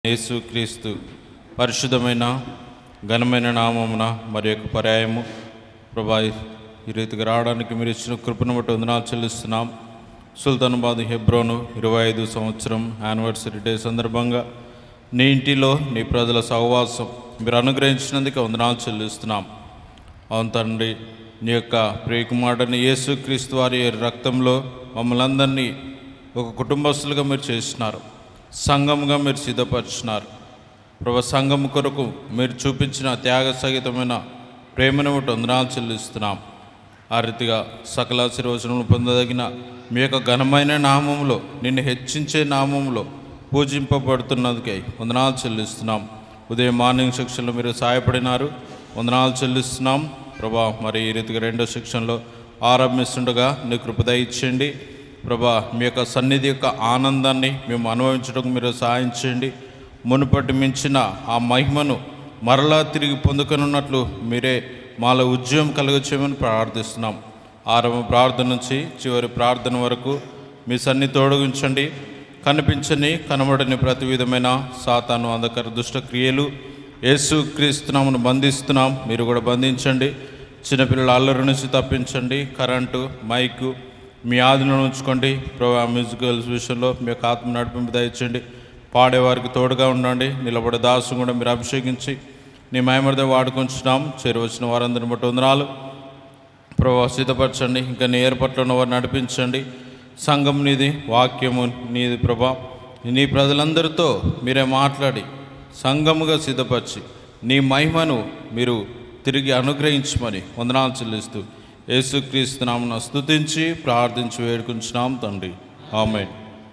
యేసుక్రీస్తు పరిశుద్ధమైన ఘనమైన నామమున మరి యొక్క పర్యాయము ప్రభా ఈ రీతిగా రావడానికి మీరు ఇచ్చిన కృపను బట్టి వందనాలు చెల్లిస్తున్నాం సుల్తానాబాద్ హెబ్రోను ఇరవై ఐదు సంవత్సరం యానివర్సరీ డే సందర్భంగా నీ ఇంటిలో నీ ప్రజల సహవాసం మీరు అనుగ్రహించినందుకు వందనాలు చెల్లిస్తున్నాం అవును తండ్రి నీ యొక్క ప్రియకుమారుడిని యేసుక్రీస్తు వారి రక్తంలో మమ్మల్ని అందరినీ ఒక కుటుంబస్తులుగా మీరు చేసినారు సంఘంగా మీరు సిద్ధపరిచినారు ప్రభు సంఘం కొరకు మీరు చూపించిన త్యాగ సహితమైన ప్రేమను బట్టి వందనాలు చెల్లిస్తున్నాం ఆ రీతిగా సకల ఆశీర్వచనలు పొందదగిన మీ యొక్క ఘనమైన నామంలో నిన్ను హెచ్చించే నామంలో పూజింపబడుతున్నందుకై వందనాలు చెల్లిస్తున్నాం ఉదయం మార్నింగ్ సెక్షన్లో మీరు సహాయపడినారు వందనాలు చెల్లిస్తున్నాం ప్రభా మరి ఈ రీతిగా రెండో సెక్షన్లో ఆరంభిస్తుండగా నీ కృపద ఇచ్చేయండి ప్రభా మీ యొక్క సన్నిధి యొక్క ఆనందాన్ని మేము అనుభవించడానికి మీరు సహాయం చేయండి మునుపటి మించిన ఆ మహిమను మరలా తిరిగి పొందుకొనున్నట్లు మీరే మాలో ఉద్యమం కలుగచేయమని ప్రార్థిస్తున్నాం ఆరంభ ప్రార్థన నుంచి చివరి ప్రార్థన వరకు మీ సన్ని తోడగించండి కనిపించని కనబడని ప్రతి విధమైన సాతాను అంధకర దుష్ట క్రియలు యేసు క్రీస్తునామును బంధిస్తున్నాం మీరు కూడా బంధించండి చిన్నపిల్లల అల్లరి నుంచి తప్పించండి కరెంటు మైకు మీ ఆధీనంలో ఉంచుకోండి ప్రభా మ్యూజికల్స్ విషయంలో మీ యొక్క ఆత్మ నడిపింపు దయచేయండి పాడేవారికి తోడుగా ఉండండి నిలబడే దాసు కూడా మీరు అభిషేకించి నీ మయమర్థం వాడుకుంటున్నాం చేరువచ్చిన వారందరిని బట్టి వందనాలు ప్రభావ సిద్ధపరచండి ఇంకా నీ ఏర్పాట్లో ఉన్న వారిని నడిపించండి సంఘం నీది వాక్యము నీది ప్రభా నీ ప్రజలందరితో మీరే మాట్లాడి సంఘముగా సిద్ధపరిచి నీ మహిమను మీరు తిరిగి అనుగ్రహించమని వందనాలు చెల్లిస్తూ యేసుక్రీస్తు నామను స్తుతించి ప్రార్థించి వేడుకుంటున్నాం తండ్రి ఆమె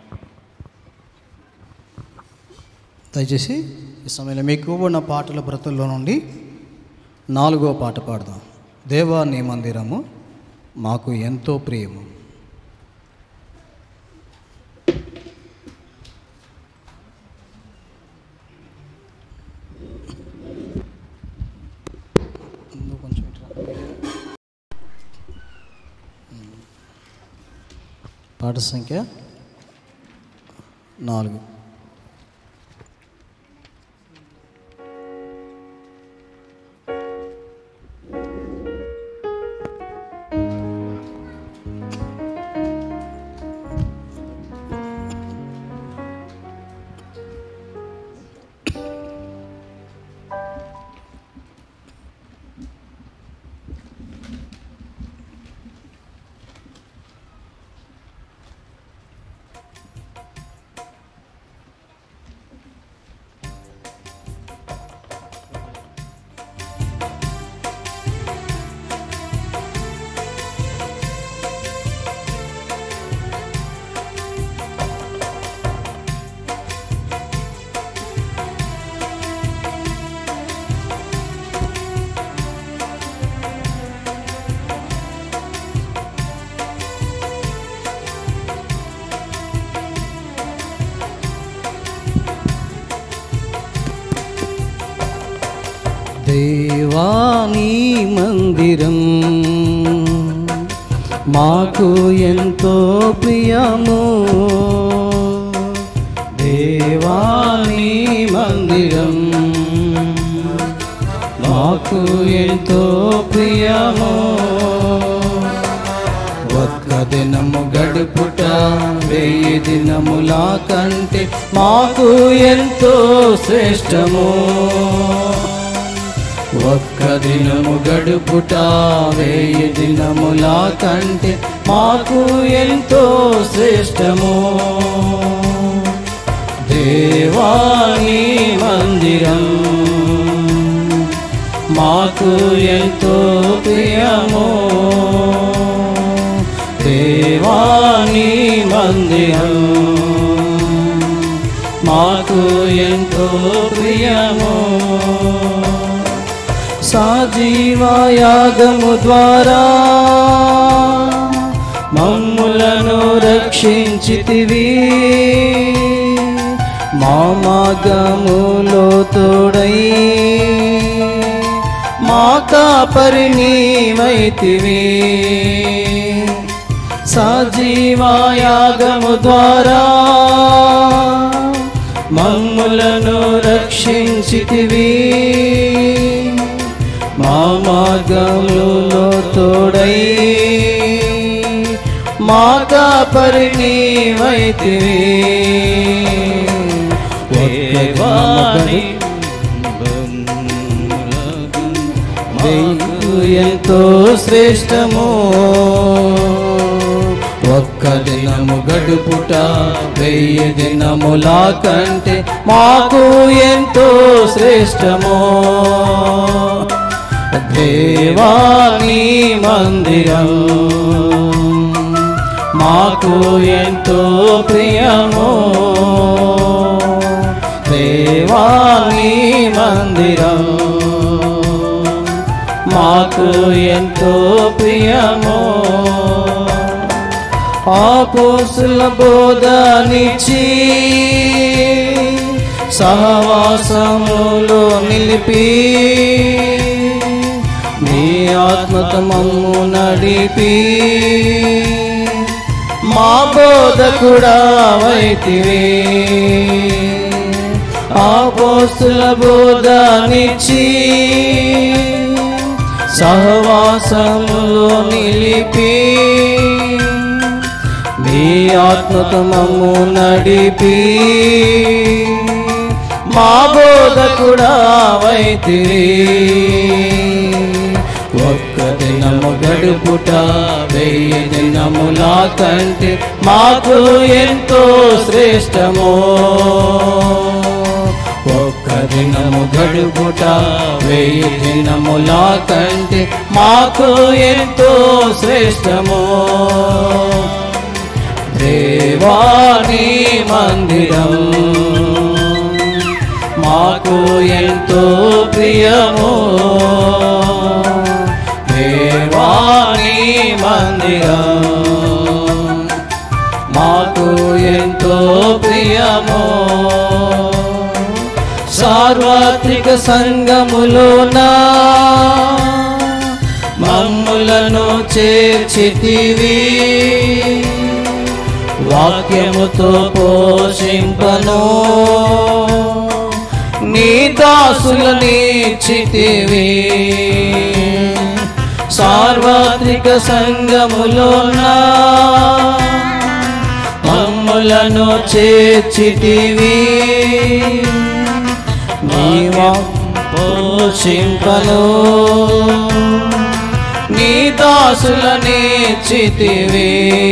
దయచేసి ఈ సమయంలో మీకు ఉన్న పాటల బ్రతుల్లో నుండి నాలుగో పాట పాడదాం దేవా నీ మందిరము మాకు ఎంతో ప్రియము నువ్వు కొంచెం ఇటురా. పాట సంఖ్య నాలుగు దేవాని మందిరం మాకు ఎంతో ప్రియము దేవాని మందిరం మాకు ఎంతో ప్రియము ఒక్క దినము గడుపుట వెయ్యి దినముల కంటే మాకు ఎంతో శ్రేష్టము ఒక్క దినము గడుపుట వెయ్యి దినముల కంటే మాకు ఎంతో శ్రేష్టము దేవాని మందిరం మాకు ఎంతో ప్రియము దేవాని మందిరం మాకు ఎంతో ప్రియము సాజీవాయాగము ద్వారా మమ్ములను రక్షించితివి మా మార్గములో తోడై మా కాపరి నీవైతివి సజీవాయాగము ద్వారా మమ్ములను రక్షించితివి మా మార్గములలో తోడై మా కాపరి నీవైతివి దేవాని నీకు ఎంతో శ్రేష్టము ఒక్క దినము గడుపుట వెయ్యి దినములా కంటే మాకు ఎంతో శ్రేష్టము దేవాని మందిరం మాకు ఎంతో ప్రియము దేవాని మందిరం మాకు ఎంతో ప్రియము ఆపోసుల బోధనిచి సహవాసములో నిలిపి మీ ఆత్మతో మమ్ము నడిపి మా బోధకుడా వైతివి ఆపోస్తుల బోధనిచి సహవాసములో నిలిపి మీ ఆత్మతో మమ్ము నడిపి మా బోధకుడా వైతివి ఒక్క దినము గడుపుట వెయ్యి దినములా కంటే మాకు ఎంతో శ్రేష్టము ఒక్క దినము గడుపుట వెయ్యి దినములా కంటే మాకు ఎంతో శ్రేష్టము దేవాని మందిరం మాకు ఎంతో ప్రియము దేవాని మందిరం మాకు ఎంతో ప్రియము సార్వత్రిక సంగములోనా మమ్ములను చేర్చితివి వాక్యముతో పోషింపను నీ దాసుల నీచితివి సార్వత్రిక సంగములోనా మమ్ములను చేర్చితివి నీవా పోషింపను నీ దాసుల నీచితివి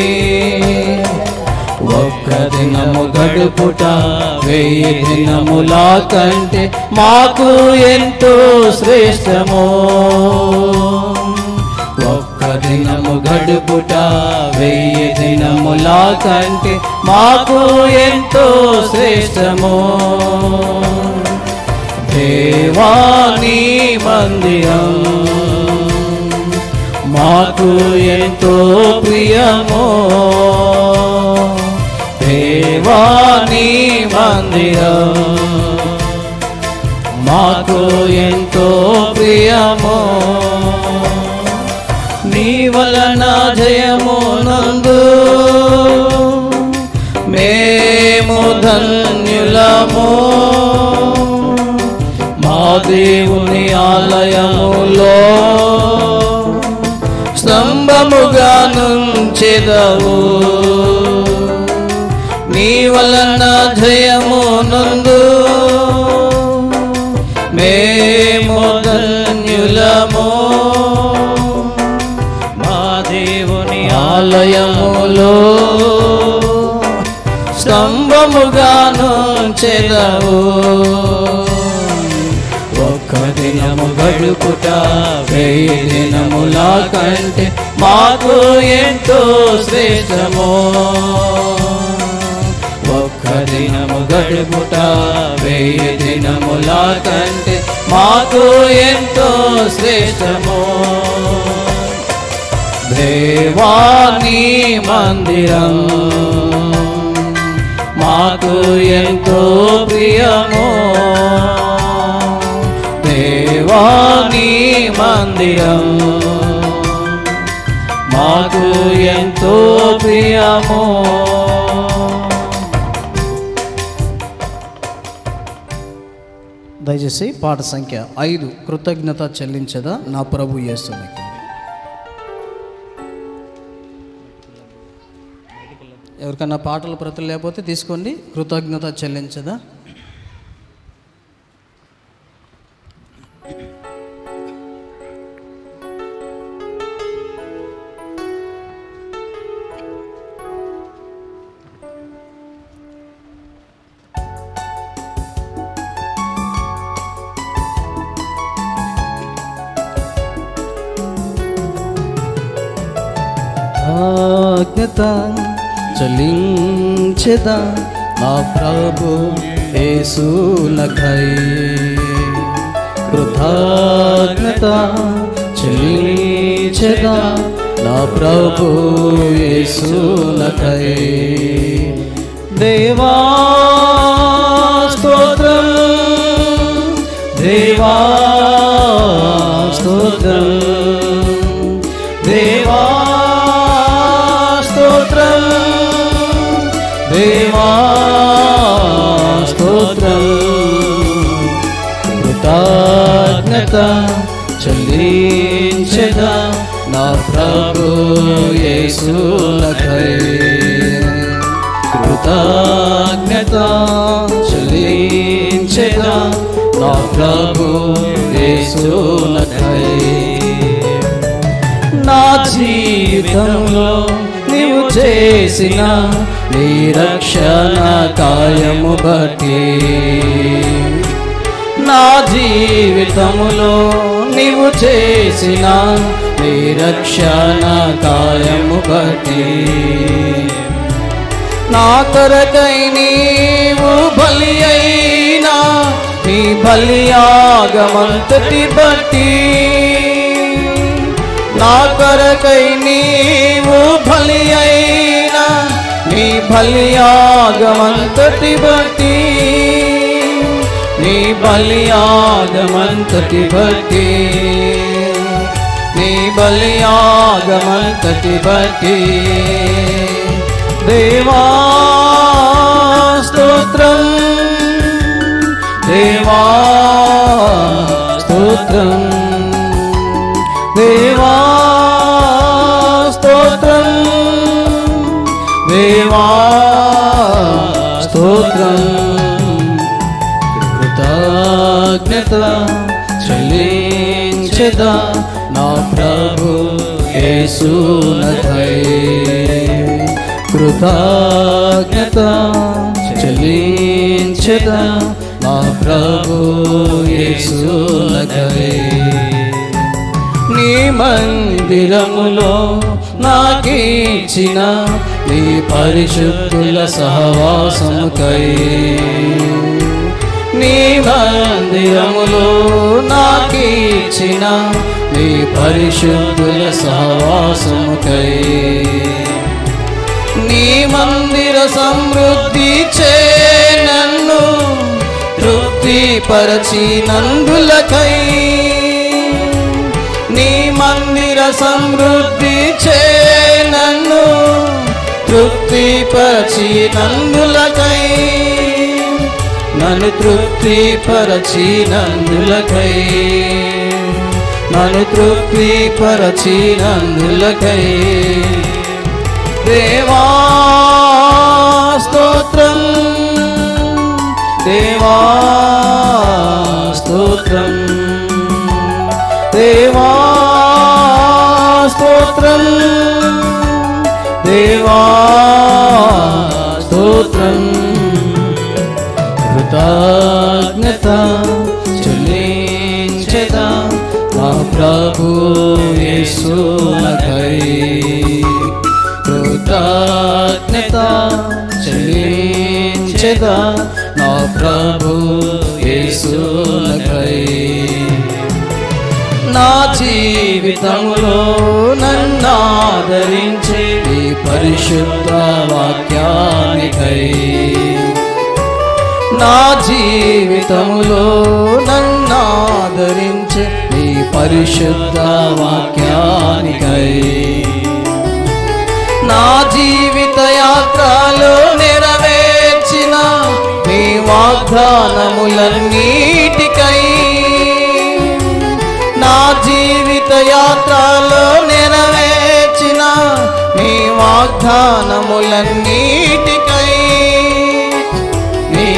ఒక్క దినము గడుపుట వెయ్యి దినములా కంటే మాకు ఎంతో శ్రేష్టము ఒక్క దినము గడుపుట వెయ్యి దినములా కంటే మాకు ఎంతో శ్రేష్టము దేవాని మందిరం మాకు ఎంతో ప్రియము దేవాని మందిరం మాకు ఎంతో ప్రియము నీ వలన జయము నందు మేము ధన్యులము మా దేవుని ఆలయములో స్తంభముగా నుంచెదవు నీ వలన జయము నందు మేము ధన్యులము మా దేవుని ఆలయములో స్తంభముగాను చెదవు ఒక్క దినము గడుపుట వెయ్యి దినములా కంటే మాకు ఎంతో శ్రేష్టము ఒక్క దినము గడుపుట వెయ్యి దినములా కంటే మాకు ఎంతో శ్రేష్టము దేవాని మందిరం మాకు ఎంతో ప్రియము దేవాని మందిరం మాకు ఎంతో ప్రియము దయచేసి పాట సంఖ్య ఐదు కృతజ్ఞత చెల్లించదా నా ప్రభు యేసునికి ఎవరికన్నా పాటల ప్రతులు లేకపోతే తీసుకోండి కృతజ్ఞత చెల్లించదా కృతజ్ఞత చెల్లించదా నా ప్రభు యేసునకై కృతజ్ఞత చెల్లించదా నా ప్రభు యేసునకై దేవా స్తోత్రం దేవా స్తోత్రం దేవా స్తోత్రం దేవా స్తోత్రం కృతజ్ఞత చెల్లించగా నా ప్రభు యేసులకై కృతజ్ఞత చెల్లించగా నా ప్రభు యేసులకై నా జీవితంలో నీవు చేసిన నీ రక్షణ కాయము బట్టి నా జీవితంలో నీవు చేసిన నీ రక్షణ కాయము బట్టి నా కొరకై నీవు బలి అయినా నీ బలియాగమంతటి బట్టి నా కొరకై నీవు బలి అయినా నీ బలియాగమంతటి బట్టి నీ బలియాగమంతటి బట్టి నీ బలియాగమంతటి బట్టి దేవా స్తోత్రం దేవా స్తోత్రం దేవా స్తోత్రం దేవా స్తోత్రం కృతజ్ఞత చెల్లించదా నా ప్రభు యేసునకై కృతజ్ఞత చెల్లించదా నా ప్రభు యేసునకై నీ మందిరములో నాకిచ్చిన నీ పరిశుద్ధుల సహవాసముకై నీ మందిరములో నాకిచ్చిన నీ పరిశుద్ధుల సహవాసముకై నీ మందిర సమృద్ధి చే నన్ను తృప్తి పరచినందులకై నీ మందిర సమృద్ధి చే నన్ను తృప్తి పరచినందులకై నన్ను తృప్తి పరచినందులకై నన్ను తృప్తి పరచినందులకై దేవా స్తోత్రం దేవా స్తోత్రం దేవా స్తోత్రం దేవా స్తోత్రం కృతజ్ఞత చెల్లించదా మా ప్రభు యేసునకై కృతజ్ఞత చెల్లించదా నా ప్రభు యేసునకై నా జీవితంలో నన్నాదరించి ఈ పరిశుద్ధ వాక్యానికై నా జీవితంలో నన్నాదరించి ఈ పరిశుద్ధ వాక్యానికై నా జీవిత యాత్రలో నెరవేర్చిన నీ వాగ్దానములన్నిటికై తీర్థయాత్రలో నెరవేర్చిన నీ వాగ్దానములన్నిటికై నీ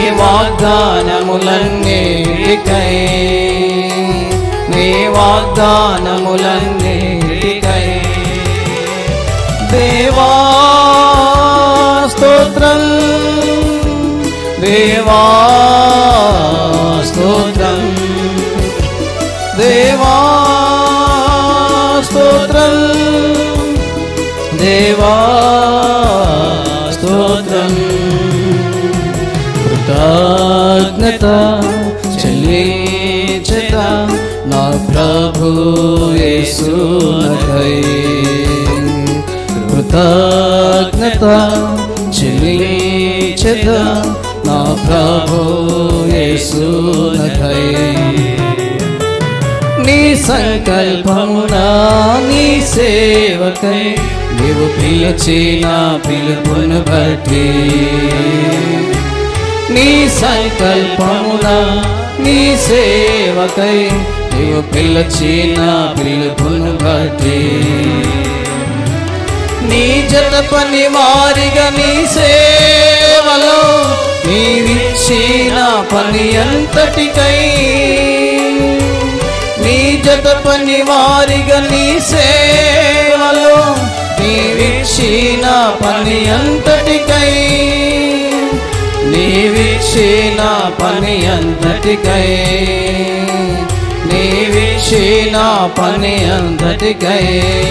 వాగ్దానములన్నిటికై నీ వాగ్దానములన్నిటికై దేవా స్తోత్రం దేవా స్తోత్రం దేవా స్తోత్రం దేవా స్తోత్రం కృతజ్ఞత చెల్లించట నా ప్రభు యేసునకై కృతజ్ఞత చెల్లించట నా ప్రభు యేసునకై నీ సంకల్పమున నీ సేవకై నీవు పిలిచిన పిలుపును బట్టి నీ సంకల్పమున నీ సేవకై నీవు పిలిచిన పిలుపును బట్టి నీ జత పని వారిగా నీ సేవలో నీవిచ్చిన పని అంతటికై నీ జత పని వారిగా నీ సేవలో నీవిచ్చిన పని అంతటికై నీవిచ్చిన పని అంతటికై నీవిచ్చిన పని అంతటికై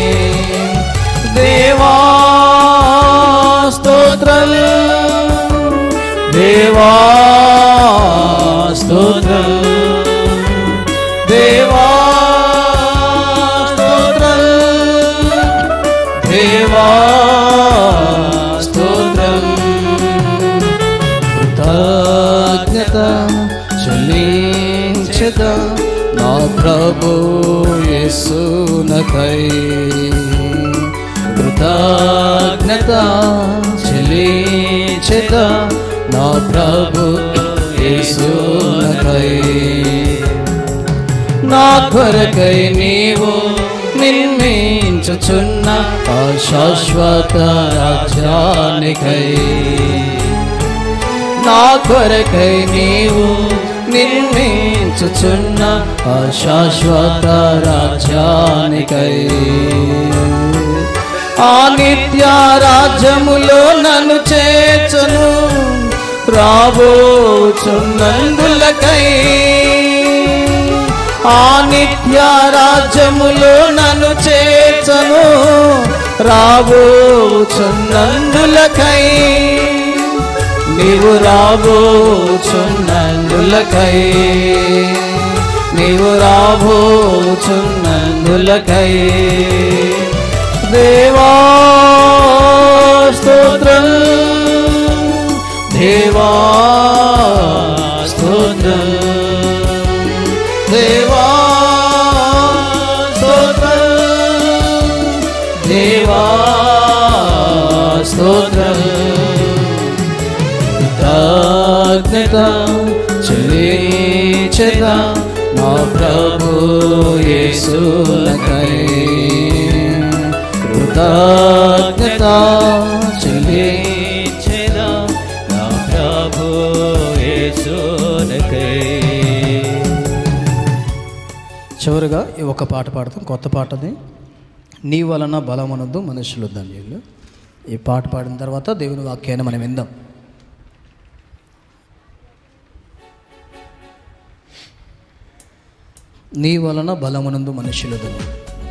దేవా స్తోత్రం దేవా స్తోత్రం దేవా స్తోత్రం దేవా స్తోత్రం కృతజ్ఞత చెల్లించద నా ప్రభు యేసునకై కృతజ్ఞత చెల్లించద నా ప్రభు యేసునకై నా కొరకై నీవు నిర్మించుచున్న ఆ శాశ్వత రాజ్యానికై నా కొరకై నీవు నిర్మించుచున్న ఆ శాశ్వత రాజ్యానికై ఆ నిత్య రాజ్యములో నన్ను చేర్చును రాబోచున్నందులకై ఆ నిత్య రాజ్యములో నన్ను చేర్చను రాబోచున్నందులకై నీవు రాబోచున్నందులకై నీవు రాబోచున్నందులకై దేవా స్తోత్రం దేవా స్తోత్రం దేవా స్తోత్రం దేవా స్తోత్రం కృతజ్ఞత చెల్లించద నా ప్రభు యేసునకై కృతజ్ఞత చెల్లించద నా ప్రభు యేసునకై చివరిగా ఈ ఒక పాట పాడతాం కొత్త పాటది నీ వలన బలమనొద్దు మనుషులు ధన్యులు ఈ పాట పాడిన తర్వాత దేవుని వాక్యాన్ని మనం విందాం నీ వలన బలమునందు మనుషులు ధన్యులు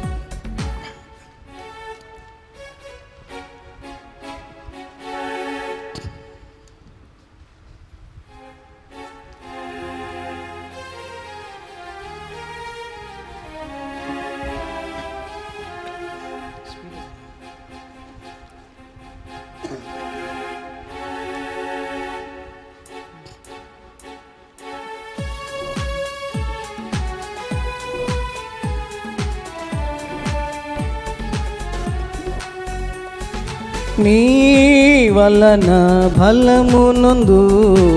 నీ వలన బలమునందు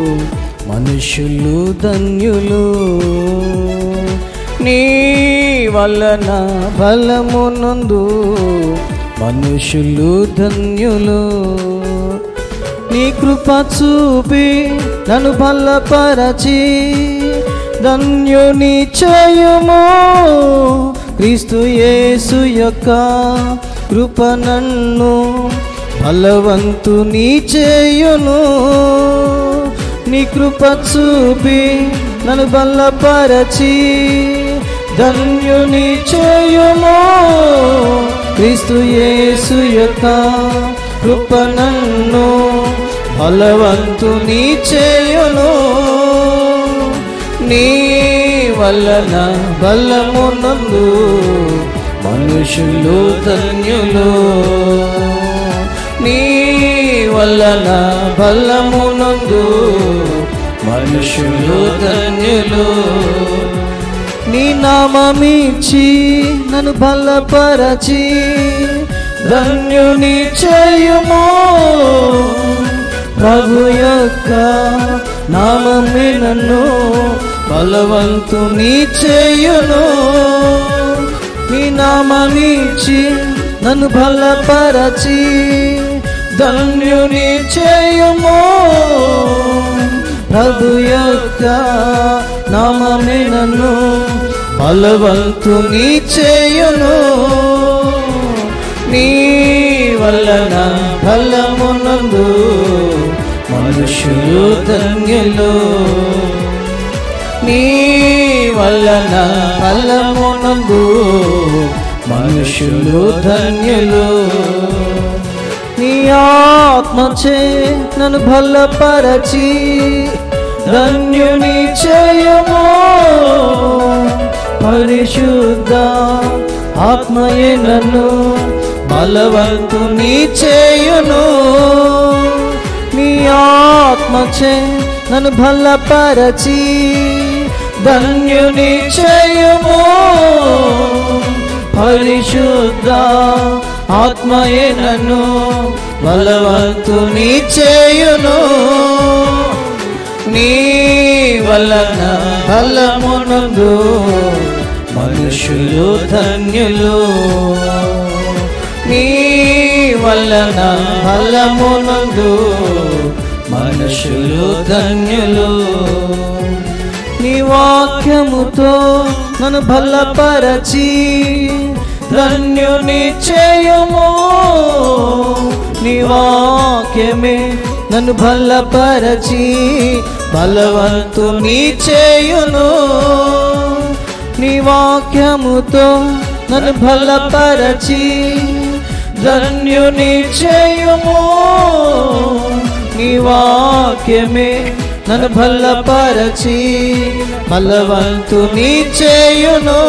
మనుషులు ధన్యులు నీ వలన బలమునందు మనుషులు ధన్యులు నీ కృప చూపి నన్ను బలపరచి ధన్యుని చేయుము క్రీస్తు యేసు యొక్క కృప నన్ను బలవంతుని చేయును నీ కృప చూపి నన్ను బలపరచి ధన్యుని చేయుము క్రీస్తు యేసు యొక్క కృప నన్ను బలవంతుని చేయును నీ వలన బలమునందు మనుషులు ధన్యులు నీ వలన బలమునందు మనుషులు ధన్యులు నీ నామమిచ్చి నన్ను బలపరచి ధన్యుని చేయుము ప్రభు యొక్క నామమే నన్ను బలవంతుని చేయును నీ నామమిచ్చి నన్ను బలపరచి ధన్యుని చేయుము ప్రభు యొక్క నామమే నన్ను బలవంతుని చేయును నీ వలన బలమునందు మనుషులు ధన్యులు నీ వలన బలమునందు మనుషులు ధన్యులు నీ ఆత్మచే నన్ను బలపరచి ధన్యుని చేయము పరిశుద్ధ ఆత్మయే నన్ను బలవంతుని చేయును నీ ఆత్మచే నన్ను బలపరచి ధన్యుని చేయము పరిశుద్ధ ఆత్మయే నన్ను బలవంతుని చేయును నీ వలన బలమునందు మనుషులు ధన్యులు నీ వలన బలమునందు మనుషులు ధన్యులు నీ వాక్యముతో నన్ను బలపరచి ధన్యుని చేయము నీ వాక్యమే నన్ను బలపరచి బలవంతుని చేయును నీ వాక్యముతో నన్ను బలపరచి ధన్యుని చేయుము నీ వాక్యమే నన్ను బలపరచి బలవంతుని చేయును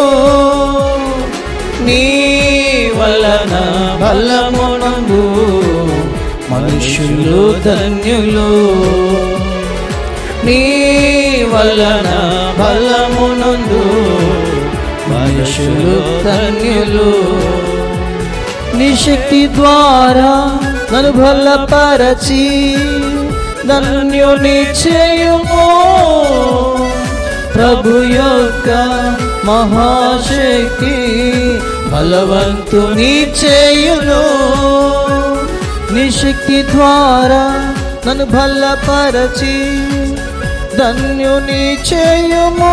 నీ వలన బలమునందు మనుషులు ధన్యులు నీ వలన బలమునందు మనుషులు ధన్యులు నీ శక్తి ద్వారా నన్ను బలపరచి ధన్యుని చేయుము ప్రభు యొక్క మహాశక్తి బలవంతుని చేయును నీ శక్తి ద్వారా నన్ను బలపరచి ధన్యుని చేయుము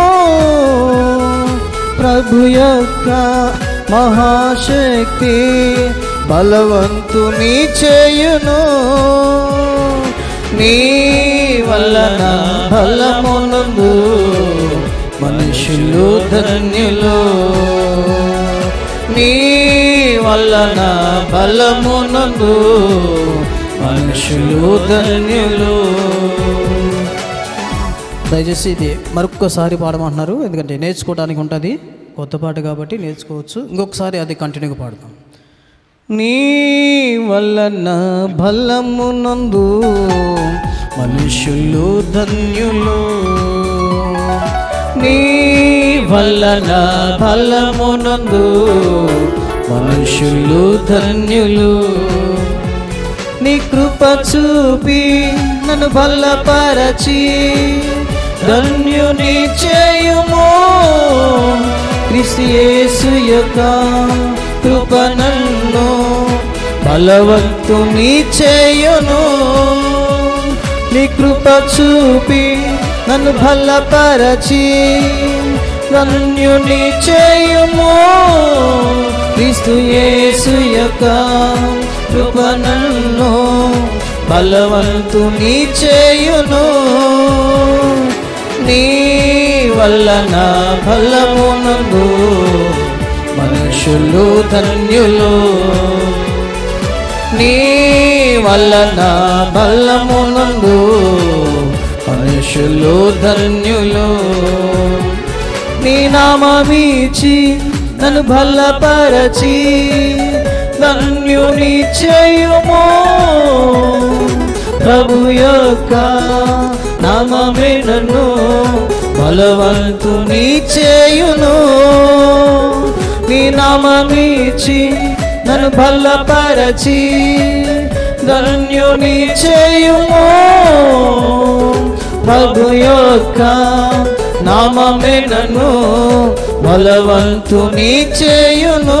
ప్రభు యొక్క మహాశక్తి బలవంతుని చేయును నీ వలన బలమునందు మనుషులు ధన్యులు నీ వలన బలమునందు మనుషులు ధన్యులు దయచేసి ఇది మరొక్కసారి పాడమంటున్నారు ఎందుకంటే నేర్చుకోవడానికి ఉంటుంది కొత్త పాట కాబట్టి నేర్చుకోవచ్చు ఇంకొకసారి అది కంటిన్యూగా పాడతాం నీ వలన బలమునందు మనుషులు ధన్యులు నీ వలన బలమునందు మనుషులు ధన్యులు నీ కృప చూపి నన్ను బలపరచి ధన్యుని చేయుము క్రీస్తు యేసు యొక్క కృప నన్ను బలవంతుని చేయును నీ కృప చూపి నన్ను బలపరచి ధన్యుని చేయుము క్రీస్తు యేసు యొక్క కృప నన్ను బలవంతుని చేయును నీ వల్ల నా బలమునందు మనుషులు ధన్యులు నీ వల్ల నా బలమునందు మనుషులు ధన్యులు నీ నామీచి నన్ను బలపరచి ధన్యుని చేయుము ప్రభు యొక్క నామమే నన్ను బలవంతుని చేయును నీ నామీచి నన్ను బలపరచి ధన్యుని చేయుము ప్రభు యొక్క నామమే నన్ను బలవంతుని చేయును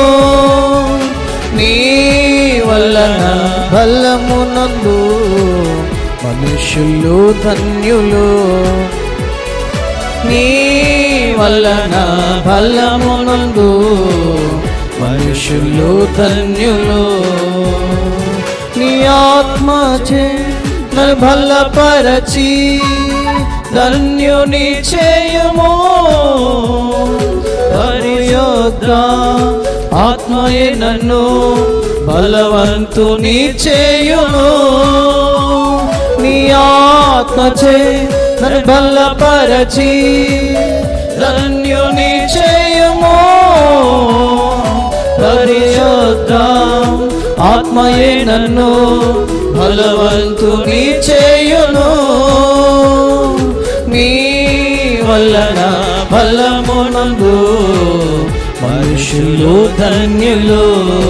నీ వలన బలమునందు మనుషులు ధన్యులు నీ వలన బలమునందు మనుషులు ధన్యులు నీ ఆత్మచే నన్ను బలపరచి ధన్యుని చేయము పరియోగ ఆత్మయే నన్ను బలవంతుని చేయును నీ ఆత్మచే నన్ను బలపరచి ధన్యుని చేయము పరిశుద్ధ ఆత్మయే నన్ను బలవంతుని చేయును నీ వలన బలమునందు మనుషులు ధన్యులు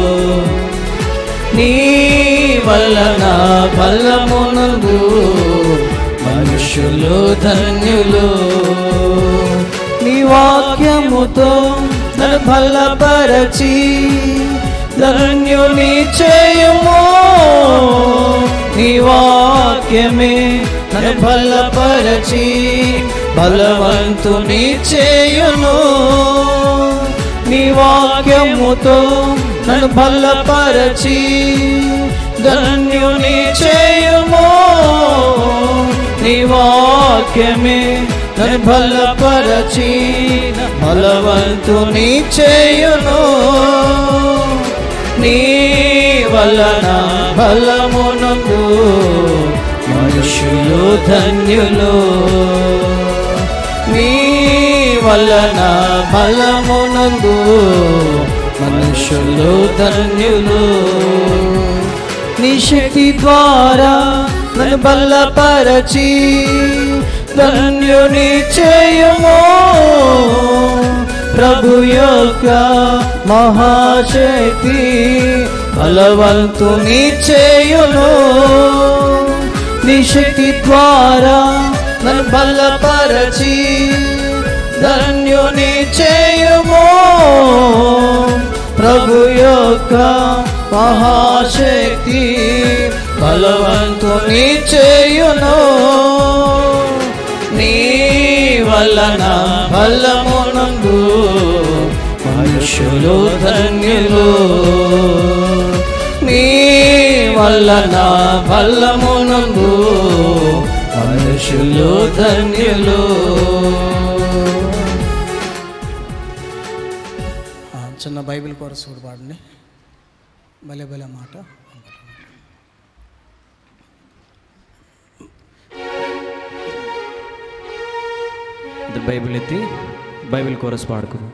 నీ వలన బలమునందు మనుషులు ధన్యులు నీ వాక్యముతో నన్ను బలపరచి ధన్యుని చేయుము నీ వాక్యమే నన్ను బలపరచి బలవంతుని చేయును నీ వాక్యముతో నన్ను బలపరచి ధన్యుని చేయుము నీ వాక్యమే నన్ను బలపరచి బలవంతుని చేయును నీ వలన బలమునందు మనుషులు ధన్యులు నీ వలన బలమునందు మనుషులు ధన్యులు నీ శక్తి ద్వారా నన్ను బలపరచి ధన్యుని చేయము ప్రభు యొక్క మహాశక్తి బలవంతుని చేయును నీ శక్తి ద్వారా నన్ను బలపరచి ధన్యుని చేయుము ప్రభు యొక్క మహాశక్తి బలవంతుని చేయును నీ వలన బలమునందు మనుషులు ధన్యులు నీ వలన బలమునందు మనుషులు ధన్యులు చిన్న బైబిల్ కోరస్ కూడా పాడండి భలే భలే మాట ఇద్దరు బైబిల్ ఎత్తి బైబిల్ కోరస్ పాడుకుందాం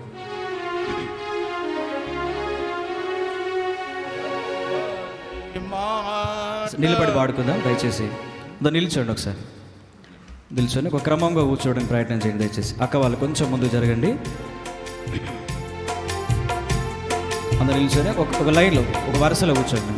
నిలబడి పాడుకుందాం దయచేసి దా నిల్చోండి ఒకసారి నిల్చొని ఒక క్రమంగా కూర్చోవడానికి ప్రయత్నం చేయండి దయచేసి అక్క వాళ్ళు కొంచెం ముందు జరగండి అందరు నిల్చొని ఒక ఒక లైన్లో ఒక వరుసలో కూర్చోండి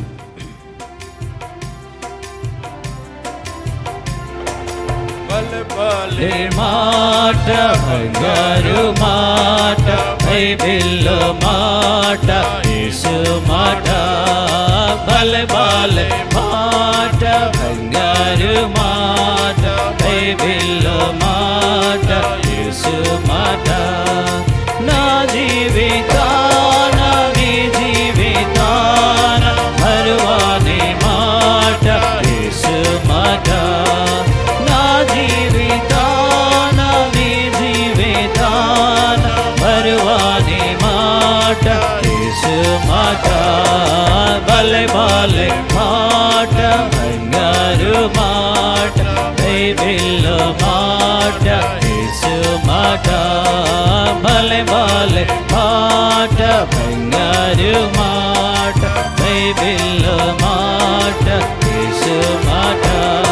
మాట బంగారు మాట బైబిల్లో మాట యేసు మాట భలే భలే మాట బంగారు మాట బైబిల్లో మాట యేసు మాట నా జీవితాన నీ జీవితాన మరువాని మాట యేసు మాట నా జీవితాన నీ జీవితాన మరువాని మాట యేసు మాట భలే భలే మాట బంగారు మాట బైబిల్లో మాట యేసు మాట భలే భలే మాట బంగారు మాట బైబిల్లో మాట యేసు మాట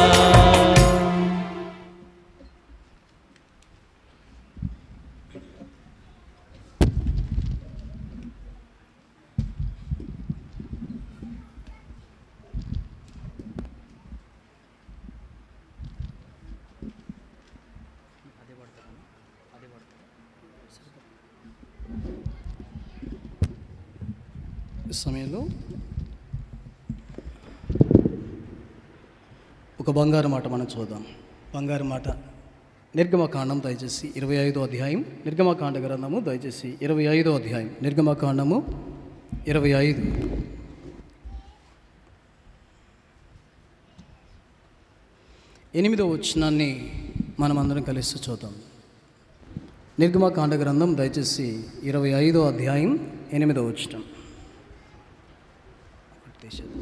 ఈ సమయంలో ఒక బంగారు మాట మనం చూద్దాం బంగారు మాట నిర్గమకాండం దయచేసి ఇరవై ఐదో అధ్యాయం నిర్గమకాండ గ్రంథము దయచేసి ఇరవై ఐదో అధ్యాయం నిర్గమకాండము ఇరవై ఐదు ఎనిమిదో వచనాన్ని మనం అందరం కలిసి చూద్దాం నిర్గమకాండ గ్రంథం దయచేసి ఇరవై ఐదో అధ్యాయం ఎనిమిదో వచనం ఒకటి తీసేద్దాం.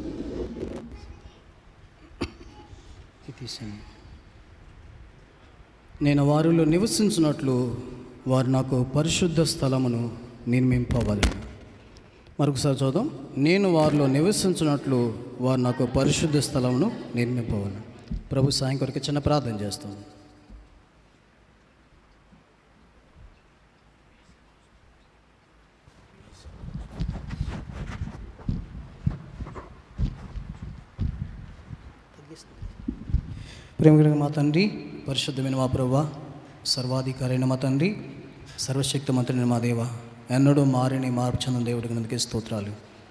ఇది తీసాను నేను వారిలో నివసించినట్లు వారు నాకు పరిశుద్ధ స్థలమును నిర్మింపవాలి మరొకసారి చూద్దాం నేను వారిలో నివసించినట్లు వారు నాకు పరిశుద్ధ స్థలమును నిర్మింపవాలి ప్రభు సాయం కొరకు చిన్న ప్రార్థన చేస్తాం ప్రేమ కలిగిన మా తండ్రి పరిశుద్ధమైన మా ప్రభా సర్వాధికారైన మా తండ్రి సర్వశక్తిమంతుడైన మా దేవ ఎన్నడూ మారిని మార్పు చెందిన దేవుడికి అందుకే స్తోత్రాలు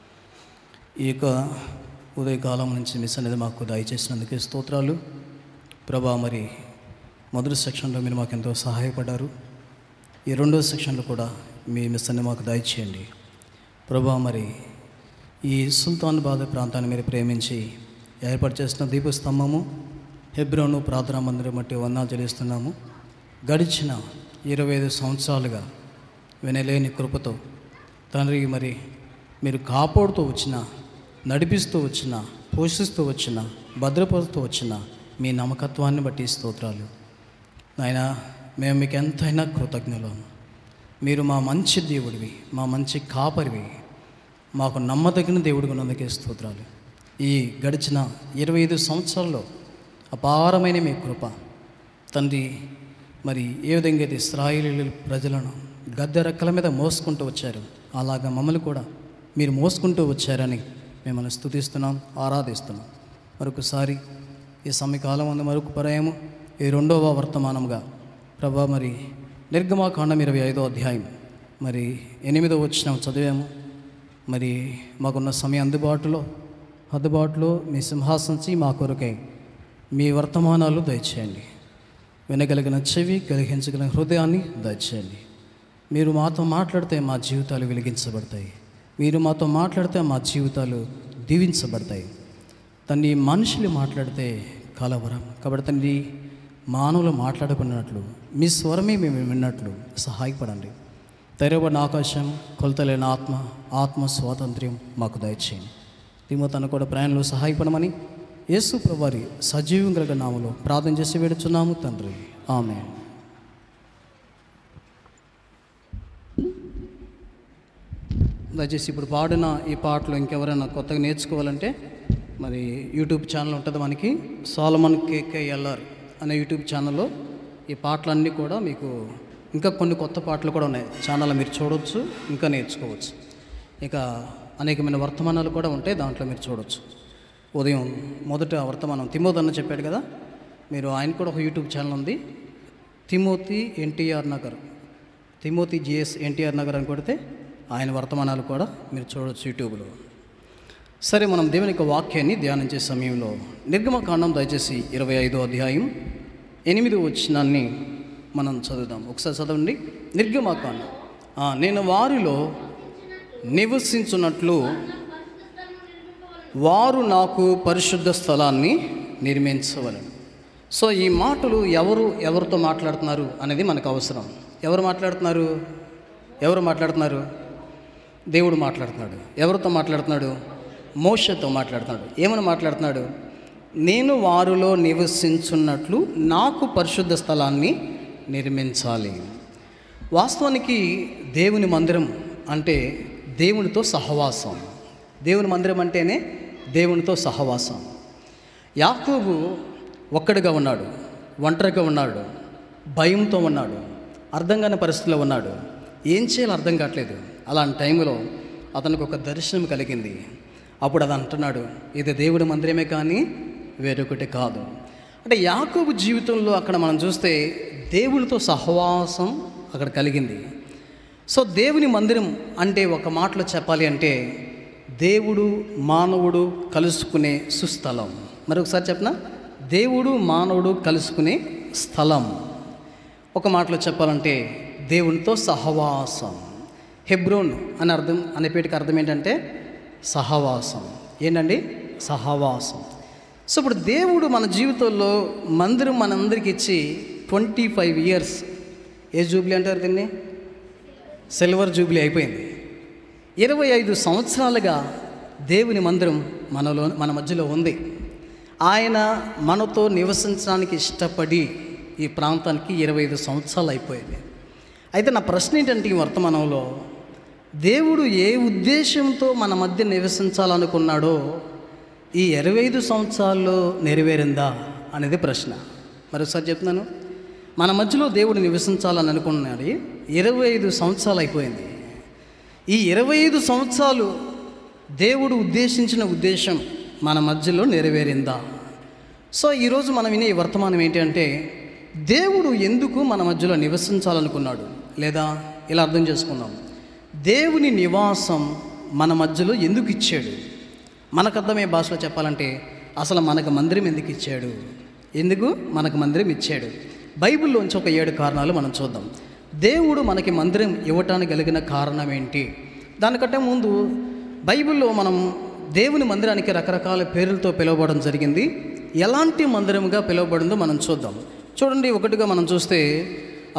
ఈ యొక్క ఉదయకాలం నుంచి మిస్ అనేది మాకు దయచేసినందుకే స్తోత్రాలు ప్రభా మరి మొదటి సెక్షన్లో మీరు మాకు ఎంతో సహాయపడ్డారు ఈ రెండో సెక్షన్లో కూడా మీ మిస్ అనేది మాకు దయచేయండి ప్రభా మరి ఈ సుల్తాన్ బాద ప్రాంతాన్ని మీరు ప్రేమించి ఏర్పాటు చేసిన దీపస్తంభము హెబ్రోను ప్రార్థనా మందిరం బట్టి వందనాలు చెల్లిస్తున్నాము గడిచిన ఇరవై ఐదు సంవత్సరాలుగా వినలేని కృపతో తండ్రి మరి మీరు కాపాడుతూ వచ్చిన నడిపిస్తూ వచ్చిన పోషిస్తూ వచ్చిన భద్రపరుస్తూ వచ్చిన మీ నమ్మకత్వాన్ని బట్టి స్తోత్రాలు నాయన మేము మీకు ఎంతైనా కృతజ్ఞులం మీరు మా మంచి దేవుడివి మా మంచి కాపరివి మాకు నమ్మదగిన దేవుడిగా ఉన్నందుకే స్తోత్రాలు ఈ గడిచిన ఇరవై ఐదు సంవత్సరాల్లో అపారమైన మీ కృప తండ్రి మరి ఏ విధంగా అయితే ఇస్రాయేలీల ప్రజలను గద్దె రెక్కల మీద మోసుకుంటూ వచ్చారు అలాగా మమ్మల్ని కూడా మీరు మోసుకుంటూ వచ్చారని మిమ్మల్ని స్తుతిస్తున్నాం ఆరాధిస్తున్నాం మరొకసారి ఈ సమయకాలం అందు మరొక పర్యాయము ఈ రెండవ వర్తమానముగా ప్రభా మరి నిర్గమాకాండం ఇరవై ఐదో అధ్యాయం మరి ఎనిమిదో వచ్చిన చదివాము మరి మాకున్న సమయం అందుబాటులో అందుబాటులో మీ సింహాసనించి మా కొరకై మీ వర్తమానాలు దయచేయండి వినగలిగిన చెవి కలిగించగలిగిన హృదయాన్ని దయచేయండి మీరు మాతో మాట్లాడితే మా జీవితాలు వెలిగించబడతాయి మీరు మాతో మాట్లాడితే మా జీవితాలు దీవించబడతాయి తండ్రి మనుషులు మాట్లాడితే కలవరం కాబట్టి తండ్రి మానవులు మాట్లాడుకున్నట్లు మీ స్వరమే మేము విన్నట్లు సహాయపడండి తెరవబడిన ఆకాశం కొలతలేని ఆత్మ ఆత్మ స్వాతంత్ర్యం మాకు దయచేయండి తిమోతను కూడా ప్రయాణంలో సహాయపడమని యేసు ప్రభువారి సజీవం కలిగిన నామలో ప్రార్థన చేసి వేడుచున్నాము తండ్రి ఆమె దయచేసి ఇప్పుడు పాడిన ఈ పాటలు ఇంకెవరైనా కొత్తగా నేర్చుకోవాలంటే మరి యూట్యూబ్ ఛానల్ ఉంటుంది మనకి సాలమన్ కేకేఎల్ఆర్ అనే యూట్యూబ్ ఛానల్లో ఈ పాటలన్నీ కూడా మీకు ఇంకా కొన్ని కొత్త పాటలు కూడా ఉన్నాయి ఛానల్ మీరు చూడవచ్చు ఇంకా నేర్చుకోవచ్చు ఇక అనేకమైన వర్తమానాలు కూడా ఉంటాయి దాంట్లో మీరు చూడవచ్చు ఉదయం మొదట వర్తమానం తిమోతి అన్న చెప్పాడు కదా మీరు ఆయన కూడా ఒక యూట్యూబ్ ఛానల్ ఉంది Timothy NTR Nagar Timothy GS NTR Nagar అని కొడితే ఆయన వర్తమానాలు కూడా మీరు చూడవచ్చు యూట్యూబ్లో సరే మనం దేవుని యొక్క వాక్యాన్ని ధ్యానించే సమయంలో నిర్గమకాండం దయచేసి ఇరవై ఐదో అధ్యాయం ఎనిమిది వచ్చినాన్ని మనం చదువుదాం ఒకసారి చదవండి నిర్గమకాండం ఆ, నేను వారిలో నివసించున్నట్లు వారు నాకు పరిశుద్ధ స్థలాన్ని నిర్మించవలను సో ఈ మాటలు ఎవరు ఎవరితో మాట్లాడుతున్నారు అనేది మనకు అవసరం ఎవరు మాట్లాడుతున్నారు ఎవరు మాట్లాడుతున్నారు దేవుడు మాట్లాడుతున్నాడు ఎవరితో మాట్లాడుతున్నాడు మోషతో మాట్లాడుతున్నాడు ఏమని మాట్లాడుతున్నాడు నేను వారిలో నివసించున్నట్లు నాకు పరిశుద్ధ స్థలాన్ని నిర్మించాలి వాస్తవానికి దేవుని మందిరం అంటే దేవునితో సహవాసం దేవుని మందిరం అంటేనే దేవునితో సహవాసం యాకోబు ఒక్కడిగా ఉన్నాడు ఒంటరిగా ఉన్నాడు భయంతో ఉన్నాడు అర్థం కాని పరిస్థితిలో ఉన్నాడు ఏం చేయాలో అర్థం కావట్లేదు అలాంటి టైంలో అతనికి ఒక దర్శనం కలిగింది అప్పుడు అది అంటున్నాడు ఇది దేవుడి మందిరమే కానీ వేరొకటి కాదు అంటే యాకోబు జీవితంలో అక్కడ మనం చూస్తే దేవునితో సహవాసం అక్కడ కలిగింది సో దేవుని మందిరం అంటే ఒక మాటలో చెప్పాలి అంటే దేవుడు మానవుడు కలుసుకునే సుస్థలం మరొకసారి చెప్పనా దేవుడు మానవుడు కలుసుకునే స్థలం ఒక మాటలో చెప్పాలంటే దేవునితో సహవాసం హెబ్రోన్ అని అర్థం అనే పేటికి అర్థం ఏంటంటే సహవాసం ఏంటండి సహవాసం సో ఇప్పుడు దేవుడు మన జీవితంలో మందిరం మనందరికి ఇచ్చి twenty five years a jubilee అంటారు దీన్ని సిల్వర్ జూబ్లీ అయిపోయింది ఇరవై ఐదు సంవత్సరాలుగా దేవుని మందిరం మనలో మన మధ్యలో ఉంది ఆయన మనతో నివసించడానికి ఇష్టపడి ఈ ప్రాంతానికి ఇరవై ఐదు సంవత్సరాలు అయిపోయింది అయితే నా ప్రశ్న ఏంటంటే ఈ వర్తమానంలో దేవుడు ఏ ఉద్దేశంతో మన మధ్య నివసించాలనుకున్నాడో ఈ ఇరవై ఐదు సంవత్సరాల్లో నెరవేరిందా అనేది ప్రశ్న మరోసారి చెప్తున్నాను మన మధ్యలో దేవుడు నివసించాలని అనుకున్నాడు ఇరవై ఐదు సంవత్సరాలు అయిపోయింది ఈ ఇరవై ఐదు సంవత్సరాలు దేవుడు ఉద్దేశించిన ఉద్దేశం మన మధ్యలో నెరవేరిందా సో ఈరోజు మనం వినే ఈ వర్తమానం ఏంటంటే దేవుడు ఎందుకు మన మధ్యలో నివసించాలనుకున్నాడు లేదా ఇలా అర్థం చేసుకుందాం దేవుని నివాసం మన మధ్యలో ఎందుకు ఇచ్చాడు మనకు అర్థమయ్యే భాషలో చెప్పాలంటే అసలు మనకు మందిరం ఎందుకు ఇచ్చాడు ఎందుకు మనకు మందిరం ఇచ్చాడు బైబిల్లోంచి ఒక ఏడు కారణాలు మనం చూద్దాం దేవుడు మనకి మందిరం ఇవ్వటానికి కలిగిన కారణం ఏంటి దానికంటే ముందు బైబిల్లో మనం దేవుని మందిరానికి రకరకాల పేర్లతో పిలువబడడం జరిగింది ఎలాంటి మందిరముగా పిలువబడిందో మనం చూద్దాం చూడండి ఒకటిగా మనం చూస్తే ఆ,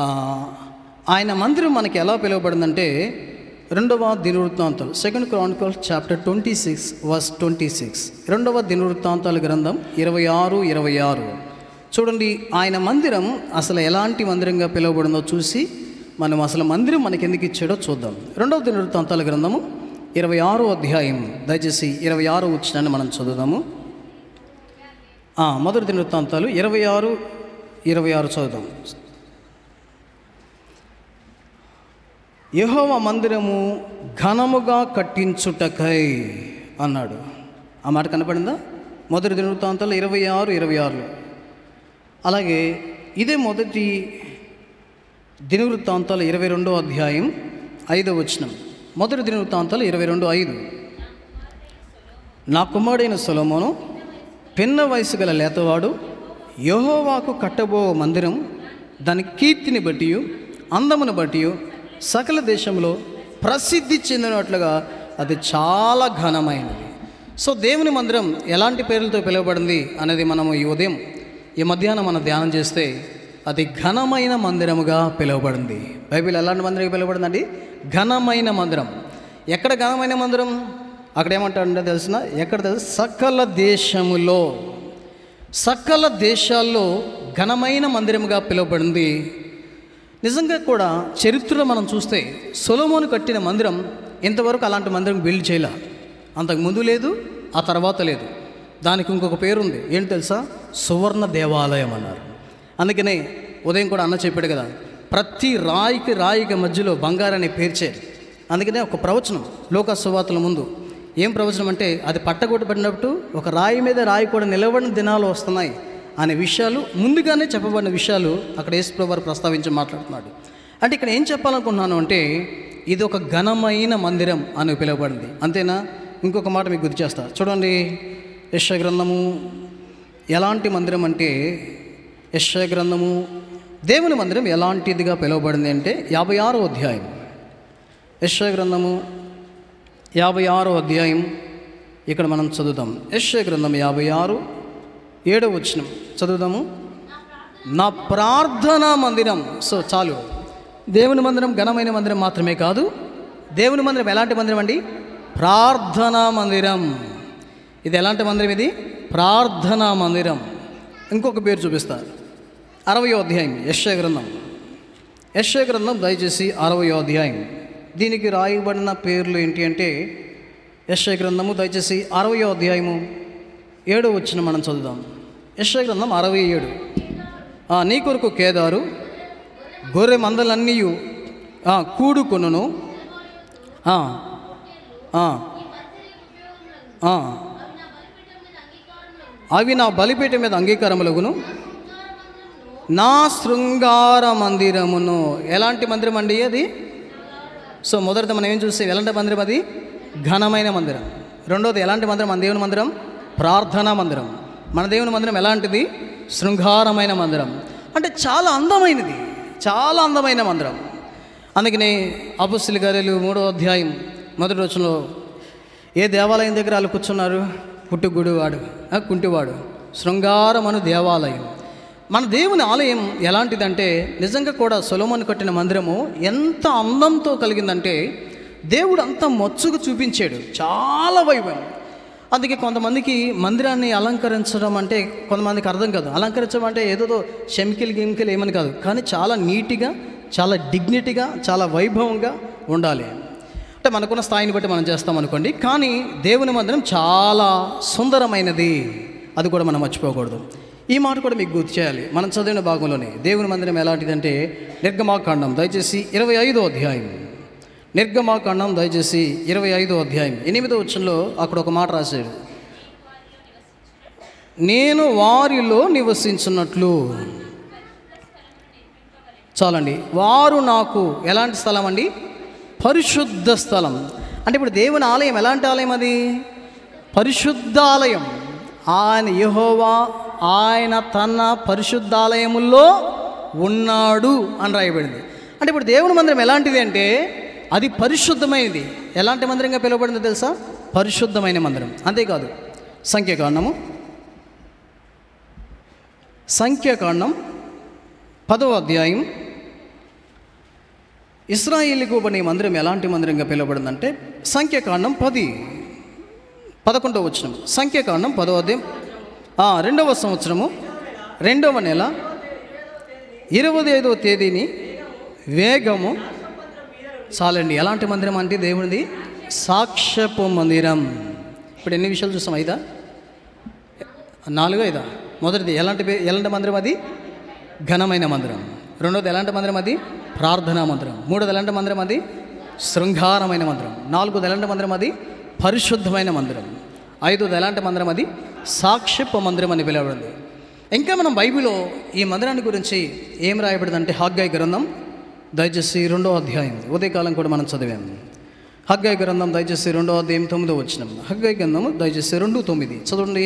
ఆయన మందిరం మనకి ఎలా పిలువబడిందంటే రెండవ దినవృత్తాంతాలు second chronicle chapter twenty six verse twenty six రెండవ దినవృత్తాంతాల గ్రంథం ఇరవై ఆరు ఇరవై ఆరు చూడండి ఆయన మందిరం అసలు ఎలాంటి మందిరంగా పిలువబడిందో చూసి మనం అసలు మందిరం మనకి ఎందుకు ఇచ్చాడో చూద్దాం రెండవ దినవృత్తాంతాల గ్రంథము ఇరవై ఆరో అధ్యాయం దయచేసి ఇరవై ఆరో వచ్చినాన్ని మనం చదువుదాము ఆ, మొదటి దినవృత్తాంతాలు ఇరవై ఆరు ఇరవై ఆరు చదువుదాం యెహోవ మందిరము ఘనముగా కట్టించుటకై అన్నాడు ఆ మాట కనపడిందా మొదటి దినవృత్తాంతాలు ఇరవై ఆరు ఇరవై ఆరులో అలాగే ఇదే మొదటి దినవృత్తాంతాలు ఇరవై రెండో అధ్యాయం ఐదో వచనం మొదటి దినవృత్తాంతాలు ఇరవై రెండు ఐదు నా కుమారుడైన సొలొమోను పిన్న వయసు గల లేతవాడు యెహోవాకు కట్టబో మందిరం దాని కీర్తిని బట్టి అందమును బట్టి సకల దేశంలో ప్రసిద్ధి చెందినట్లుగా అది చాలా ఘనమైనది సో దేవుని మందిరం ఎలాంటి పేర్లతో పిలువబడింది అనేది మనము ఈ ఉదయం ఈ మధ్యాహ్నం మనం ధ్యానం చేస్తే అది ఘనమైన మందిరముగా పిలువబడింది బైబిల్ ఎలాంటి మందిరంగా పిలువబడిందండి ఘనమైన మందిరం ఎక్కడ ఘనమైన మందిరం అక్కడ ఏమంటాడంటే తెలిసిన ఎక్కడ తెలుసు సకల దేశములో సకల దేశాల్లో ఘనమైన మందిరముగా పిలువబడింది నిజంగా కూడా చరిత్రలో మనం చూస్తే సొలమోను కట్టిన మందిరం ఇంతవరకు అలాంటి మందిరం బిల్డ్ చేయలే అంతకు ముందు లేదు ఆ తర్వాత లేదు దానికి ఇంకొక పేరు ఉంది ఏంటి తెలుసా సువర్ణ దేవాలయం అన్నారు అందుకనే ఉదయం కూడా అన్న చెప్పాడు కదా ప్రతి రాయికి రాయికి మధ్యలో బంగారాన్ని పేర్చారు అందుకనే ఒక ప్రవచనం లోక సువార్తల ముందు ఏం ప్రవచనం అంటే అది పట్టగొట్టబడినట్టు ఒక రాయి మీద రాయి కూడా నిలబడిన దినాలు వస్తున్నాయి అనే విషయాలు ముందుగానే చెప్పబడిన విషయాలు అక్కడ యేసుప్రభు వారు ప్రస్తావించి మాట్లాడుతున్నాడు అంటే ఇక్కడ ఏం చెప్పాలనుకుంటున్నాను అంటే ఇది ఒక ఘనమైన మందిరం అని పిలువబడింది అంతేనా ఇంకొక మాట మీకు గుర్తు చేస్తా చూడండి యశ గ్రంథము ఎలాంటి మందిరం అంటే యశ గ్రంథము దేవుని మందిరం ఎలాంటిదిగా పిలువబడింది అంటే యాభై ఆరో అధ్యాయం యశ గ్రంథము యాభై ఆరో అధ్యాయం ఇక్కడ మనం చదువుతాం యశ గ్రంథం యాభై ఆరు ఏడవ వచ్చినం చదువుదాము నా ప్రార్థనా మందిరం సో చాలు దేవుని మందిరం ఘనమైన మందిరం మాత్రమే కాదు దేవుని మందిరం ఎలాంటి మందిరం అండి ప్రార్థనా మందిరం ఇది ఎలాంటి మందిరం ఇది ప్రార్థనా మందిరం ఇంకొక పేరు చూపిస్తా అరవయో అధ్యాయం యశ్య గ్రంథం యశ్య గ్రంథం దయచేసి అరవయో అధ్యాయం దీనికి రాయబడిన పేర్లు ఏంటి అంటే యశ్య గ్రంథము దయచేసి అరవయో అధ్యాయము ఏడో వచ్చిన మనం చదువుదాం యశ్య గ్రంథం అరవై ఏడు ఆ, నీ కొరకు కేదారు గొర్రె మందలన్నీ కూడుకొనును ఆ, ఆ, ఆ. అవి నా బలిపీఠ మీద అంగీకారములగును నా శృంగార మందిరమును ఎలాంటి మందిరం అండి అది సో మొదటిది మనం ఏం చూస్తే ఎలాంటి మందిరం అది ఘనమైన మందిరం రెండోది ఎలాంటి మందిరం మన దేవుని మందిరం ప్రార్థనా మందిరం మన దేవుని మందిరం ఎలాంటిది శృంగారమైన మందిరం అంటే చాలా అందమైనది చాలా అందమైన మందిరం అందుకని అపుస్తుల గారెలు మూడో అధ్యాయం మొదటి రోజులో ఏ దేవాలయం దగ్గర వాళ్ళు కూర్చున్నారు పుట్టుగుడివాడు ఆ, కుంటివాడు శృంగారమను దేవాలయం మన దేవుని ఆలయం ఎలాంటిదంటే నిజంగా కూడా సొలమన్ కట్టిన మందిరము ఎంత అందంతో కలిగిందంటే దేవుడు అంత మచ్చుకు చూపించాడు చాలా వైభవం అందుకే కొంతమందికి మందిరాన్ని అలంకరించడం అంటే కొంతమందికి అర్థం కాదు అలంకరించడం అంటే ఏదో షెమికిల్ గిమికిల్ ఏమని కాదు కానీ చాలా నీట్గా చాలా డిగ్నిటీగా చాలా వైభవంగా ఉండాలి అంటే మనకున్న స్థాయిని బట్టి మనం చేస్తాం అనుకోండి కానీ దేవుని మందిరం చాలా సుందరమైనది అది కూడా మనం మర్చిపోకూడదు ఈ మాట కూడా మీకు గుర్తు చేయాలి మనం చదివిన భాగంలోనే దేవుని మందిరం ఎలాంటిదంటే నిర్గమాకాండం దయచేసి ఇరవై ఐదో అధ్యాయం నిర్గమాకాండం దయచేసి ఇరవై ఐదో అధ్యాయం ఎనిమిదో వచ్చంలో అక్కడ ఒక మాట రాశాడు నేను వారిలో నివసించున్నట్లు చాలండి వారు నాకు ఎలాంటి స్థలం అండి పరిశుద్ధ స్థలం అంటే ఇప్పుడు దేవుని ఆలయం ఎలాంటి ఆలయం అది పరిశుద్ధ ఆలయం ఆయన యెహోవా ఆయన తన పరిశుద్ధాలయములో ఉన్నాడు అని రాయబడింది అంటే ఇప్పుడు దేవుని మందిరం ఎలాంటిది అంటే అది పరిశుద్ధమైనది ఎలాంటి మందిరంగా పిలువబడిందో తెలుసా పరిశుద్ధమైన మందిరం అంతేకాదు సంఖ్యాకాండము సంఖ్యాకాండం పదవ అధ్యాయం ఇస్రాయిల్కి ఇవ్వబడిన ఈ మందిరం ఎలాంటి మందిరంగా పిలువబడిందంటే సంఖ్యాకాండం పది పదకొండవ వచనం సంఖ్యాకాండం పదవ అధ్యాయం ఆ, రెండవ సంవత్సరము రెండవ నెల ఇరవై ఐదవ తేదీని వేగము చాలండి ఎలాంటి మందిరం అంటే దేవునిది సాక్ష్యపు మందిరం ఇప్పుడు ఎన్ని విషయాలు చూస్తాం ఐదా నాలుగు ఐదా మొదటిది ఎలాంటి పే- ఎలాంటి మందిరం అది ఘనమైన మందిరం రెండోది ఎలాంటి మందిరం అది ప్రార్థనా మందిరం మూడోది ఎలాంటి మందిరం అది శృంగారమైన మందిరం నాలుగోది ఎలాంటి మందిరం అది పరిశుద్ధమైన మందిరం ఐదోది ఎలాంటి మందిరం అది సాక్ష్యపు మందిరం అని పిలువబడింది ఇంకా మనం బైబిల్లో ఈ మందిరాన్ని గురించి ఏం రాయబడిందంటే హాగ్గాయి గ్రంథం దయచేసి రెండో అధ్యాయం ఉదయకాలం కూడా మనం చదివాము హగ్గాయి గ్రంథం దయచేసి రెండో అధ్యాయం తొమ్మిదో వచ్చినాం హగ్గాయి గ్రంథము దయచేసి రెండు తొమ్మిది చదవండి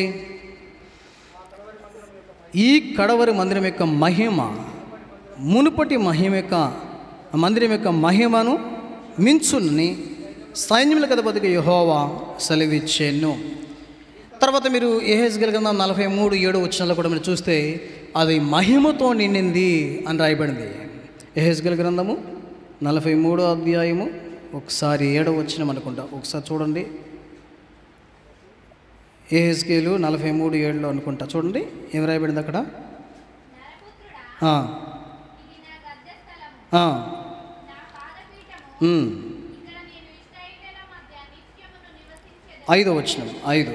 ఈ కడవరి మందిరం యొక్క మహిమ మునుపటి మహిమ యొక్క మందిరం యొక్క మహిమను మించుని సైన్యముల కథ బతికి యహోవా సెలవిచ్చాను తర్వాత మీరు ఏహెస్ గ్రంథం నలభై మూడు ఏడు వచ్చినాల్లో కూడా మీరు చూస్తే అది మహిమతో నిండింది అని రాయబడింది ఏహెస్ గ్రంథము నలభై మూడో అధ్యాయము ఒకసారి ఏడో వచ్చినాం అనుకుంటా ఒకసారి చూడండి ఏహెస్కేలు నలభై మూడు ఏడులో అనుకుంటా చూడండి ఏం రాయబడింది అక్కడ ఆ. ఆ. ఉమ్. ఐదో వచ్చిన ఐదు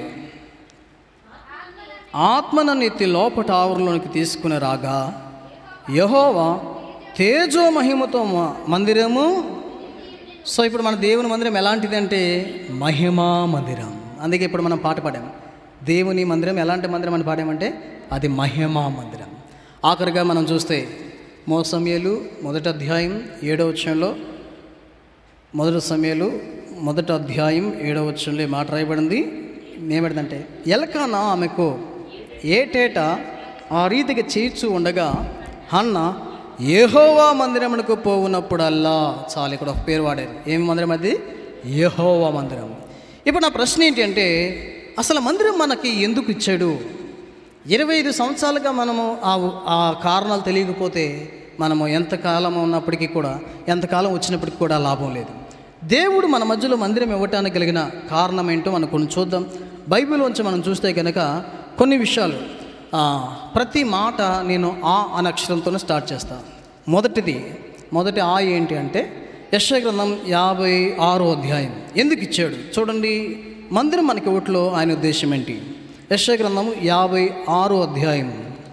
ఆత్మను ఎత్తి లోపట ఆవరణలోనికి తీసుకుని రాగా యహోవా తేజో మహిమతో మ- మందిరము సో ఇప్పుడు మన దేవుని మందిరం ఎలాంటిది అంటే మహిమా మందిరం అందుకే ఇప్పుడు మనం పాట పాడాం దేవుని మందిరం ఎలాంటి మందిరం అని పాడామంటే అది మహిమా మందిరం ఆఖరిగా మనం చూస్తే మో సమయాలు మొదటి అధ్యాయం ఏడవ వచనంలో మొదటి సమయాలు మొదటి అధ్యాయం ఏడవ వచనంలో ఈ మాట రాయబడింది ఏమడిందంటే ఎలకాన ఆమెకు ఏటేటా ఆ రీతిగా చేర్చు ఉండగా హన్న ఏహోవా మందిరమునకు పోవునప్పుడల్లా చాలు ఇక్కడ ఒక పేరు వాడారు ఏమి మందిరం అది ఏహోవా మందిరం ఇప్పుడు నా ప్రశ్న ఏంటి అంటే అసలు మందిరం మనకి ఎందుకు ఇచ్చాడు ఇరవై ఐదు సంవత్సరాలుగా మనము ఆ ఆ కారణాలు తెలియకపోతే మనము ఎంతకాలం ఉన్నప్పటికీ కూడా ఎంతకాలం వచ్చినప్పటికీ కూడా లాభం లేదు దేవుడు మన మధ్యలో మందిరం ఇవ్వటానికి కలిగిన కారణం ఏంటో మనం కొన్ని చూద్దాం బైబిల్లోంచి మనం చూస్తే కనుక కొన్ని విషయాలు ఆ, ప్రతి మాట నేను ఆ అనే అక్షరంతోనే స్టార్ట్ చేస్తాను మొదటిది మొదటి ఆ ఏంటి అంటే యశ గ్రంథం యాభై ఆరో అధ్యాయం ఎందుకు ఇచ్చాడు చూడండి మందిరం మనకి ఇవ్వట్లో ఆయన ఉద్దేశం ఏంటి యశ గ్రంథము యాభై ఆరో అధ్యాయం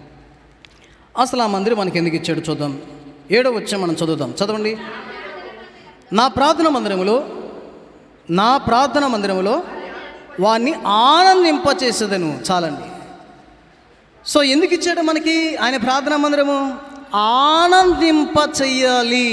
అసలు ఆ మందిరం మనకి ఎందుకు ఇచ్చాడు చూద్దాం ఏడో వచ్చే మనం చదువుదాం చదవండి నా ప్రార్థన మందిరములో నా ప్రార్థన మందిరములో వారిని ఆనందింపచేసేదను చాలండి సో ఎందుకు ఇచ్చాడు మనకి ఆయన ప్రార్థనా మందిరము ఆనందింప చెయ్యాలి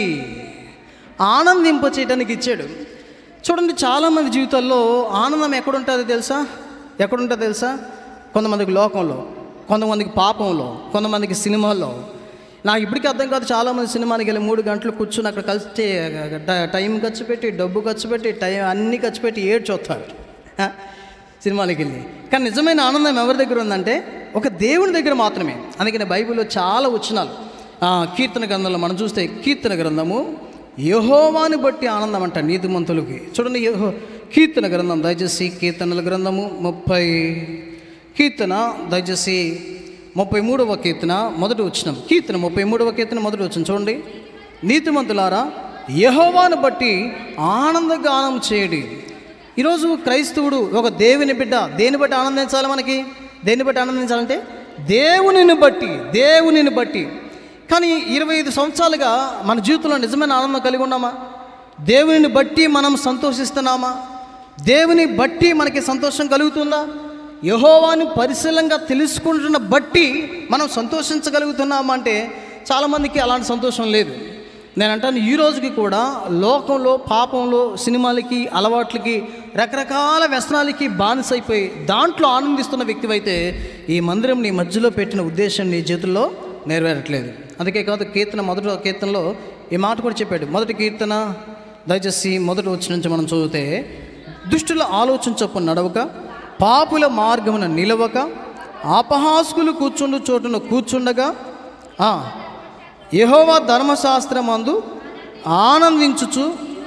ఆనందింప చేయడానికి ఇచ్చాడు చూడండి చాలామంది జీవితాల్లో ఆనందం ఎక్కడుంటుందో తెలుసా ఎక్కడుంటుందో తెలుసా కొంతమందికి లోకంలో కొంతమందికి పాపంలో కొంతమందికి సినిమాల్లో నాకు ఇప్పటికీ అర్థం కాదు చాలామంది సినిమానికి వెళ్ళి మూడు గంటలు కూర్చుని అక్కడ కలిసి ట- టైం ఖర్చు పెట్టి డబ్బు ఖర్చు పెట్టి టైం అన్నీ ఖర్చు పెట్టి ఏడ్చి వస్తారు ఆ? సినిమాలకి వెళ్ళి కానీ నిజమైన ఆనందం ఎవరి దగ్గర ఉందంటే ఒక దేవుని దగ్గర మాత్రమే అందుకని బైబిల్లో చాలా వచనాలు ఆ, కీర్తన గ్రంథంలో మనం చూస్తే కీర్తన గ్రంథము యహోవాని బట్టి ఆనందం అంట నీతిమంతులకి చూడండి యెహో కీర్తన గ్రంథం దయచేసి కీర్తనల గ్రంథము ముప్పై కీర్తన దయచేసి ముప్పై మూడవ కీర్తన మొదటి వచ్చిన కీర్తన ముప్పై మూడవ కీర్తన మొదటి వచ్చిన చూడండి నీతిమంతులారా యహోవాను బట్టి ఆనందగానం చేయడి ఈరోజు క్రైస్తవుడు ఒక దేవుని బిడ్డ దేని బట్టి ఆనందించాలి మనకి దేన్ని బట్టి ఆనందించాలంటే దేవునిని బట్టి దేవునిని బట్టి కానీ ఇరవై ఐదు సంవత్సరాలుగా మన జీవితంలో నిజమైన ఆనందం కలిగి ఉన్నామా దేవునిని బట్టి మనం సంతోషిస్తున్నామా దేవుని బట్టి మనకి సంతోషం కలుగుతుందా యహోవాని పరిశీలంగా తెలుసుకుంటున్న బట్టి మనం సంతోషించగలుగుతున్నామా అంటే చాలామందికి అలాంటి సంతోషం లేదు నేను అంటాను ఈ రోజుకి కూడా లోకంలో పాపంలో సినిమాలకి అలవాట్లకి రకరకాల వ్యసనాలకి బానిసైపోయి దాంట్లో ఆనందిస్తున్న వ్యక్తివైతే ఈ మందిరం నీ మధ్యలో పెట్టిన ఉద్దేశం నీ చేతుల్లో నెరవేరట్లేదు అందుకే కాదు కీర్తన మొదటి కీర్తనలో ఈ మాట కూడా చెప్పాడు మొదటి కీర్తన దయచేసి మొదటి వచ్చి నుంచి మనం చదివితే దుష్టుల ఆలోచన చొప్పున నడవక పాపుల మార్గమున నిలవక అపహాసుకులు కూర్చుండు చోటున కూర్చుండగా ఆ, యెహోవా ధర్మశాస్త్రమందు ఆనందించుచు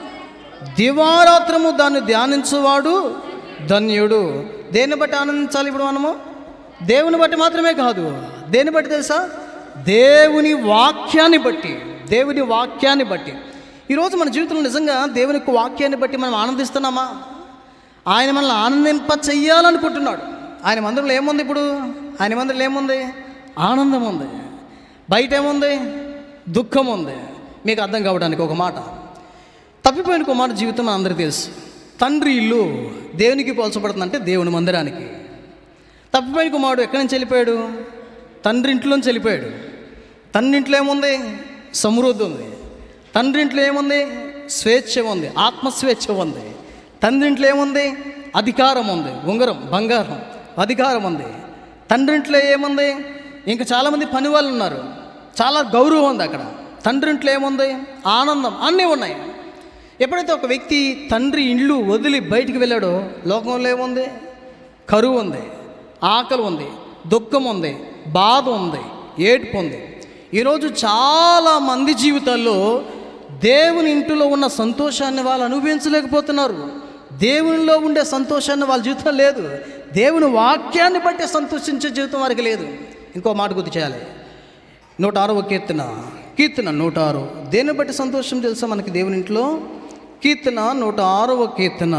దివారాత్రము దాన్ని ధ్యానించువాడు ధన్యుడు దేన్ని బట్టి ఆనందించాలి ఇప్పుడు మనము దేవుని బట్టి మాత్రమే కాదు దేన్ని బట్టి తెలుసా దేవుని వాక్యాన్ని బట్టి దేవుని వాక్యాన్ని బట్టి ఈరోజు మన జీవితంలో నిజంగా దేవుని యొక్క వాక్యాన్ని బట్టి మనం ఆనందిస్తున్నామా ఆయన మనల్ని ఆనందింప చెయ్యాలనుకుంటున్నాడు ఆయన మందిరంలో ఏముంది ఇప్పుడు ఆయన మందిరంలో ఏముంది ఆనందం ఉంది బయట ఏముంది దుఃఖం ఉంది మీకు అర్థం కావడానికి ఒక మాట తప్పిపోయిన కుమారు జీవితం అందరికీ తెలుసు తండ్రి ఇల్లు దేవునికి పోల్చబడుతుందంటే దేవుని మందిరానికి తప్పిపోయిన కుమారుడు ఎక్కడి నుంచి వెళ్ళిపోయాడు తండ్రి ఇంట్లోంచి వెళ్ళిపోయాడు తండ్రి ఇంట్లో ఏముంది సమృద్ధి ఉంది తండ్రి ఇంట్లో ఏముంది స్వేచ్ఛ ఉంది ఆత్మస్వేచ్ఛ ఉంది తండ్రి ఇంట్లో ఏముంది అధికారం ఉంది ఉంగరం బంగారం అధికారం ఉంది తండ్రి ఇంట్లో ఏముంది ఇంకా చాలామంది పని వాళ్ళు ఉన్నారు చాలా గౌరవం ఉంది అక్కడ తండ్రి ఇంట్లో ఏముంది ఆనందం అన్నీ ఉన్నాయి ఎప్పుడైతే ఒక వ్యక్తి తండ్రి ఇల్లు వదిలి బయటికి వెళ్ళాడో లోకంలో ఏముంది కరువు ఉంది ఆకలి ఉంది దుఃఖం ఉంది బాధ ఉంది ఏడుపు ఉంది ఈరోజు చాలా మంది జీవితాల్లో దేవుని ఇంటిలో ఉన్న సంతోషాన్ని వాళ్ళు అనుభవించలేకపోతున్నారు దేవునిలో ఉండే సంతోషాన్ని వాళ్ళ జీవితం లేదు దేవుని వాక్యాన్ని బట్టి సంతోషించే జీవితం వారికి లేదు ఇంకో మాట గుర్తు చేయాలి నూట ఆరవ కీర్తన కీర్తన నూట ఆరు దేన్ని బట్టి సంతోషం తెలుసా మనకి దేవుని ఇంట్లో కీర్తన నూట ఆరవ కీర్తన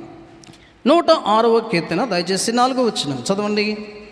నూట ఆరవ కీర్తన దయచేసి నాలుగో వచ్చిన చదవండి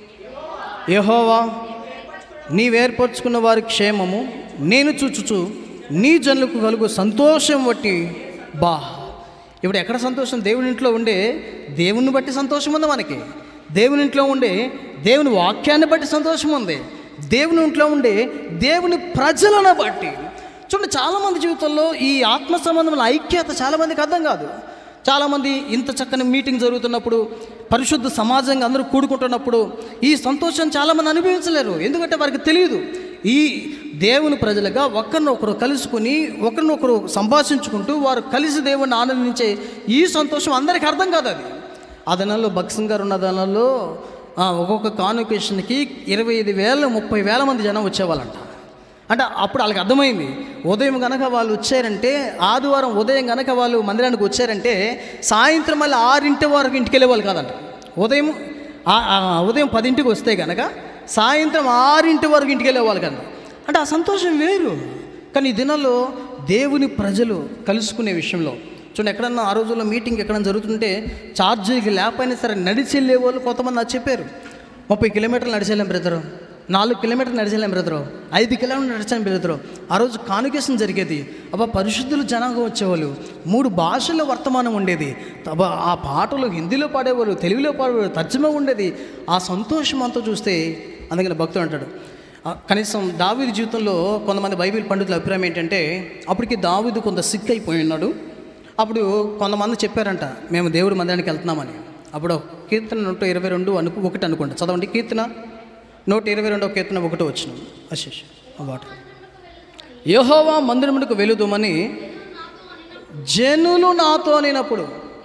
యహోవా నీవేర్పరచుకున్న వారి క్షేమము నేను చూచుచు నీ జనులకు కలుగు సంతోషం బట్టి బా ఇప్పుడు ఎక్కడ సంతోషం దేవుని ఇంట్లో ఉండే దేవుని బట్టి సంతోషం ఉంది మనకి దేవుని ఇంట్లో ఉండే దేవుని వాక్యాన్ని బట్టి సంతోషం ఉంది దేవుని ఇంట్లో ఉండే దేవుని ప్రజలను బట్టి చూడండి చాలామంది జీవితంలో ఈ ఆత్మ సంబంధమైన ఐక్యత చాలామందికి అర్థం కాదు చాలామంది ఇంత చక్కని మీటింగ్ జరుగుతున్నప్పుడు పరిశుద్ధ సమాజంగా అందరూ కూడుకుంటున్నప్పుడు ఈ సంతోషం చాలామంది అనుభవించలేరు ఎందుకంటే వారికి తెలియదు ఈ దేవుని ప్రజలుగా ఒకరినొకరు కలుసుకుని ఒకరినొకరు సంభాషించుకుంటూ వారు కలిసి దేవుని ఆనందించే ఈ సంతోషం అందరికీ అర్థం కాదు అది ఆ దినాల్లో భక్సింగ్ గారు ఉన్న దినాల్లో ఆ, ఒక్కొక్క కాన్వకేషన్కి ఇరవై ఐదు వేల ముప్పై వేల మంది జనం వచ్చేవాళ్ళంట అంటే అప్పుడు వాళ్ళకి అర్థమైంది ఉదయం కనుక వాళ్ళు వచ్చారంటే ఆదివారం ఉదయం కనుక వాళ్ళు మందిరానికి వచ్చారంటే సాయంత్రం మళ్ళీ ఆరింటి వరకు ఇంటికి వెళ్ళేవాళ్ళు కాదంట ఉదయం ఆ- ఆ ఉదయం పదింటికి వస్తే కనుక సాయంత్రం ఆరింటి వరకు ఇంటికి వెళ్ళేవాళ్ళు కనుక అంటే ఆ సంతోషం వేరు కానీ ఈ దినాల్లో దేవుని ప్రజలు కలుసుకునే విషయంలో చూడండి ఎక్కడన్నా ఆ రోజుల్లో మీటింగ్ ఎక్కడన్నా జరుగుతుంటే ఛార్జీకి లేకపోయినా సరే నడిచి వెళ్ళే వాళ్ళు కొంతమంది నాకు చెప్పారు ముప్పై కిలోమీటర్లు నడిచేళ్ళాం బ్రదరు నాలుగు కిలోమీటర్లు నడిచేళ్ళాం బ్రదరు ఐదు కిలోమీటర్లు నడిచాం బ్రదరు ఆ రోజు కానుకేషన్ జరిగేది అబ్బా పరిశుద్ధులు జనాంగం వచ్చేవాళ్ళు మూడు భాషల్లో వర్తమానం ఉండేది అబ్బా ఆ పాటలు హిందీలో పాడేవారు తెలుగులో పాడేవారు తర్జుమా ఉండేది ఆ సంతోషం అంతా చూస్తే అందుకని భక్తుడు అంటాడు ఆ, కనీసం దావీదు జీవితంలో కొంతమంది బైబిల్ పండితుల అభిప్రాయం ఏంటంటే అప్పటికి దావీదు కొంత సిక్ అయిపోయి ఉన్నాడు అప్పుడు కొంతమంది చెప్పారంట మేము దేవుడి మందిరానికి వెళ్తున్నామని అప్పుడు కీర్తన నూట ఇరవై రెండు అనుకు ఒకటి అనుకుంటా చదవండి కీర్తన నూట ఇరవై రెండో కీర్తన ఒకటి వచ్చిన అశేష్ వాట యహోవా మందిరమునకు వెలుదుమని జనులు నాతో అనినప్పుడు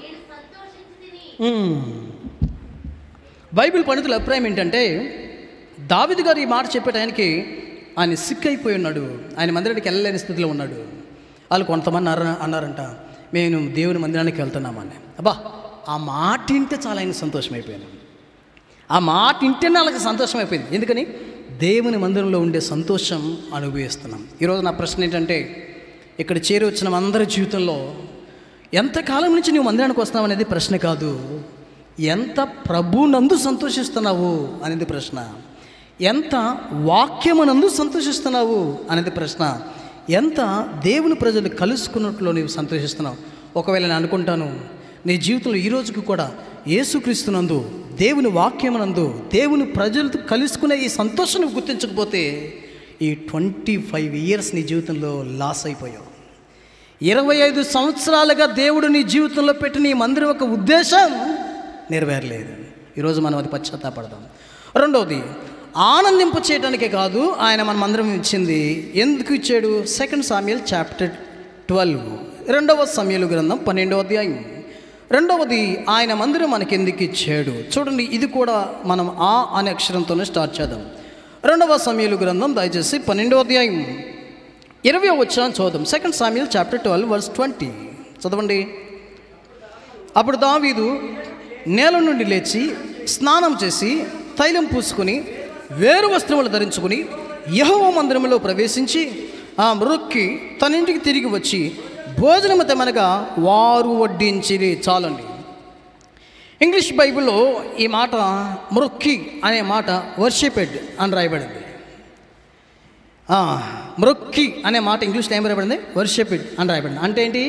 మ్మ్. బైబిల్ పండితుల అభిప్రాయం ఏంటంటే దావిద్ గారు ఈ మాట చెప్పే టైంకి ఆయన సిక్ అయిపోయి ఉన్నాడు ఆయన మందిరానికి వెళ్ళలేని స్థితిలో ఉన్నాడు వాళ్ళు కొంతమంది అన్నారు అన్నారంట మేము దేవుని మందిరానికి వెళ్తున్నామని అబ్బా ఆ మాట వింటే చాలా ఆయన సంతోషం అయిపోయాను ఆ మాట వింటేనే వాళ్ళకి సంతోషం అయిపోయింది ఎందుకని దేవుని మందిరంలో ఉండే సంతోషం అనుభవిస్తున్నాం ఈరోజు నా ప్రశ్న ఏంటంటే ఇక్కడ చేరి వచ్చిన అందరి జీవితంలో ఎంతకాలం నుంచి నువ్వు మందిరానికి వస్తున్నావు అనేది ప్రశ్న కాదు ఎంత ప్రభునందు సంతోషిస్తున్నావు అనేది ప్రశ్న ఎంత వాక్యమునందు సంతోషిస్తున్నావు అనేది ప్రశ్న ఎంత దేవుని ప్రజలు కలుసుకున్నట్లు నీవు సంతోషిస్తున్నావు ఒకవేళ నేను అనుకుంటాను నీ జీవితంలో ఈ రోజుకి కూడా యేసుక్రీస్తునందు దేవుని వాక్యమునందు దేవుని ప్రజలతో కలుసుకునే ఈ సంతోషం నువ్వు గుర్తించకపోతే ఈ ట్వంటీ ఫైవ్ ఇయర్స్ నీ జీవితంలో లాస్ అయిపోయావు ఇరవై ఐదు సంవత్సరాలుగా దేవుడు నీ జీవితంలో పెట్టిన ఈ మందిరం యొక్క ఉద్దేశం నెరవేరలేదు ఈరోజు మనం అది పశ్చాత్తాపడదాం రెండవది ఆనందింప చేయడానికే కాదు ఆయన మన మందిరం ఇచ్చింది ఎందుకు ఇచ్చాడు సెకండ్ సామ్యల్ చాప్టర్ ట్వెల్వ్ రెండవ సమయలు గ్రంథం పన్నెండవ అధ్యాయం రెండవది ఆయన మందిరం మనకి ఎందుకు ఇచ్చాడు చూడండి ఇది కూడా మనం ఆ అనే అక్షరంతోనే స్టార్ట్ చేద్దాం రెండవ సమయలు గ్రంథం దయచేసి పన్నెండవ అధ్యాయం ఇరవై వచ్చాను చూద్దాం second Samuel chapter twelve verse twenty చదవండి అప్పుడు దావీదు నేల నుండి లేచి స్నానం చేసి తైలం పూసుకొని వేరు వస్త్రములు ధరించుకుని యహోవ మందిరంలో ప్రవేశించి ఆ మృక్కి తన ఇంటికి తిరిగి వచ్చి భోజనము తెమనగా వారు వడ్డించిరి చాలండి ఇంగ్లీష్ బైబిల్లో ఈ మాట మృక్కి అనే మాట వర్షిపెడ్ అని రాయబడింది ఆ, మృక్కి అనే మాట ఇంగ్లీష్లో ఏం రాయబడింది వర్షిపిడ్ అని రాయబడింది అంటే ఏంటి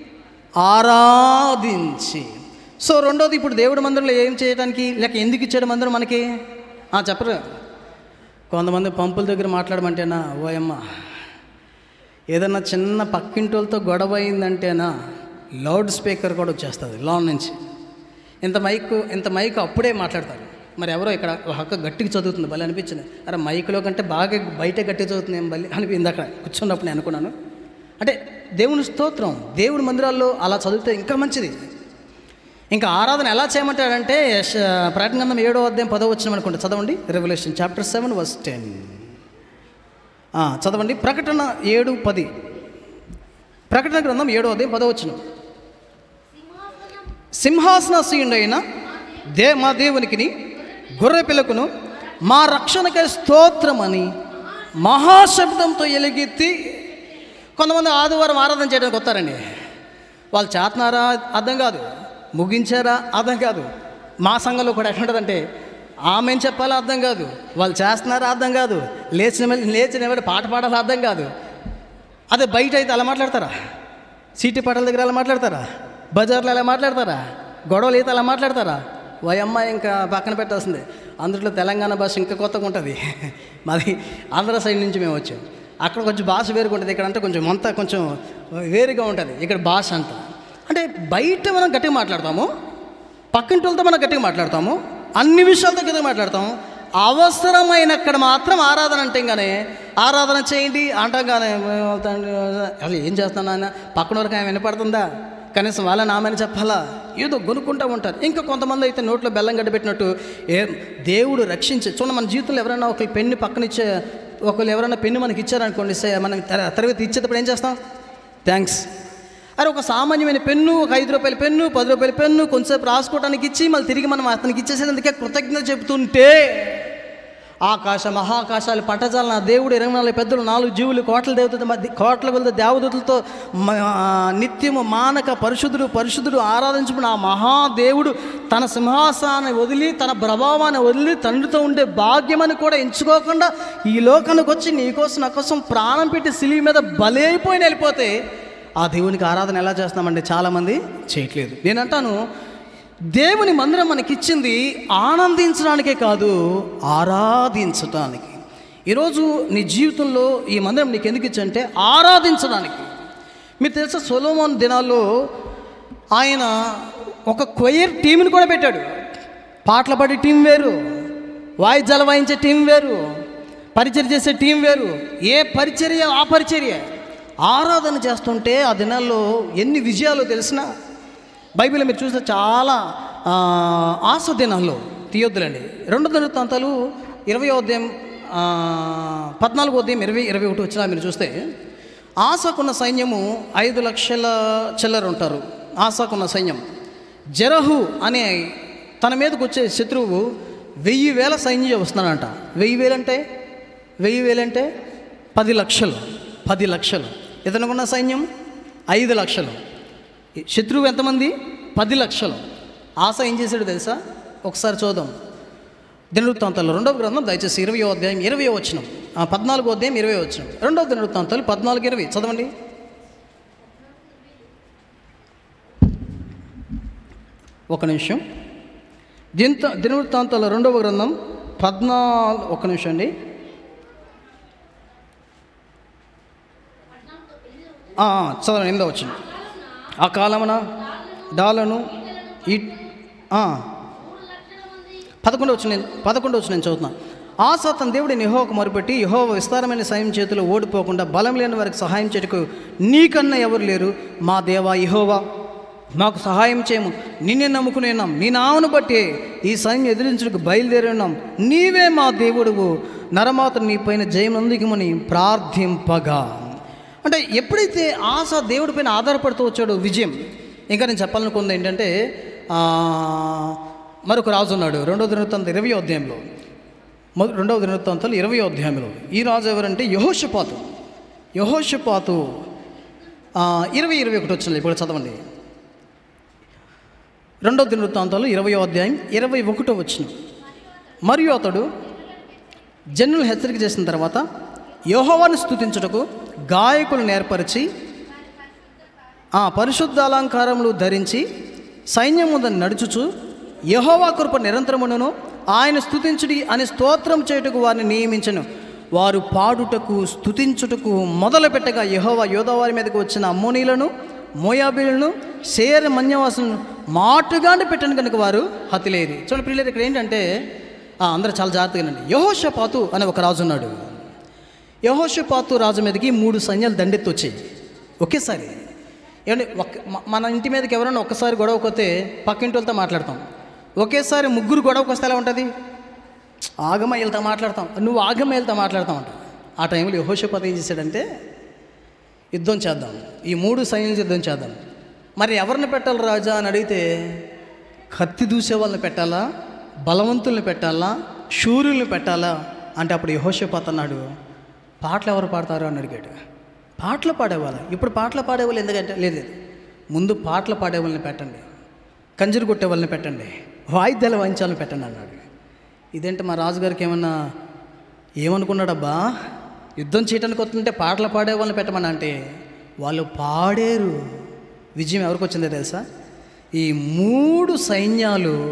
ఆరాధించి సో రెండోది ఇప్పుడు దేవుడి మందిరంలో ఏం చేయడానికి లేక ఎందుకు ఇచ్చాడు మందిరం మనకి ఆ, చెప్పరు కొంతమంది పంపుల దగ్గర మాట్లాడమంటేనా ఓయమ్మ ఏదన్నా చిన్న పక్కింటి వాళ్ళతో గొడవ అయిందంటేనా లౌడ్ స్పీకర్ కూడా వచ్చేస్తుంది లోన్ నుంచి ఇంత మైక్ ఇంత మైక్ అప్పుడే మాట్లాడతారు మరి ఎవరో ఇక్కడ ఒక హక్క గట్టిగా చదువుతుంది భలే అనిపించింది అరే మైక్లో కంటే బాగా బయట గట్టిగా చదువుతుంది ఏం బలి అనిపించింది అక్కడ కూర్చున్నప్పుడు నేను అనుకున్నాను అంటే దేవుని స్తోత్రం దేవుడి మందిరాల్లో అలా చదివితే ఇంకా మంచిది ఇంకా ఆరాధన ఎలా చేయమంటాడంటే యశ- ప్రకటన గ్రంథం ఏడో అధ్యాయం పదో వచ్చిన అనుకుంటా చదవండి revolution chapter seven verse ten చదవండి ప్రకటన ఏడు పది ప్రకటన గ్రంథం ఏడో అధ్యాయం పదో వచ్చిన సింహాసనసీయుడైన దే మా దేవునికిని గొర్రె పిల్లకును మా రక్షణకై స్తోత్రమని మహాశబ్దంతో ఎలుగెత్తి కొంతమంది ఆదివారం ఆరాధన చేయడానికి వస్తారండి వాళ్ళు చేతనారా అర్థం కాదు ముగించారా అర్థం కాదు మా సంఘంలో కూడా ఎట్లుంటుందంటే ఆమె చెప్పాలో అర్థం కాదు వాళ్ళు చేస్తున్నారా అర్థం కాదు లేచిన వెంట- లేచిన వెంట పాట పాడాలో అర్థం కాదు అదే బయట అయితే అలా మాట్లాడతారా సీటీ పాటల దగ్గర అలా మాట్లాడతారా బజార్లో అలా మాట్లాడతారా గొడవలు అయితే అలా మాట్లాడతారా వయమ్మ ఇంకా పక్కన పెట్టాల్సిందే అందులో తెలంగాణ భాష ఇంకా కొత్తగా ఉంటుంది మాది ఆంధ్ర సైడ్ నుంచి మేము వచ్చాం అక్కడ కొంచెం భాష వేరుగా ఉంటుంది ఇక్కడ అంటే కొంచెం అంతా కొంచెం వేరుగా ఉంటుంది ఇక్కడ భాష అంతా అంటే బయట మనం గట్టిగా మాట్లాడతాము పక్కింటి వాళ్ళతో మనం గట్టిగా మాట్లాడతాము అన్ని విషయాలతో గట్టిగా మాట్లాడతాము అవసరమైనక్కడ మాత్రం ఆరాధన అంటే కానీ ఆరాధన చేయండి అంటాం కానీ అసలు ఏం చేస్తాను ఆయన పక్కన వరకు ఆయన వినపడుతుందా కనీసం వాళ్ళ నామని చెప్పాలా ఏదో కొనుక్కుంటూ ఉంటారు ఇంకా కొంతమంది అయితే నోట్లో బెల్లం గడ్డబెట్టినట్టు ఏ దేవుడు రక్షించే చూడండి మన జీవితంలో ఎవరైనా ఒక పెన్ను పక్కన ఇచ్చే ఒకళ్ళు ఎవరైనా పెన్ను మనకి ఇచ్చారనుకోండి సే మనం తర- తరగతి ఇచ్చేటప్పుడు ఏం చేస్తాం థ్యాంక్స్ అరే ఒక సామాన్యమైన పెన్ను ఒక ఐదు రూపాయల పెన్ను పది రూపాయల పెన్ను కొంచెంసేపు రాసుకోవడానికి ఇచ్చి మళ్ళీ తిరిగి మనం అతనికి ఇచ్చేసేందుకే కృతజ్ఞత చెబుతుంటే ఆకాశ మహాకాశాలు పట్టజాల నా దేవుడు ఇరవై నాలుగు పెద్దలు నాలుగు జీవులు కోట్ల దేవతలతో మధ్య కోట్ల కొలత దేవదూతలతో మ- ఆ, నిత్యము మానక పరిశుద్ధుడు పరిశుద్ధుడు ఆరాధించుకున్న ఆ మహాదేవుడు తన సింహాసనాన్ని వదిలి తన ప్రభావాన్ని వదిలి తండ్రితో ఉండే భాగ్యమని కూడా ఎంచుకోకుండా ఈ లోకానికి వచ్చి నీకోసం నా కోసం ప్రాణం పెట్టి సిలివి మీద బలైపోయి వెళ్ళిపోతే ఆ దేవునికి ఆరాధన ఎలా చేస్తామంటే చాలామంది చేయట్లేదు నేనంటాను దేవుని మందిరం మనకిచ్చింది ఆనందించడానికే కాదు ఆరాధించటానికి ఈరోజు నీ జీవితంలో ఈ మందిరం నీకు ఎందుకు ఇచ్చంటే ఆరాధించడానికి మీరు తెలుసా సొలోమోన్ దినాల్లో ఆయన ఒక క్వైర్ టీంని కూడా పెట్టాడు పాటలు పాడే టీం వేరు వాయిద్యాలు వాయించే టీం వేరు పరిచర్య చేసే టీం వేరు ఏ పరిచర్య ఆ పరిచర్య ఆరాధన చేస్తుంటే ఆ దినాల్లో ఎన్ని విజయాలు తెలిసినా బైబిల్ మీరు చూస్తే చాలా ఆ, ఆశ దినాల్లో తీయొద్దులండి రెండు దినవృత్తాంతాలు ఇరవై అధ్యాయం ఆ, పద్నాలుగో అధ్యాయం ఇరవై ఇరవై ఒకటి వచ్చినా మీరు చూస్తే ఆశకున్న సైన్యము ఐదు లక్షల చిల్లర ఉంటారు ఆశకున్న సైన్యం జరహు అనే తన మీదకి వచ్చే శత్రువు వెయ్యి వేల సైన్యం వస్తున్నాడంట వెయ్యి వేలంటే వెయ్యి వేలంటే పది లక్షలు పది లక్షలు ఇతనుకున్న సైన్యం ఐదు లక్షలు ఈ శత్రువు ఎంతమంది పది లక్షలు ఆశ ఏం చేశాడు తెలుసా ఒకసారి చూద్దాం దినవృత్తాంతాలు రెండవ గ్రంథం దయచేసి ఇరవై అధ్యాయం ఇరవై వచ్చిన పద్నాలుగో అధ్యాయం ఇరవై వచ్చిన రెండవ దినవృత్తాంతాలు పద్నాలుగు ఇరవై చదవండి ఒక నిమిషం దింత దినవృత్తాంతాల రెండవ గ్రంథం పద్నాలుగు ఒక నిమిషం అండి ఆ, ఆ, చదవండి ఎనిమిదో వచ్చింది ఆ కాలమున డాలను ఈ ఆ, పదకొండు వచ్చి నేను పదకొండు వచ్చి నేను చదువుతున్నాను ఆశ తన దేవుడిని యహోకు మొరుపెట్టి యహోవ విస్తారమైన సాయం చేతిలో ఓడిపోకుండా బలం లేని వారికి సహాయం చేయటకు నీకన్నా ఎవరు లేరు మా దేవా యహోవా మాకు సహాయం చేయము నిన్నే నమ్ముకుని ఉన్నాం నీ నామను బట్టి ఈ సైన్యం ఎదిరించుటకు బయలుదేరి ఉన్నాం నీవే మా దేవుడువు నరమాత నీ పైన జయం అందుకమని ప్రార్థింపగా అంటే ఎప్పుడైతే ఆశ దేవుడి పైన ఆధారపడుతూ వచ్చాడో విజయం ఇంకా నేను చెప్పాలనుకుంది ఏంటంటే ఆ, మరొక రాజు ఉన్నాడు రెండవ దినవృత్తాంత ఇరవై అధ్యాయంలో మొద రెండవ దినవృత్తాంతాలు ఇరవై అధ్యాయంలో ఈ రాజు ఎవరంటే యహోషపాతు యహోషపాతు ఆ, ఇరవై ఇరవై ఒకటి వచ్చింది ఇప్పుడు చదవండి రెండవ దినవృత్తాంతాలు ఇరవై అధ్యాయం ఇరవై ఒకటో వచ్చిన మరియు అతడు జనులు హెచ్చరిక చేసిన తర్వాత యెహోవాను స్తుతించుటకు గాయకులను ఏర్పరిచి ఆ పరిశుద్ధ అలంకారములు ధరించి సైన్యం ముందు నడుచుచు యెహోవా కృప నిరంతరమును ఆయన స్తుతించుడి అని స్తోత్రం చేయుటకు వారిని నియమించను వారు పాడుటకు స్తుతించుటకు మొదలు పెట్టగా యెహోవా యోధవారి మీదకు వచ్చిన అమ్మోనీలను మోయాబీలను సేర మన్యవాసులను మాటుగాండి పెట్టను కనుక వారు హతిలేరి చూడండి పిల్లలు ఇక్కడ ఏంటంటే ఆ, అందరూ చాలా జాగ్రత్తగానండి యహోషపాతు అనే ఒక రాజు ఉన్నాడు యహోషపాతు రాజు మీదకి మూడు సైన్యాలు దండెత్తి వచ్చాయి ఒకేసారి ఏమండి ఒక్క మ- మన ఇంటి మీదకి ఎవరైనా ఒక్కసారి గొడవకి వస్తే పక్కింటి వాళ్ళతో మాట్లాడతాం ఒకేసారి ముగ్గురు గొడవకి వస్తే ఎలా ఉంటుంది ఆగమ వెళ్తా మాట్లాడతాం నువ్వు ఆగమ వెళ్తా మాట్లాడతాం అంట ఆ టైంలో యహోషపాతు ఏం చేశాడంటే యుద్ధం చేద్దాం ఈ మూడు సైన్యం యుద్ధం చేద్దాం మరి ఎవరిని పెట్టాలి రాజా అని అడిగితే కత్తి దూసే వాళ్ళని పెట్టాలా బలవంతుల్ని పెట్టాలా శూరుల్ని పెట్టాలా అంటే అప్పుడు యహోషపాత్ అన్నాడు పాటలు ఎవరు పాడతారు అని అడిగాడు పాటలు పాడేవాళ్ళు ఇప్పుడు పాటలు పాడేవాళ్ళు ఎందుకంటే లేదు లేదు. ముందు పాటలు పాడేవాళ్ళని పెట్టండి కంజరు కొట్టే వాళ్ళని పెట్టండి వాయిద్యాలు వాయించాలని పెట్టండి అన్నాడు ఇదేంటి మా రాజుగారికి ఏమన్నా ఏమనుకున్నాడబ్బా యుద్ధం చేయడానికి వస్తుంటే పాటలు పాడే వాళ్ళని పెట్టమని అంటే వాళ్ళు పాడేరు విజయం ఎవరికి వచ్చిందో తెలుసా ఈ మూడు సైన్యాలు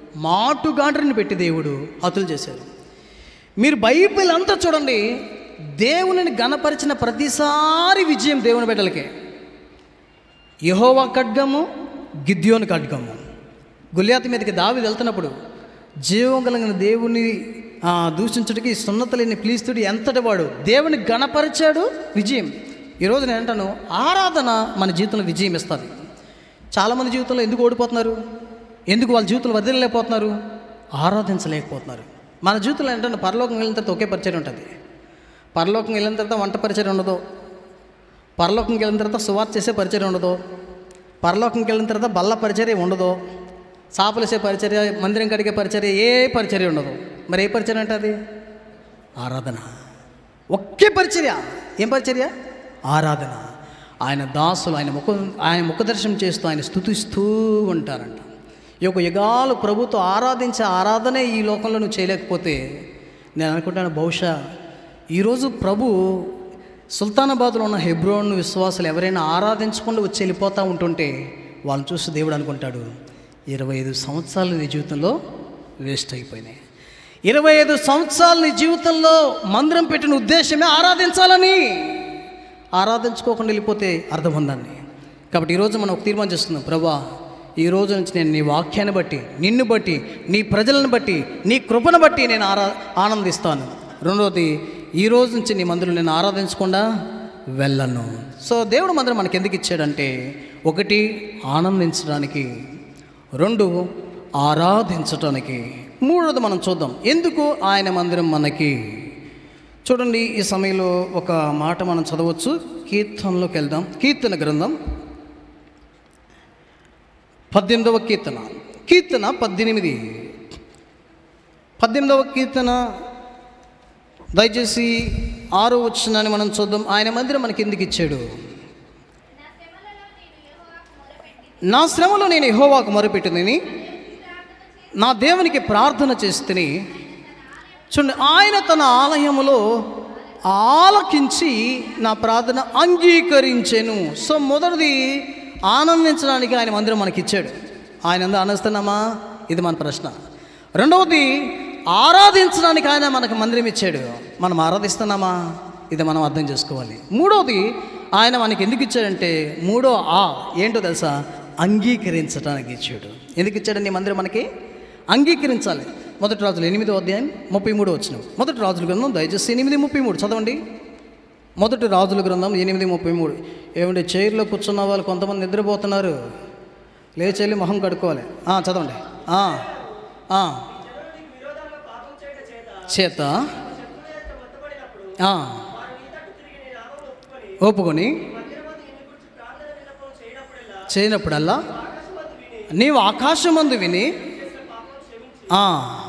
మాటుగాండ్రిని పెట్టి దేవుడు హతులు చేశారు మీరు బైబిల్ అంతా చూడండి దేవునిని గణపరిచిన ప్రతిసారి విజయం దేవుని బిడ్డలకే యహోవా ఖడ్గము గిద్యోని ఖడ్గము గుళ్యాతి మీదకి దావి వెళ్తున్నప్పుడు జీవం కలిగిన దేవుని ఆ, దూషించుడికి సున్నత లేని ప్లీస్తుడు ఎంతటి వాడు దేవుని గణపరిచాడు విజయం ఈరోజు నేను అంటాను ఆరాధన మన జీవితంలో విజయం ఇస్తుంది చాలామంది జీవితంలో ఎందుకు ఓడిపోతున్నారు ఎందుకు వాళ్ళ జీవితంలో వదిలేకపోతున్నారు ఆరాధించలేకపోతున్నారు మన జీవితంలో ఏంటంటే పరలోకం వెళ్ళిన తర్వాత ఒకే పరిచయం ఉంటుంది పరలోకం వెళ్ళిన తర్వాత వంట పరిచయం ఉండదు పరలోకంకి వెళ్ళిన తర్వాత సువార్త చేసే పరిచయం ఉండదు పరలోకంకి వెళ్ళిన తర్వాత బల్ల పరిచర్య ఉండదు చాపలేసే పరిచర్య మందిరం కడిగే పరిచర్య ఏ పరిచర్య ఉండదు మరి ఏ పరిచర్య అంటే అది ఆరాధన ఒకే పరిచర్య ఏం పరిచర్య ఆరాధన ఆయన దాసులు ఆయన ముఖ ఆయన ముఖదర్శనం చేస్తూ ఆయన స్థుతిస్తూ ఉంటారంట ఈ యొక్క యుగాలు ప్రభుత్వం ఆరాధించే ఆరాధనే ఈ లోకంలో నువ్వు చేయలేకపోతే నేను అనుకుంటాను బహుశా ఈరోజు ప్రభు సుల్తానాబాద్లో ఉన్న హెబ్రోన్ విశ్వాసులు ఎవరైనా ఆరాధించకుండా వచ్చి వెళ్ళిపోతూ ఉంటుంటే వాళ్ళని చూసి దేవుడు అనుకుంటాడు ఇరవై ఐదు సంవత్సరాలు నీ జీవితంలో వేస్ట్ అయిపోయినాయి ఇరవై ఐదు సంవత్సరాలు నీ జీవితంలో మందిరం పెట్టిన ఉద్దేశమే ఆరాధించాలని ఆరాధించుకోకుండా వెళ్ళిపోతే అర్థం ఉందండి కాబట్టి ఈరోజు మనం ఒక తీర్మానం చేస్తున్నాం ప్రభా ఈ రోజు నుంచి నేను నీ వాక్యాన్ని బట్టి నిన్ను బట్టి నీ ప్రజలను బట్టి నీ కృపను బట్టి నేను ఆరా ఆనందిస్తాను రెండవది ఈ రోజు నుంచి నీ మందిరం నేను ఆరాధించకుండా వెళ్ళను సో దేవుడు మందిరం మనకి ఎందుకు ఇచ్చాడంటే ఒకటి ఆనందించడానికి రెండు ఆరాధించటానికి మూడవది మనం చూద్దాం ఎందుకు ఆయన మందిరం మనకి చూడండి ఈ సమయంలో ఒక మాట మనం చదవచ్చు కీర్తనలోకి వెళ్దాం కీర్తన గ్రంథం పద్దెనిమిదవ కీర్తన కీర్తన పద్దెనిమిది పద్దెనిమిదవ కీర్తన దయచేసి ఆరో వచ్చినాన్ని మనం చూద్దాం ఆయన మందిరం మనకి ఎందుకు ఇచ్చాడు నా శ్రమలో నేను యెహోవాకు మొరపెట్టిందని నా దేవునికి ప్రార్థన చేస్తుని చూడండి ఆయన తన ఆలయములో ఆలకించి నా ప్రార్థన అంగీకరించెను సో మొదటిది ఆనందించడానికి ఆయన మందిరం మనకి ఇచ్చాడు ఆయన అందరూ ఆనందిస్తున్నామా ఇది మన ప్రశ్న రెండవది ఆరాధించడానికి ఆయన మనకు మందిరం ఇచ్చాడు మనం ఆరాధిస్తున్నామా ఇది మనం అర్థం చేసుకోవాలి మూడవది ఆయన మనకి ఎందుకు ఇచ్చాడంటే మూడో ఆ ఏంటో తెలుసా అంగీకరించడానికి ఇచ్చాడు ఎందుకు ఇచ్చాడండి ఈ మందిరం మనకి అంగీకరించాలి మొదటి రాజులు ఎనిమిదో అధ్యాయం ముప్పై మూడు వచ్చిన మొదటి రాజుల గ్రంథం దయచేసి ఎనిమిది ముప్పై మూడు చదవండి మొదటి రాజుల గ్రంథం ఎనిమిది ముప్పై మూడు ఏమంటే చైర్లో కూర్చున్న వాళ్ళు కొంతమంది నిద్రపోతున్నారు లేచి వెళ్ళి మొహం కడుక్కోవాలి ఆ, చదవండి ఆ, ఆ. చేత ఆ. ఒప్పుకొని చేయనప్పుడల్లా నీవు ఆకాశమందు విని ఆ.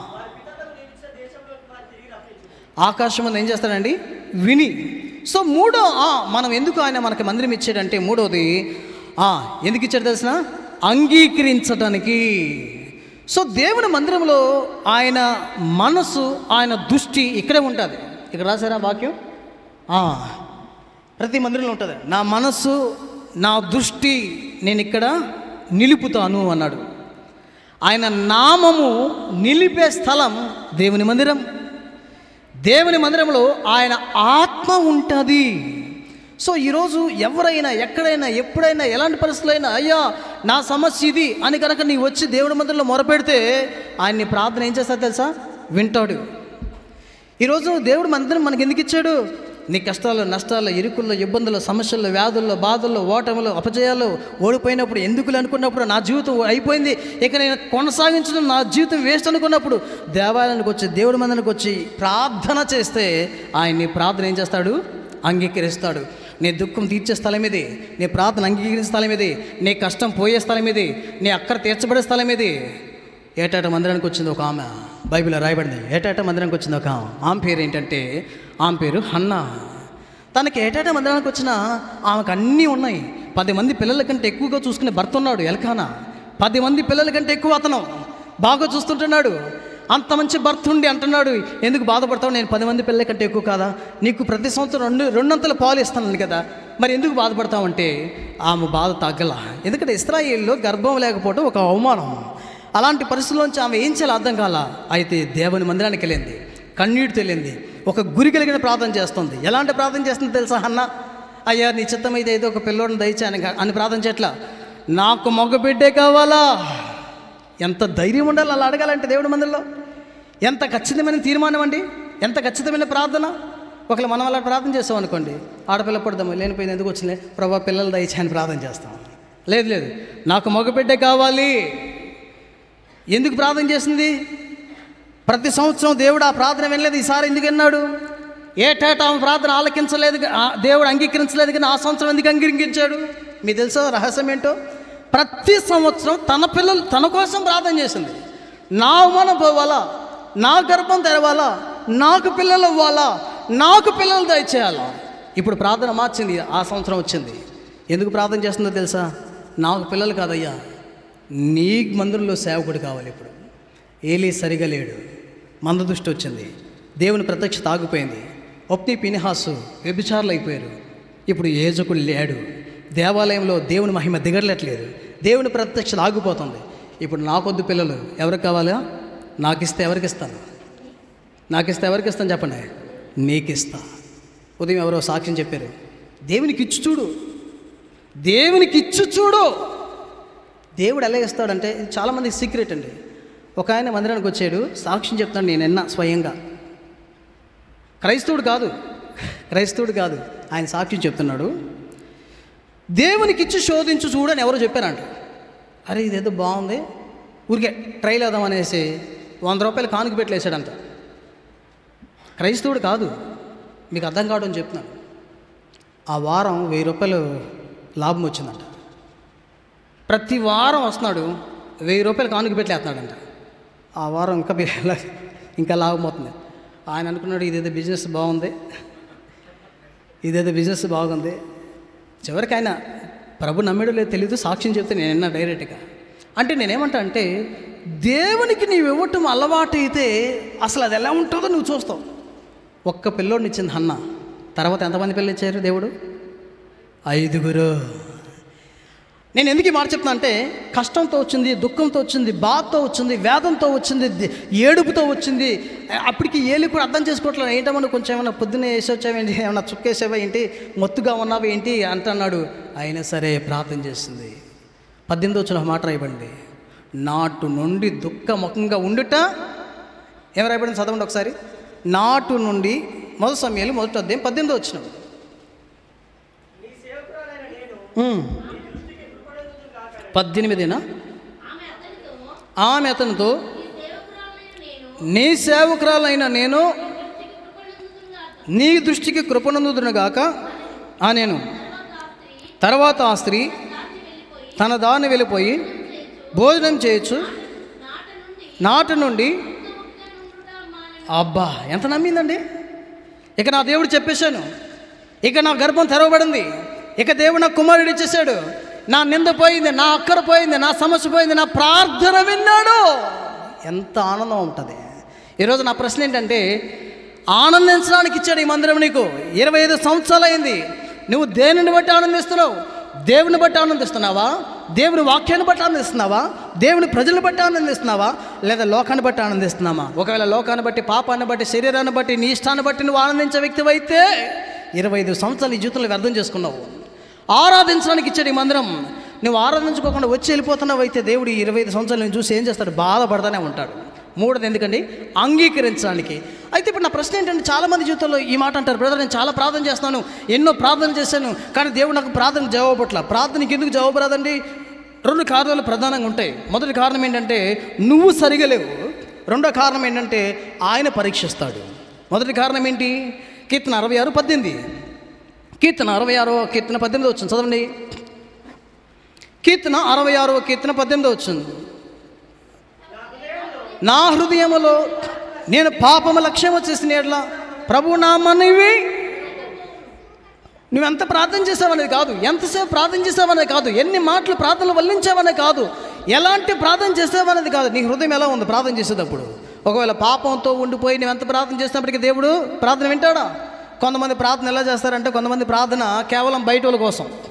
ఆకాశం ఏం చేస్తాడండి విని సో మూడో ఆ, మనం ఎందుకు ఆయన మనకి మందిరం ఇచ్చాడంటే మూడోది ఆ, ఎందుకు ఇచ్చాడు తెలిసిన అంగీకరించడానికి సో దేవుని మందిరంలో ఆయన మనసు ఆయన దృష్టి ఇక్కడే ఉంటుంది ఇక్కడ రాశారా వాక్యం ఆ, ప్రతి మందిరంలో ఉంటుంది నా మనస్సు నా దృష్టి నేను ఇక్కడ నిలుపుతాను అన్నాడు ఆయన నామము నిలిపే స్థలం దేవుని మందిరం దేవుని మందిరంలో ఆయన ఆత్మ ఉంటుంది సో ఈరోజు ఎవరైనా ఎక్కడైనా ఎప్పుడైనా ఎలాంటి పరిస్థితులైనా అయ్యా నా సమస్య ఇది అని కనుక నీ వచ్చి దేవుడి మందిరంలో మొరపెడితే ఆయన్ని ప్రార్థన ఏం చేస్తాడు తెలుసా వింటాడు ఈరోజు దేవుడు మందిరం మనకి ఎందుకు ఇచ్చాడు నీ కష్టాలు నష్టాలు ఇరుకుల్లో ఇబ్బందులు సమస్యల్లో వ్యాధుల్లో బాధల్లో ఓటములు అపజయాలు ఓడిపోయినప్పుడు ఎందుకులు అనుకున్నప్పుడు నా జీవితం అయిపోయింది ఇక నేను కొనసాగించడం నా జీవితం వేస్ట్ అనుకున్నప్పుడు దేవాలయానికి వచ్చి దేవుడి మందిరానికి వచ్చి ప్రార్థన చేస్తే ఆయన నీ ప్రార్థన ఏం చేస్తాడు అంగీకరిస్తాడు నీ దుఃఖం తీర్చే స్థలం ఇది నీ ప్రార్థన అంగీకరించే స్థలం ఇది నీ కష్టం పోయే స్థలం ఇది నీ అక్కర తీర్చబడే స్థలం ఇది ఏటాట మందిరానికి వచ్చింది ఒక ఆమె బైబిల్లో రాయబడింది ఏటాట మందిరానికి వచ్చింది ఒక ఆమె ఆమె పేరు ఏంటంటే ఆమె పేరు హన్నా తనకి ఏటాట మందిరానికి వచ్చిన ఆమెకు అన్నీ ఉన్నాయి పది మంది పిల్లల కంటే ఎక్కువగా చూసుకునే భర్త ఉన్నాడు ఎలకానా పది మంది పిల్లల కంటే ఎక్కువ అతను బాగా చూస్తుంటున్నాడు అంత మంచి భర్త ఉండి అంటున్నాడు ఎందుకు బాధపడతావు నేను పది మంది పిల్లల కంటే ఎక్కువ కాదా నీకు ప్రతి సంవత్సరం రెండు రెండంతల పాలు ఇస్తాను కదా మరి ఎందుకు బాధపడతావంటే ఆమె బాధ తగ్గల ఎందుకంటే ఇస్రాయేల్లో గర్భం లేకపోవడం ఒక అవమానం అలాంటి పరిస్థితుల్లోంచి ఆమె ఏం చేయాలో అర్థం కాల అయితే దేవుని మందిరానికి వెళ్ళింది కన్నీటి తెలియంది ఒక గురి కలిగిన ప్రార్థన చేస్తుంది ఎలాంటి ప్రార్థన చేస్తుంది తెలుసా అన్న అయ్యా నీ చిత్తం అయితే ఏదో ఒక పిల్లోడిని దయచాను అని ప్రార్థన చేయట్లా నాకు మగ బిడ్డే కావాలా ఎంత ధైర్యం ఉండాలి అలా అడగాలంటే దేవుడి మందిరంలో ఎంత ఖచ్చితమైన తీర్మానం అండి ఎంత ఖచ్చితమైన ప్రార్థన ఒకవేళ మనం అలా ప్రార్థన చేస్తాం అనుకోండి ఆడపిల్ల పడదాము లేనిపోయింది ఎందుకు వచ్చింది ప్రభా పిల్లలు దయచాయని ప్రార్థన చేస్తాం లేదు లేదు నాకు మగబిడ్డ కావాలి ఎందుకు ప్రార్థన చేసింది ప్రతి సంవత్సరం దేవుడు ఆ ప్రార్థన వినలేదు ఈసారి ఎందుకు విన్నాడు ఏటేటా ఆమె ప్రార్థన ఆలకించలేదు గా- ఆ దేవుడు అంగీకరించలేదు కానీ ఆ సంవత్సరం ఎందుకు అంగీకరించాడు మీకు తెలుసా రహస్యం ఏంటో ప్రతి సంవత్సరం తన పిల్లలు తన కోసం ప్రార్థన చేసింది నా మన పోవాలా నా గర్భం తెరవాలా నాకు పిల్లలు ఇవ్వాలా నాకు పిల్లలు దయచేయాలా ఇప్పుడు ప్రార్థన మార్చింది ఆ సంవత్సరం వచ్చింది ఎందుకు ప్రార్థన చేస్తుందో తెలుసా నాకు పిల్లలు కాదయ్యా నీ మందిరంలో సేవకుడు కావాలి ఇప్పుడు ఏలీ సరిగా లేడు మంద దృష్టి వచ్చింది దేవుని ప్రత్యక్షత ఆగిపోయింది ఒప్ని పినిహాసు వ్యభిచారులు అయిపోయారు ఇప్పుడు ఏజకుడు లేడు దేవాలయంలో దేవుని మహిమ దిగరలేట్లేదు దేవుని ప్రత్యక్షత ఆగిపోతుంది ఇప్పుడు నాకొద్దు పిల్లలు ఎవరికి కావాలా నాకు ఇస్తే ఎవరికి ఇస్తాను నాకు ఇస్తే ఎవరికి ఇస్తాను చెప్పండి నీకు ఇస్తా ఉదయం ఎవరో సాక్ష్యం చెప్పారు దేవునికి ఇచ్చు చూడు దేవునికి ఇచ్చు చూడు దేవుడు ఎలా ఇస్తాడంటే ఇది చాలామంది సీక్రెట్ అండి ఒక ఆయన మందిరానికి వచ్చాడు సాక్ష్యం చెప్తాడు నేను ఎన్న స్వయంగా క్రైస్తవుడు కాదు క్రైస్తవుడు కాదు ఆయన సాక్ష్యం చెప్తున్నాడు దేవునికి ఇచ్చి శోధించు చూడు అని ఎవరో చెప్పారంట అరే ఇదేదో బాగుంది ఊరికే ట్రై లేదాం అనేసి వంద రూపాయలు కానుక పెట్టి వేసాడంట క్రైస్తవుడు కాదు మీకు అర్థం కావడం చెప్తున్నాను ఆ వారం వెయ్యి రూపాయలు లాభం వచ్చిందంట ప్రతి వారం వస్తున్నాడు వెయ్యి రూపాయలు కానుక పెట్టి వేస్తున్నాడంట ఆ వారం ఇంకా బి- ఇంకా లాభం అవుతుంది ఆయన అనుకున్నాడు ఇదేదో బిజినెస్ బాగుంది ఇదేదో బిజినెస్ బాగుంది చివరికి ఆయన ప్రభు నమ్మేడో లేదు తెలీదు సాక్ష్యం చెప్తే నేను విన్నా డైరెక్ట్గా అంటే నేనేమంటా అంటే దేవునికి నీవు ఇవ్వటం అలవాటు అయితే అసలు అది ఎలా ఉంటుందో నువ్వు చూస్తావు ఒక్క పిల్లోడిని ఇచ్చింది అన్న తర్వాత ఎంతమంది పిల్లలు ఇచ్చారు దేవుడు ఐదుగురు నేను ఎందుకు ఈ మాట చెప్తున్నా అంటే కష్టంతో వచ్చింది దుఃఖంతో వచ్చింది బాధతో వచ్చింది వేదంతో వచ్చింది ది- ఏడుపుతో వచ్చింది అప్పటికి ఏలి కూడా అర్థం చేసుకోవట్లేదు ఏంటమ్మా కొంచెం ఏమైనా పొద్దున్నే వేసి వచ్చావేంటి ఏమైనా చుక్కేసావా ఏంటి మొత్తుగా ఉన్నావా ఏంటి అంటున్నాడు అయినా సరే ప్రార్థన చేస్తుంది పద్దెనిమిది వచ్చిన మాట రాయబడింది నాటు నుండి దుఃఖముఖంగా ఉండుట ఏం రాయబడింది చదవండి ఒకసారి నాటు నుండి మొదటి సమయాలు మొదటి అధ్యాయం పద్దెనిమిది వచ్చినాం ఉమ్. పద్దెనిమిదినా ఆమె అతనితో నీ సేవకురాలైన నేను నీ దృష్టికి కృపనందుదునుగాక ఆ నేను తర్వాత ఆ స్త్రీ తన దాన్ని వెళ్ళిపోయి భోజనం చేయొచ్చు నాటి నుండి అబ్బా ఎంత నమ్మిందండి ఇక నా దేవుడు చెప్పేశాను ఇక నా గర్భం తెరవబడింది ఇక దేవుడు నా కుమారుడు ఇచ్చేసాడు నా నింద పోయింది నా అక్కర పోయింది నా సమస్య పోయింది నా ప్రార్థన విన్నాడు ఎంత ఆనందం ఉంటుంది ఈరోజు నా ప్రశ్న ఏంటంటే ఆనందించడానికి ఇచ్చాడు ఈ మందిరం నీకు ఇరవై ఐదు సంవత్సరాలు అయింది నువ్వు దేనిని బట్టి ఆనందిస్తున్నావు దేవుని బట్టి ఆనందిస్తున్నావా దేవుని వాక్యాన్ని బట్టి ఆనందిస్తున్నావా దేవుని ప్రజలను బట్టి ఆనందిస్తున్నావా లేదా లోకాన్ని బట్టి ఆనందిస్తున్నావా ఒకవేళ లోకాన్ని బట్టి పాపాన్ని బట్టి శరీరాన్ని బట్టి నీ ఇష్టాన్ని బట్టి నువ్వు ఆనందించే వ్యక్తివైతే ఇరవై ఐదు సంవత్సరాలు ఈ జీవితంలో వ్యర్థం చేసుకున్నావు ఆరాధించడానికి ఇచ్చాడు ఈ మందిరం నువ్వు ఆరాధించుకోకుండా వచ్చి వెళ్ళిపోతున్నావు అయితే దేవుడు ఈ ఇరవై ఐదు సంవత్సరాలు నేను చూసి ఏం చేస్తాడు బాధపడతానే ఉంటాడు మూడోది ఎందుకండి అంగీకరించడానికి అయితే ఇప్పుడు నా ప్రశ్న ఏంటంటే చాలామంది జీవితంలో ఈ మాట అంటారు బ్రదర్ నేను చాలా ప్రార్థన చేస్తున్నాను ఎన్నో ప్రార్థన చేశాను కానీ దేవుడు నాకు ప్రార్థన జవాబట్ల ప్రార్థనకి ఎందుకు జవాబు రాదండి రెండు కారణాలు ప్రధానంగా ఉంటాయి మొదటి కారణం ఏంటంటే నువ్వు సరిగా లేవు రెండో కారణం ఏంటంటే ఆయన పరీక్షిస్తాడు మొదటి కారణం ఏంటి కీర్తన అరవై ఆరు పద్దెనిమిది కీర్తన అరవై ఆరో కీర్తన పద్దెనిమిది వచ్చింది చదవండి కీర్తన అరవై ఆరో కీర్తన పద్దెనిమిది వచ్చింది నా హృదయములో నేను పాపము లక్ష్యం వచ్చేసిన ఎట్లా ప్రభు నా మనవి నువ్వెంత ప్రార్థన చేసావనేది కాదు ఎంతసేపు ప్రార్థన చేసావనేది కాదు ఎన్ని మాటలు ప్రార్థనలు వల్లించావనే కాదు ఎలాంటి ప్రార్థన చేసావనేది కాదు నీ హృదయం ఎలా ఉంది ప్రార్థన చేసేటప్పుడు ఒకవేళ పాపంతో ఉండిపోయి నువ్వు ఎంత ప్రార్థన చేసినప్పటికీ దేవుడు ప్రార్థన వింటాడా కొంతమంది ప్రార్థన ఎలా చేస్తారంటే కొంతమంది ప్రార్థన కేవలం బయట వాళ్ళ కోసం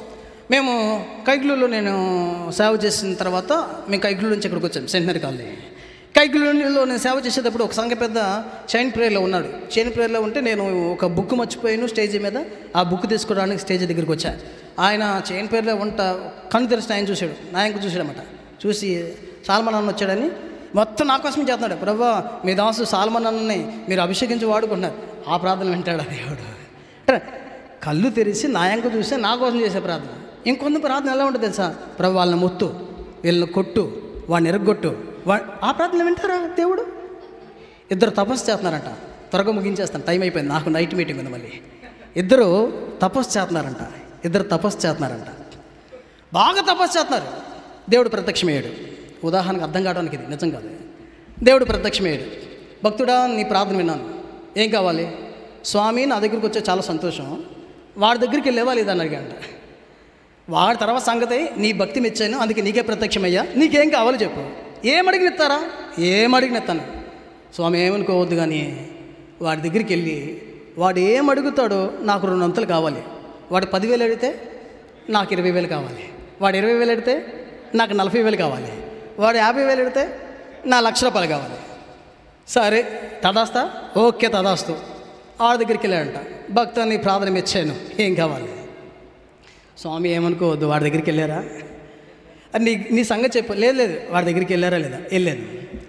మేము కైకులూరులో నేను సేవ చేసిన తర్వాత మేము కైకులూరు నుంచి ఇక్కడికి వచ్చాం సెంటనరీ కాలనీ కైకులూరులో నేను సేవ చేసేటప్పుడు ఒక సంఘ పెద్ద చైన్ ప్రేయర్లో ఉన్నాడు చైన్ ప్రేయర్లో ఉంటే నేను ఒక బుక్ మర్చిపోయాను స్టేజ్ మీద ఆ బుక్ తీసుకోవడానికి స్టేజ్ దగ్గరికి వచ్చా ఆయన చైన్ ప్రేయర్లో ఉంట కన్ను తెరిచిన ఆయన చూశాడు నాయకు చూశాడనమాట చూసి సాల్మన్ అన్న వచ్చాడని మొత్తం నా కోసం చేస్తున్నాడు ప్రభా మీ దాసు సాల్మన్ అన్నని మీరు అభిషేకించి వాడుకుంటున్నారు ఆ ప్రార్థన వింటాడు ఆ దేవుడు అంటే కళ్ళు తెరిచి నాయంక చూస్తే నా కోసం చేసే ప్రార్థన ఇంకొంత ప్రార్థన ఎలా ఉంటుంది తెలుసా ప్రభు వాళ్ళని మొత్తు వీళ్ళని కొట్టు వాడిని ఎరగొట్టు వా ఆ ప్రార్థన వింటారా దేవుడు ఇద్దరు తపస్సు చేస్తున్నారంట త్వరగా ముగించేస్తాను టైం అయిపోయింది నాకు నైట్ మీటింగ్ ఉంది మళ్ళీ ఇద్దరు తపస్సు చేస్తున్నారంట ఇద్దరు తపస్సు చేస్తున్నారంట బాగా తపస్సు చేస్తున్నారు దేవుడు ప్రత్యక్షమయ్యాడు ఉదాహరణకు అర్థం కావడానికి ఇది నిజం కాదు దేవుడు ప్రత్యక్షమయ్యాడు భక్తుడా నీ ప్రార్థన విన్నాను ఏం కావాలి స్వామి నా దగ్గరికి వచ్చే చాలా సంతోషం వాడి దగ్గరికి వెళ్ళేవా లేదని అడిగాడంట వాడి తర్వాత సంగతి నీ భక్తి మెచ్చాను అందుకే నీకే ప్రత్యక్షమయ్యా నీకేం కావాలో చెప్పు ఏం అడిగినెత్తారా ఏం అడిగినెత్తాను స్వామి ఏమనుకోవద్దు కానీ వాడి దగ్గరికి వెళ్ళి వాడు ఏం అడుగుతాడో నాకు రెండు వంతులు కావాలి వాడు పదివేలు అడిగితే నాకు ఇరవై వేలు కావాలి వాడు ఇరవై వేలు అడిగితే నాకు నలభై వేలు కావాలి వాడు యాభై వేలు అడిగితే నా లక్ష రూపాయలు కావాలి సరే తదాస్తా ఓకే తదాస్తు ఆడ దగ్గరికి వెళ్ళాడంట భక్త నీ ప్రార్థన మెచ్చాను ఏం కావాలి స్వామి ఏమనుకోవద్దు వాడి దగ్గరికి వెళ్ళారా అది నీ నీ సంగతి చెప్పు లేదు లేదు వాడి దగ్గరికి వెళ్ళారా లేదా వెళ్ళలేదు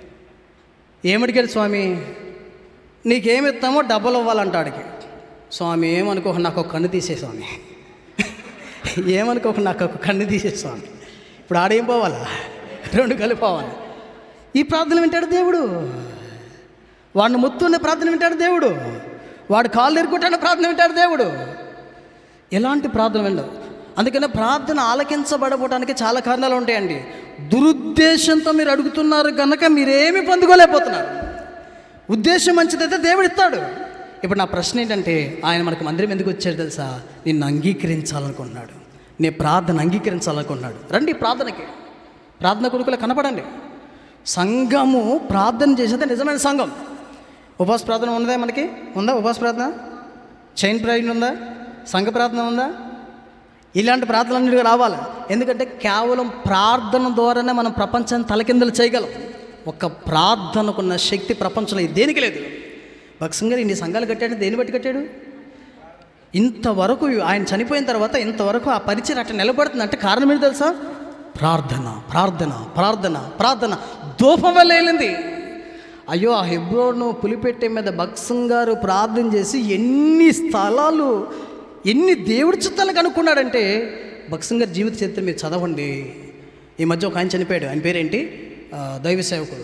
ఏమడిగాడు స్వామి నీకేమి ఇస్తామో డబ్బులు ఇవ్వాలంట ఆడికి స్వామి ఏమనుకోక నాకు ఒక కన్ను తీసే స్వామి ఏమనుకోక నాకు ఒక కన్ను తీసే స్వామి ఇప్పుడు ఆడేం పోవాలా రెండు కలిపోవాలి ఈ ప్రార్థన వింటాడు దేవుడు వాడిని ముత్తున్న ప్రార్థన వింటాడు దేవుడు వాడు కాళ్ళు ఎరుకుంటాడు ప్రార్థన వింటాడు దేవుడు ఎలాంటి ప్రార్థన వినడు అందుకనే ప్రార్థన ఆలకించబడబోవడానికి చాలా కారణాలు ఉంటాయండి దురుద్దేశంతో మీరు అడుగుతున్నారు కనుక మీరేమి పొందుకోలేకపోతున్నారు ఉద్దేశం మంచిదైతే దేవుడు ఇస్తాడు ఇప్పుడు నా ప్రశ్న ఏంటంటే ఆయన మనకు మందిరం ఎందుకు వచ్చాడు తెలుసా నిన్ను అంగీకరించాలనుకున్నాడు నీ ప్రార్థన అంగీకరించాలనుకున్నాడు రండి ప్రార్థనకి ప్రార్థన కొడుకులు కనపడండి సంఘము ప్రార్థన చేసేది నిజమైన సంఘం ఉపవాస ప్రార్థన ఉన్నదా మనకి ఉందా ఉపవాస ప్రార్థన చైన్ ప్రార్థన ఉందా సంఘ ప్రార్థన ఉందా ఇలాంటి ప్రార్థనలు రావాలి ఎందుకంటే కేవలం ప్రార్థన ద్వారానే మనం ప్రపంచాన్ని తలకిందులు చేయగలం ఒక ప్రార్థనకున్న శక్తి ప్రపంచంలో దేనికి లేదు భక్సింగ్ గారు ఇన్ని సంఘాలు కట్టాడు దేని బట్టి కట్టాడు ఇంతవరకు ఆయన చనిపోయిన తర్వాత ఇంతవరకు ఆ పరిచయం అట్లా నిలబడుతుంది అంటే కారణం ఏంటి తెలుసా ప్రార్థన ప్రార్థన ప్రార్థన ప్రార్థన దూపం వల్ల వెళ్ళింది అయ్యో ఆ హెబ్రోను పులిపెట్టే మీద భక్సం గారు ప్రార్థన చేసి ఎన్ని స్థలాలు ఎన్ని దేవుడి చిత్తాలు కనుక్కున్నాడంటే భక్సం గారి జీవిత చరిత్ర మీరు చదవండి ఈ మధ్య ఒక ఆయన చనిపోయాడు ఆయన పేరేంటి ఆ, దైవ సేవకుడు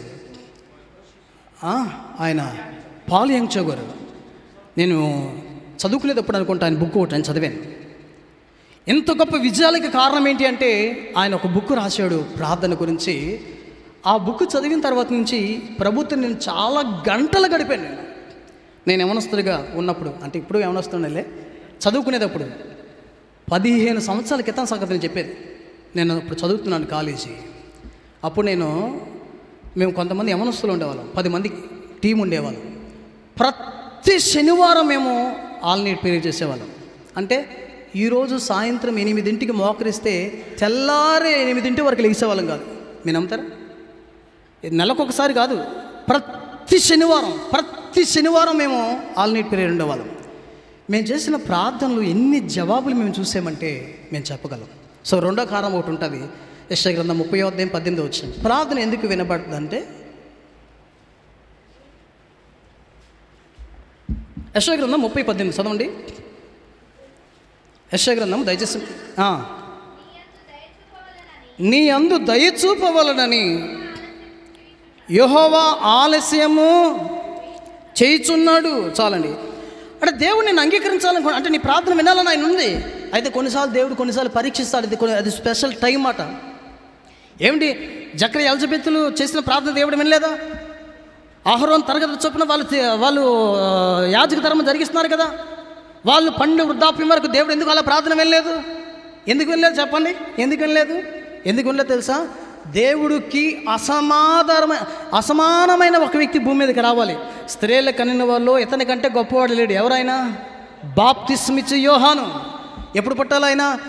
ఆ, ఆయన పాల్ యంగ్చో గారు నేను చదువుకునేటప్పుడు అనుకుంటా ఆయన బుక్ ఒకటి నేను చదివాను ఎంత గొప్ప విజయాలకి కారణం ఏంటి అంటే ఆయన ఒక బుక్ రాశాడు ప్రార్థన గురించి ఆ బుక్ చదివిన తర్వాత నుంచి ప్రభుత్వం నేను చాలా గంటలు గడిపాను నేను నేను యవనస్తుడిగా ఉన్నప్పుడు అంటే ఇప్పుడు యవనస్తుండలే చదువుకునేటప్పుడు పదిహేను సంవత్సరాల క్రితం సంగతి నేను చెప్పేది నేను ఇప్పుడు చదువుతున్నాను కాలేజీ అప్పుడు నేను మేము కొంతమంది యవనస్తులు ఉండేవాళ్ళం పది మంది టీం ఉండేవాళ్ళం ప్రతి శనివారం మేము ఆల్ నీట్ పీరియడ్ చేసేవాళ్ళం అంటే ఈరోజు సాయంత్రం ఎనిమిదింటికి మోకరిస్తే తెల్లారే ఎనిమిదింటి వరకు లేచేవాళ్ళం కాదు మీరు నమ్ముతారా ఇది నెలకు ఒకసారి కాదు ప్రతి శనివారం ప్రతి శనివారం మేము ఆల్ నీట్ పీరియడ్ ఉండేవాళ్ళం మేము చేసిన ప్రార్థనలు ఎన్ని జవాబులు మేము చూసామంటే మేము చెప్పగలం సో రెండో కారణం ఒకటి ఉంటుంది యశ గ్రంథం ముప్పై అధ్యాయం పద్దెనిమిది వచ్చింది ప్రార్థన ఎందుకు వినబడుతుందంటే యశ గ్రంథం ముప్పై పద్దెనిమిది చదవండి యశ గ్రంథం దయచేసి ఆ. నీ అందు దయ చూపవలనని యహోవా ఆలస్యము చేయుచున్నాడు చాలండి అంటే దేవుడు నేను అంగీకరించాలనుకో అంటే నీ ప్రార్థన వినాలని ఆయన ఉంది అయితే కొన్నిసార్లు దేవుడు కొన్నిసార్లు పరీక్షిస్తాడు ఇది కొన్ని అది స్పెషల్ టైం మాట ఏమిటి జక్ర ఎలిజబెత్తులు చేసిన ప్రార్థన దేవుడు వినలేదా ఆహరోన్ తరగతి చొప్పున వాళ్ళు తి- వాళ్ళు ఆ, యాజక ధర్మం జరిగిస్తున్నారు కదా వాళ్ళు పండు వృద్ధాప్యం వరకు దేవుడు ఎందుకు అలా ప్రార్థన వెళ్ళలేదు ఎందుకు వెళ్ళలేదు చెప్పండి ఎందుకు వెళ్ళలేదు ఎందుకు వెళ్ళలేదు తెలుసా దేవుడికి అసమాధానమైన అసమానమైన ఒక వ్యక్తి భూమి మీదకి రావాలి స్త్రీల కనిన వాళ్ళు ఇతని కంటే గొప్పవాడు లేడు ఎవరైనా బాప్తిస్మిచ్చి యోహాను ఎప్పుడు పుట్టాలి ఆయన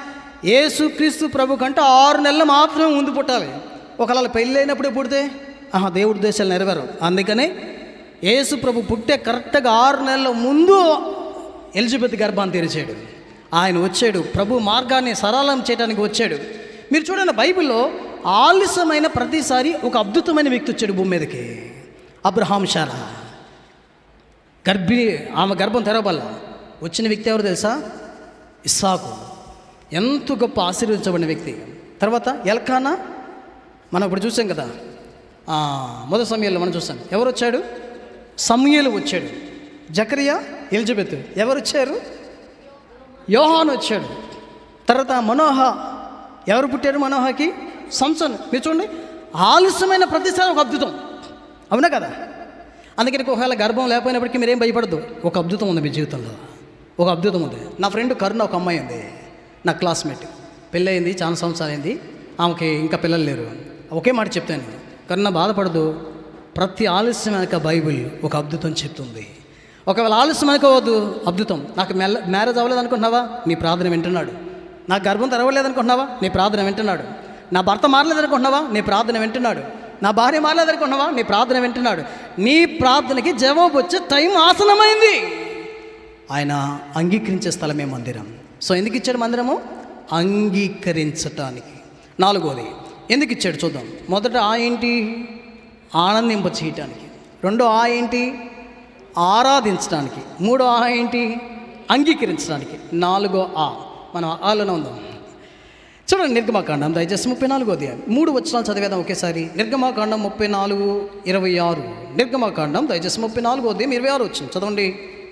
యేసుక్రీస్తు ప్రభు కంటే ఆరు నెలలు మాత్రమే ముందు పుట్టాలి ఒకవేళ పెళ్ళి అయినప్పుడే పుడితే ఆహా దేవుడి దేశాలు నెరవేరు అందుకనే యేసు ప్రభు పుట్టే కరెక్ట్గా ఆరు నెలల ముందు ఎలిజబెత్ గర్భాన్ని తెరిచాడు ఆయన వచ్చాడు ప్రభు మార్గాన్ని సరళం చేయడానికి వచ్చాడు మీరు చూడండి బైబిల్లో ఆలస్యమైన ప్రతిసారి ఒక అద్భుతమైన వ్యక్తి వచ్చాడు భూమి మీదకి అబ్రహాం షారా గర్భిణి ఆమె గర్భం తెరవబల్ల వచ్చిన వ్యక్తి ఎవరు తెలుసా ఇస్సాకు ఎంత గొప్ప ఆశీర్వదించబడిన వ్యక్తి తర్వాత ఎల్కానా మనం ఇప్పుడు చూసాం కదా ఆ, మొదటి సమయంలో మనం చూసాం ఎవరు వచ్చాడు సమయలు వచ్చాడు జకరియా ఎలిజబెత్ ఎవరు వచ్చారు యోహాను వచ్చాడు తర్వాత మనోహ ఎవరు పుట్టారు మనోహకి సంసన్ మీరు చూడండి ఆలస్యమైన ప్రతిసారి ఒక అద్భుతం అవునా కదా అందుకని ఒకవేళ గర్భం లేకపోయినప్పటికీ మీరేం భయపడద్దు ఒక అద్భుతం ఉంది మీ జీవితంలో ఒక అద్భుతం ఉంది నా ఫ్రెండ్ కరుణ ఒక అమ్మాయి ఉంది నా క్లాస్మేట్ పెళ్ళయింది చాలా సంవత్సరాలు అయింది ఆమెకి ఇంకా పిల్లలు లేరు ఒకే మాట చెప్తాను కరుణ బాధపడదు ప్రతి ఆలస్యం వెనక బైబిల్ ఒక అద్భుతం చెప్తుంది ఒకవేళ ఆలస్యం అనుకోవద్దు అద్భుతం నాకు మెల్ల మ్యారేజ్ అవ్వలేదు అనుకుంటున్నావా నీ ప్రార్థన వింటున్నాడు నా గర్భం తెరవలేదు అనుకుంటున్నావా నీ ప్రార్థన వింటున్నాడు నా భర్త మారలేదు అనుకుంటున్నావా నీ ప్రార్థన వింటున్నాడు నా భార్య మారలేదు అనుకుంటున్నావా నీ ప్రార్థన వింటున్నాడు నీ ప్రార్థనకి జవాబు వచ్చే టైం ఆసనమైంది ఆయన అంగీకరించే స్థలమే మందిరం సో ఎందుకు ఇచ్చాడు మందిరము అంగీకరించటానికి నాలుగోది ఎందుకు ఇచ్చాడు చూద్దాం మొదట ఆ ఏంటి ఆనందింప చేయటానికి రెండో ఆ ఏంటి ఆరాధించడానికి మూడో ఆ ఏంటి అంగీకరించడానికి నాలుగో ఆ మనం ఆలోనే ఉందాం చూడండి నిర్గమాకాండం దయచేసి ముప్పై నాలుగో అధ్యాయం మూడు వచనాలు చదివేద్దాం ఒకేసారి నిర్గమాకాండం ముప్పై నాలుగు ఇరవై ఆరు నిర్గమాకాండం దయచేసి ముప్పై నాలుగో అధ్యాయం ఇరవై ఆరు వచ్చింది చదవండి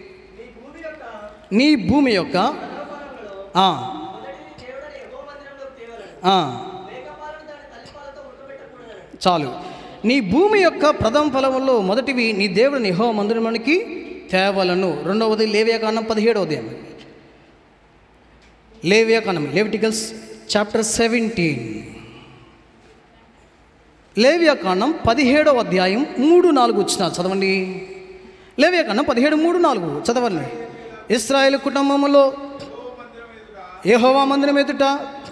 నీ భూమి యొక్క ఆ, ఆ, చాలు నీ భూమి యొక్క ప్రథమ ఫలములో మొదటివి నీ దేవుడు నిహో మందిరమునికి తేవలను రెండవది లేవ్యాకాండం పదిహేడవ అధ్యాయం లేవ్యాకాండం లెవిటికల్స్ చాప్టర్ సెవెంటీన్ లేవ్యాకాండం పదిహేడవ అధ్యాయం మూడు నాలుగు వచ్చిన చదవండి లేవ్యాకాండం పదిహేడు మూడు నాలుగు చదవండి ఇస్రాయేల్ కుటుంబములో యెహోవా మందిరం ఎదుట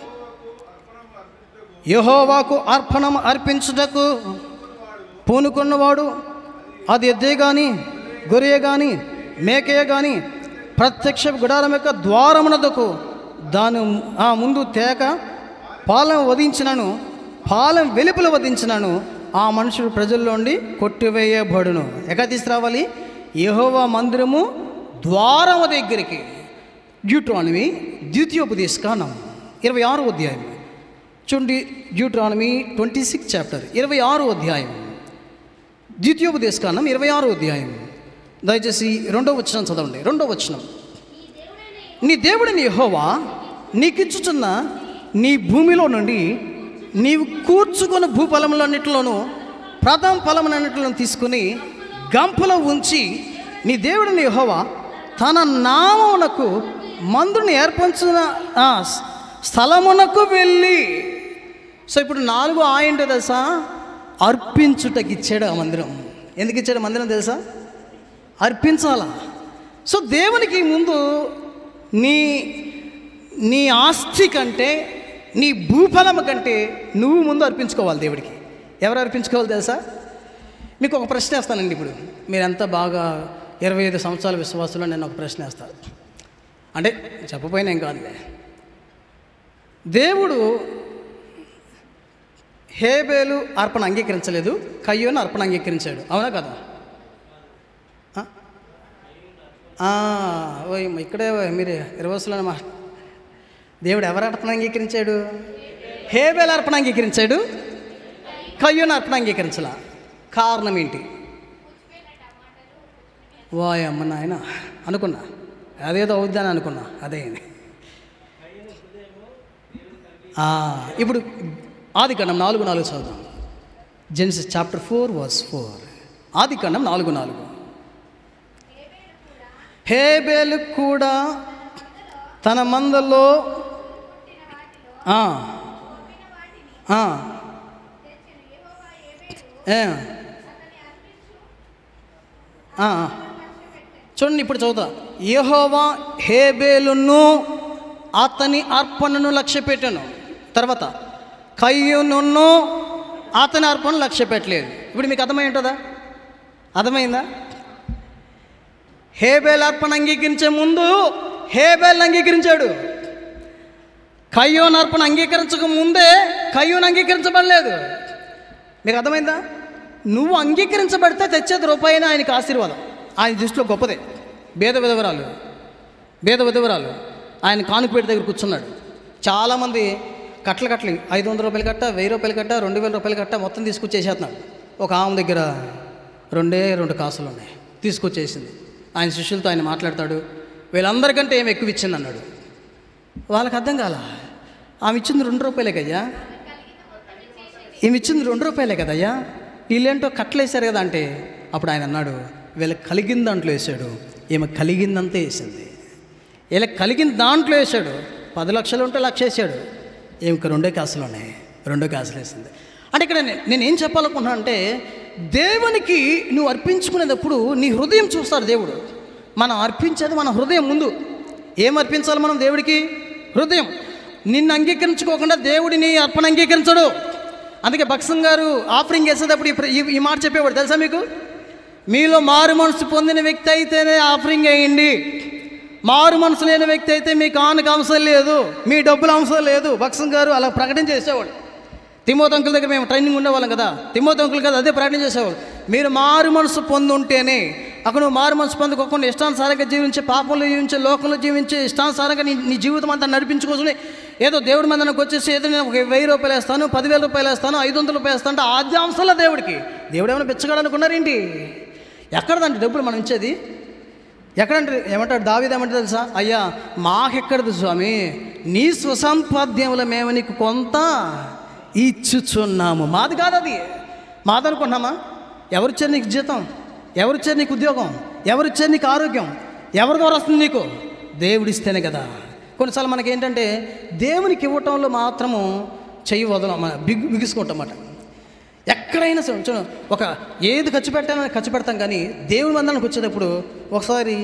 యెహోవాకు అర్పణం అర్పించుటకు పూనుకున్నవాడు అది ఎద్దే కానీ గొర్రె కానీ మేకయ కానీ ప్రత్యక్ష గుడారం యొక్క ద్వారమునదకు దాని ఆ ముందు తేక పాలెం వధించినను పాలెం వెలుపల వధించినను ఆ మనుషుడు ప్రజల్లోండి కొట్టివేయబడును ఎక్కడ తీసుకురావాలి యెహోవా మందిరము ద్వారము దగ్గరికి డ్యూట్రానమీ ద్వితీయోపదేశకాండం ఇరవై ఆరు అధ్యాయం చూడండి డ్యూట్రానమీ ట్వంటీ సిక్స్ చాప్టర్ ఇరవై ఆరు అధ్యాయం ద్వితీయోపదేశకాండం ఇరవై ఆరు అధ్యాయం దయచేసి రెండో వచనం చదవండి రెండో వచనం నీ దేవుడిని యెహోవా నీకిచ్చుచున్న నీ భూమిలో నుండి నీవు కూర్చుకున్న భూఫలములన్నిటిలోనూ ప్రథమ ఫలములన్నిటిలోనూ తీసుకుని గంపలో ఉంచి నీ దేవుడిని యెహోవా తన నామమునకు మందుని ఏర్పరచిన ఆ, స్థలమునకు వెళ్ళి సో ఇప్పుడు నాలుగు ఆయంటో తెలుసా అర్పించుటకి ఇచ్చాడు ఆ మందిరం ఎందుకు ఇచ్చాడు మందిరం తెలుసా అర్పించాలా సో దేవునికి ముందు నీ నీ ఆస్తి కంటే నీ భూఫలం కంటే నువ్వు ముందు అర్పించుకోవాలి దేవుడికి ఎవరు అర్పించుకోవాలి తెలుసా మీకు ఒక ప్రశ్న వేస్తానండి ఇప్పుడు మీరంతా బాగా ఇరవై ఐదు సంవత్సరాల విశ్వాసంలో నేను ఒక ప్రశ్న వేస్తాను అంటే చెప్పపోయినా ఏం కాదులే దేవుడు హేబేలు అర్పణ అంగీకరించలేదు కయ్యోను అర్పణ అంగీకరించాడు అవునా కదా ఆ? ఆ, ఓయ్ ఇక్కడే మీరు ఇరవై మా దేవుడు ఎవరు అర్పణ అంగీకరించాడు హేబేలు అర్పణ అంగీకరించాడు కయ్యోను అర్పణ అంగీకరించాల కారణం ఏంటి వాయమ్మ నాయన అనుకున్నా అదేదో అవుద్దని అనుకున్నా అదే అయింది. ఆ, ఇప్పుడు ఆది కాండం నాలుగు నాలుగు చదువుదాం Genesis chapter four verse four ఆది కాండం నాలుగు నాలుగు హేబేలు కూడా తన మందలో ఆ, ఆ, ఏ, ఆ, చూడండి ఇప్పుడు చదువుతా యెహోవా హేబేలును అతని అర్పణను లక్ష్య పెట్టాను తర్వాత కయ్యూను అతని అర్పణను లక్ష్య పెట్టలేదు ఇప్పుడు మీకు అర్థమై ఉంటుందా అర్థమైందా హేబేల్ అర్పణ అంగీకరించే ముందు హేబేల్ అంగీకరించాడు కయ్యోన్ అర్పణ అంగీకరించక ముందే కయ్యోన్ అంగీకరించబడలేదు మీకు అర్థమైందా నువ్వు అంగీకరించబడితే తెచ్చేది రూపాయినా ఆయనకి ఆశీర్వాదం ఆయన దృష్టిలో గొప్పదే భేద విధవరాలు భేద విధవరాలు ఆయన కానుకపేట దగ్గర కూర్చున్నాడు చాలామంది కట్టలు కట్టలు ఐదు వందల రూపాయలు కట్ట వెయ్యి రూపాయలు కట్ట రెండు వేల రూపాయలు కట్ట మొత్తం తీసుకొచ్చేసేస్తున్నాడు ఒక ఆమె దగ్గర రెండే రెండు కాసులు ఉన్నాయి తీసుకొచ్చేసింది ఆయన శిష్యులతో ఆయన మాట్లాడతాడు వీళ్ళందరికంటే ఏమి ఎక్కువ ఇచ్చింది అన్నాడు వాళ్ళకి అర్థం కాల ఆమె ఇచ్చింది రెండు రూపాయలే కయ్యా ఈమె ఇచ్చింది రెండు రూపాయలే కదయ్యా వీళ్ళేంటో కట్టలేశారు కదా అంటే అప్పుడు ఆయన అన్నాడు వీళ్ళకి కలిగిన దాంట్లో వేసాడు ఈమె కలిగిందంతా వేసింది వీళ్ళకి కలిగిన దాంట్లో వేసాడు పది లక్షలు ఉంటే లక్ష వేసాడు ఈమెకి రెండే కాసులు ఉన్నాయి రెండో కాసులు వేసింది అంటే ఇక్కడ నే- నేను ఏం చెప్పాలనుకున్నా అంటే దేవునికి నువ్వు అర్పించుకునేటప్పుడు నీ హృదయం చూస్తాడు దేవుడు మనం అర్పించేది మన హృదయం ముందు ఏం అర్పించాలి మనం దేవుడికి హృదయం నిన్ను అంగీకరించుకోకుండా దేవుడిని అర్పణ అంగీకరించడు అందుకే భక్సం గారు ఆఫరింగ్ వేసేటప్పుడు ఈ ప్ర- ఈ- ఈ మాట చెప్పేవాడు తెలుసా మీకు మీలో మారు మనసు పొందిన వ్యక్తి అయితేనే ఆఫరింగ్ వేయండి మారు మనసు లేని వ్యక్తి అయితే మీకు ఆనక అవసరం లేదు మీ డబ్బుల అవసరం లేదు భక్సం గారు అలా ప్రకటన చేసేవాడు తిమోతి అంకుల్ దగ్గర మేము ట్రైనింగ్ ఉండేవాళ్ళం కదా తిమోతి అంకుల్ కదా అదే ప్రకటన చేసేవాళ్ళు మీరు మారు మనసు పొంది ఉంటేనే అక్కడ నువ్వు మారు మనసు పొందుకోకుండా ఇష్టానుసారంగా జీవించే పాపంలో జీవించే లోకంలో జీవించే ఇష్టానుసారంగా నీ నీ జీవితం అంతా నడిపించుకోసుకుని ఏదో దేవుడి మందనకు వచ్చేసి ఏదో నేను ఒక వెయ్యి రూపాయలు వేస్తాను పదివేల రూపాయలు వేస్తాను ఐదు వందల రూపాయలు వేస్తాను అంటే ఆద్య అంశంలో దేవుడికి దేవుడు ఏమైనా బిచ్చగాడు అనుకున్నారేంటి ఎక్కడదండి డబ్బులు మనం ఇచ్చేది ఎక్కడంటే ఏమంటాడు దావీదు ఏమంటే తెలుసా అయ్యా మాకెక్కడదు స్వామి నీ స్వసంపాద్యముల మేము నీకు కొంత ఇచ్చుచున్నాము మాది కాదు అది మాదనుకున్నామా ఎవరిచ్చారు నీకు జీతం ఎవరిచ్చారు నీకు ఉద్యోగం ఎవరిచ్చారు నీకు ఆరోగ్యం ఎవరి ద్వారా వస్తుంది నీకు దేవుడిస్తేనే కదా కొన్నిసార్లు మనకి ఏంటంటే దేవునికి ఇవ్వటంలో మాత్రము చెయ్యి వదలం మన బిగు బిగుసుకుంటాం అన్నమాట ఎక్కడైనా సరే చూడు ఒక ఏది ఖర్చు పెట్టాలని ఖర్చు పెడతాం కానీ దేవుని మందానికి వచ్చేటప్పుడు ఒకసారి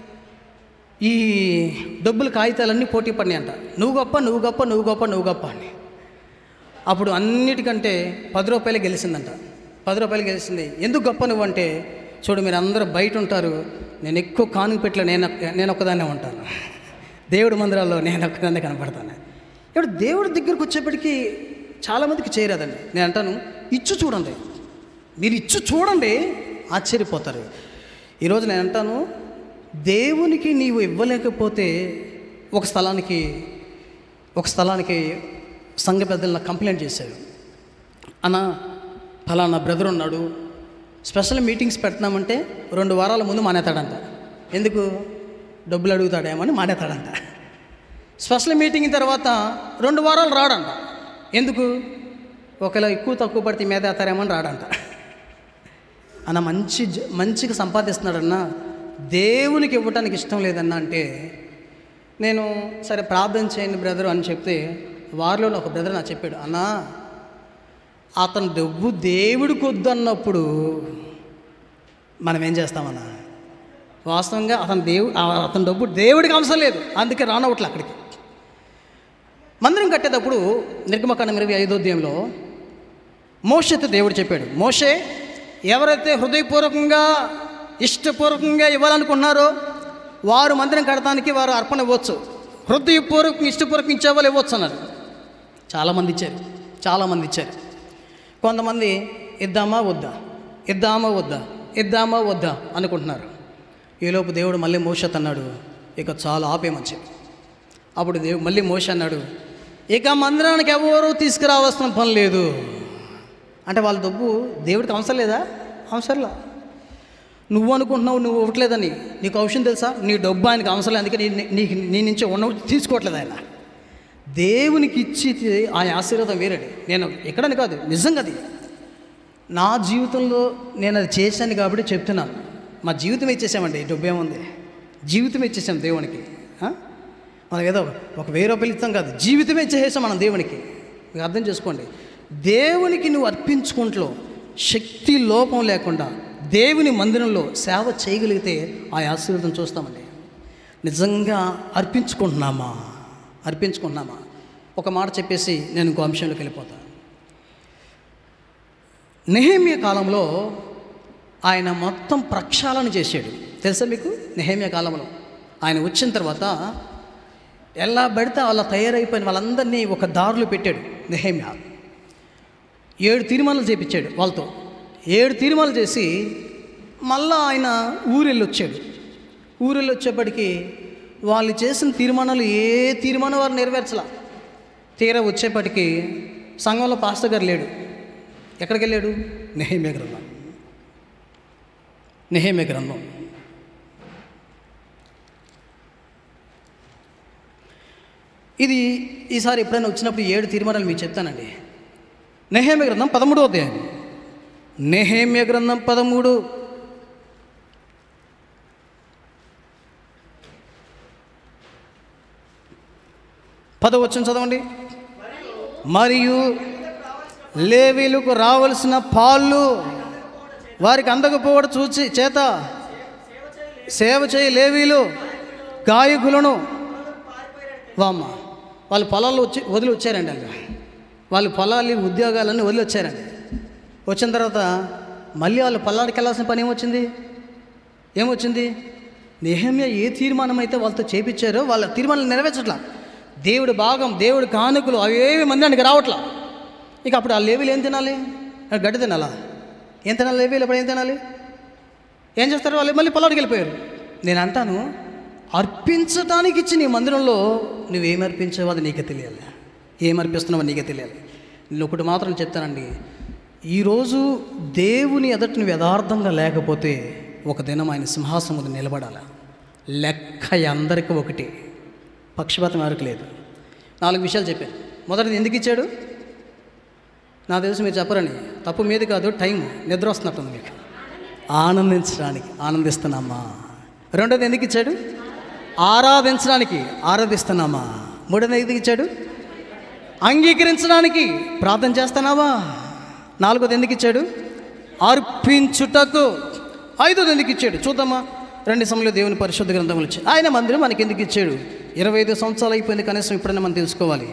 ఈ డబ్బుల కాగితాలన్నీ పోటీ పడినాయి అంట నువ్వు గొప్ప నువ్వు గొప్ప నువ్వు గొప్ప నువ్వు గొప్ప అని అప్పుడు అన్నిటికంటే పది రూపాయలు గెలిచిందంట పది రూపాయలు గెలిచింది ఎందుకు గొప్ప నువ్వు అంటే చూడు మీరు అందరూ బయట ఉంటారు నేను ఎక్కువ కానుక పెట్టలే నేను నేను ఒక్కదాన్నే ఉంటాను దేవుడి మందిరాల్లో నేను ఒక్కదాన్నే కనపడతాను ఇప్పుడు దేవుడి దగ్గరకు వచ్చేప్పటికీ చాలామందికి చేయరాదండి నేను అంటాను ఇచ్చు చూడండి మీరు ఇచ్చు చూడండి ఆశ్చర్యపోతారు ఈరోజు నేను అంటాను దేవునికి నీవు ఇవ్వలేకపోతే ఒక స్థలానికి ఒక స్థలానికి సంఘ పెద్దలు నాకు కంప్లైంట్ చేశారు అన్న ఫలానా బ్రదర్ ఉన్నాడు స్పెషల్ మీటింగ్స్ పెడుతున్నామంటే రెండు వారాల ముందు మానేతాడంట ఎందుకు డబ్బులు అడుగుతాడేమో అని మానేతాడంట స్పెషల్ మీటింగ్ తర్వాత రెండు వారాలు రాడంట ఎందుకు ఒకవేళ ఎక్కువ తక్కువ పడితే మీద వేస్తారేమో అని రాడంట అన్న మంచి జ- మంచిగా సంపాదిస్తున్నాడన్న దేవునికి ఇవ్వటానికి ఇష్టం లేదన్న అంటే నేను సరే ప్రార్థన చేయండి బ్రదర్ అని చెప్తే వారిలో ఒక బ్రదర్ నాకు చెప్పాడు అన్నా అతని డబ్బు దేవుడికి వద్దన్నప్పుడు మనం ఏం చేస్తామన్నా వాస్తవంగా అతని దేవు ఆ- అతని డబ్బు దేవుడికి అవసరం లేదు అందుకే రానవట్లే అక్కడికి మందిరం కట్టేటప్పుడు నిర్గమకాండం ఇరవై ఐదోధ్యంలో మోషతో దేవుడు చెప్పాడు మోషే ఎవరైతే హృదయపూర్వకంగా ఇష్టపూర్వకంగా ఇవ్వాలనుకున్నారో వారు మందిరం కడటానికి వారు అర్పణ ఇవ్వచ్చు హృదయపూర్వకంగా ఇష్టపూర్వకంగా ఇచ్చే వాళ్ళు ఇవ్వచ్చు అన్నారు చాలామంది ఇచ్చారు చాలామంది ఇచ్చారు కొంతమంది ఇద్దామా వద్దా ఇద్దామా వద్దా ఇద్దామా వద్దా అనుకుంటున్నారు ఈలోపు దేవుడు మళ్ళీ మోషత్ అన్నాడు ఇక చాలా ఆపేమని చెప్పి అప్పుడు దేవుడు మళ్ళీ మోష అన్నాడు ఇక మందిరానికి ఎవరు తీసుకురావాల్సిన పని లేదు అంటే వాళ్ళ డబ్బు దేవుడికి అవసరం లేదా అవసరంలా నువ్వు అనుకుంటున్నావు నువ్వు ఇవ్వట్లేదని నీకు అవసరం తెలుసా నీ డబ్బు ఆయనకి అవసరం లేదు అందుకే నీ- నీకు నీ నుంచి ఉన్న తీసుకోవట్లేదు ఆయన దేవునికి ఇచ్చి ఆ ఆశీర్వాదం వేరేది నేను ఎక్కడని కాదు నిజంగా అది నా జీవితంలో నేను అది చేశాను కాబట్టి చెప్తున్నాను మా జీవితం ఇచ్చేసామండి డబ్బు ఏముంది జీవితం ఇచ్చేసాం దేవునికి ఆ? మనం ఏదో ఒక వెయ్యి రూపాయలు ఇస్తాం కాదు జీవితమే ఇచ్చేసాం మనం దేవునికి మీకు అర్థం చేసుకోండి దేవునికి నువ్వు అర్పించుకుంట్లో శక్తి లోపం లేకుండా దేవుని మందిరంలో సేవ చేయగలిగితే ఆ ఆశీర్వాదం చూస్తామండి నిజంగా అర్పించుకుంటున్నామా అర్పించుకుంటున్నామా ఒక మాట చెప్పేసి నేను ఇంకో అంశంలోకి వెళ్ళిపోతాను నెహేమియా కాలంలో ఆయన మొత్తం ప్రక్షాళన చేశాడు తెలుసా మీకు నెహేమియా కాలంలో ఆయన వచ్చిన తర్వాత ఎలా పడితే అలా తయారైపోయిన వాళ్ళందరినీ ఒక దారిలో పెట్టాడు నెహేమియా ఏడు తీర్మానాలు చేపించాడు వాళ్ళతో ఏడు తీర్మానాలు చేసి మళ్ళా ఆయన ఊరెళ్ళి వచ్చాడు ఊరెళ్ళి వచ్చేప్పటికి వాళ్ళు చేసిన తీర్మానాలు ఏ తీర్మానం వారు నెరవేర్చలా తీరా వచ్చేప్పటికి సంఘంలో పాస్టర్ గారు లేడు ఎక్కడికి వెళ్ళాడు నెహేమే గ్రంథం నెహేమే గ్రంథం ఇది ఈసారి ఎప్పుడైనా వచ్చినప్పుడు ఏడు తీర్మానాలు మీకు చెప్తానండి నెహేమ్య గ్రంథం పదమూడో అధ్యాయం నెహేమ్య గ్రంథం పదమూడు పదవచ్చును చదవండి మరియు లేవీలకు రావలసిన పాళ్ళు వారికి అందకపోవడం చూచి చేత సేవ చేయి లేవీలు గాయకులను వామ్మ వాళ్ళు పొలాలు వచ్చి వదిలి వచ్చారండి వాళ్ళు వాళ్ళు పొలాలు ఉద్యోగాలన్నీ వదిలి వచ్చారండి వచ్చిన తర్వాత మళ్ళీ వాళ్ళు పొలానికి వెళ్ళాల్సిన పని ఏమొచ్చింది ఏమొచ్చింది నెహమ్య ఏ తీర్మానం అయితే వాళ్ళతో చేపించారో వాళ్ళ తీర్మానం నెరవేర్చట్లా దేవుడి భాగం దేవుడి కానుకలు అవేవి మందిరానికి రావట్లా ఇక అప్పుడు ఆ లేవీలు ఏం తినాలి గడ్డి తినాలా ఏం తినాలి లేవీలు అప్పుడు ఏం తినాలి ఏం చేస్తారు వాళ్ళు మళ్ళీ పొలానికి వెళ్ళిపోయారు నేను అంటాను అర్పించటానికి ఇచ్చి నీ మందిరంలో నువ్వేం అర్పించావో అది నీకే తెలియాలి ఏం అర్పిస్తున్నావో నీకే తెలియాలి నేను ఒకటి మాత్రం చెప్తానండి ఈరోజు దేవుని ఎదట నువ్వు యథార్థంగా లేకపోతే ఒక దినం ఆయన సింహాసనం ముందు నిలబడాలి లెక్క అందరికీ ఒకటి పక్షపాతం ఎవరికి లేదు నాలుగు విషయాలు చెప్పాను మొదటిది ఎందుకు ఇచ్చాడు నా తెలుసు మీరు చెప్పరని తప్పు మీది కాదు టైం నిద్ర వస్తున్నట్టుంది మీకు ఆనందించడానికి ఆనందిస్తున్నామా రెండోది ఎందుకు ఇచ్చాడు ఆరాధించడానికి ఆరాధిస్తున్నామా మూడోది ఎందుకు ఇచ్చాడు అంగీకరించడానికి ప్రార్థన చేస్తున్నావా నాలుగోది ఎందుకు ఇచ్చాడు అర్పించుటకు ఐదోది ఎందుకు ఇచ్చాడు చూద్దామా రెండు సమయంలో దేవుని పరిశుద్ధ గ్రంథములు ఇచ్చాడు ఆయన మందిరం మనకి ఎందుకు ఇచ్చాడు ఇరవై ఐదు సంవత్సరాలు అయిపోయింది కనీసం ఇప్పుడైనా మనం తెలుసుకోవాలి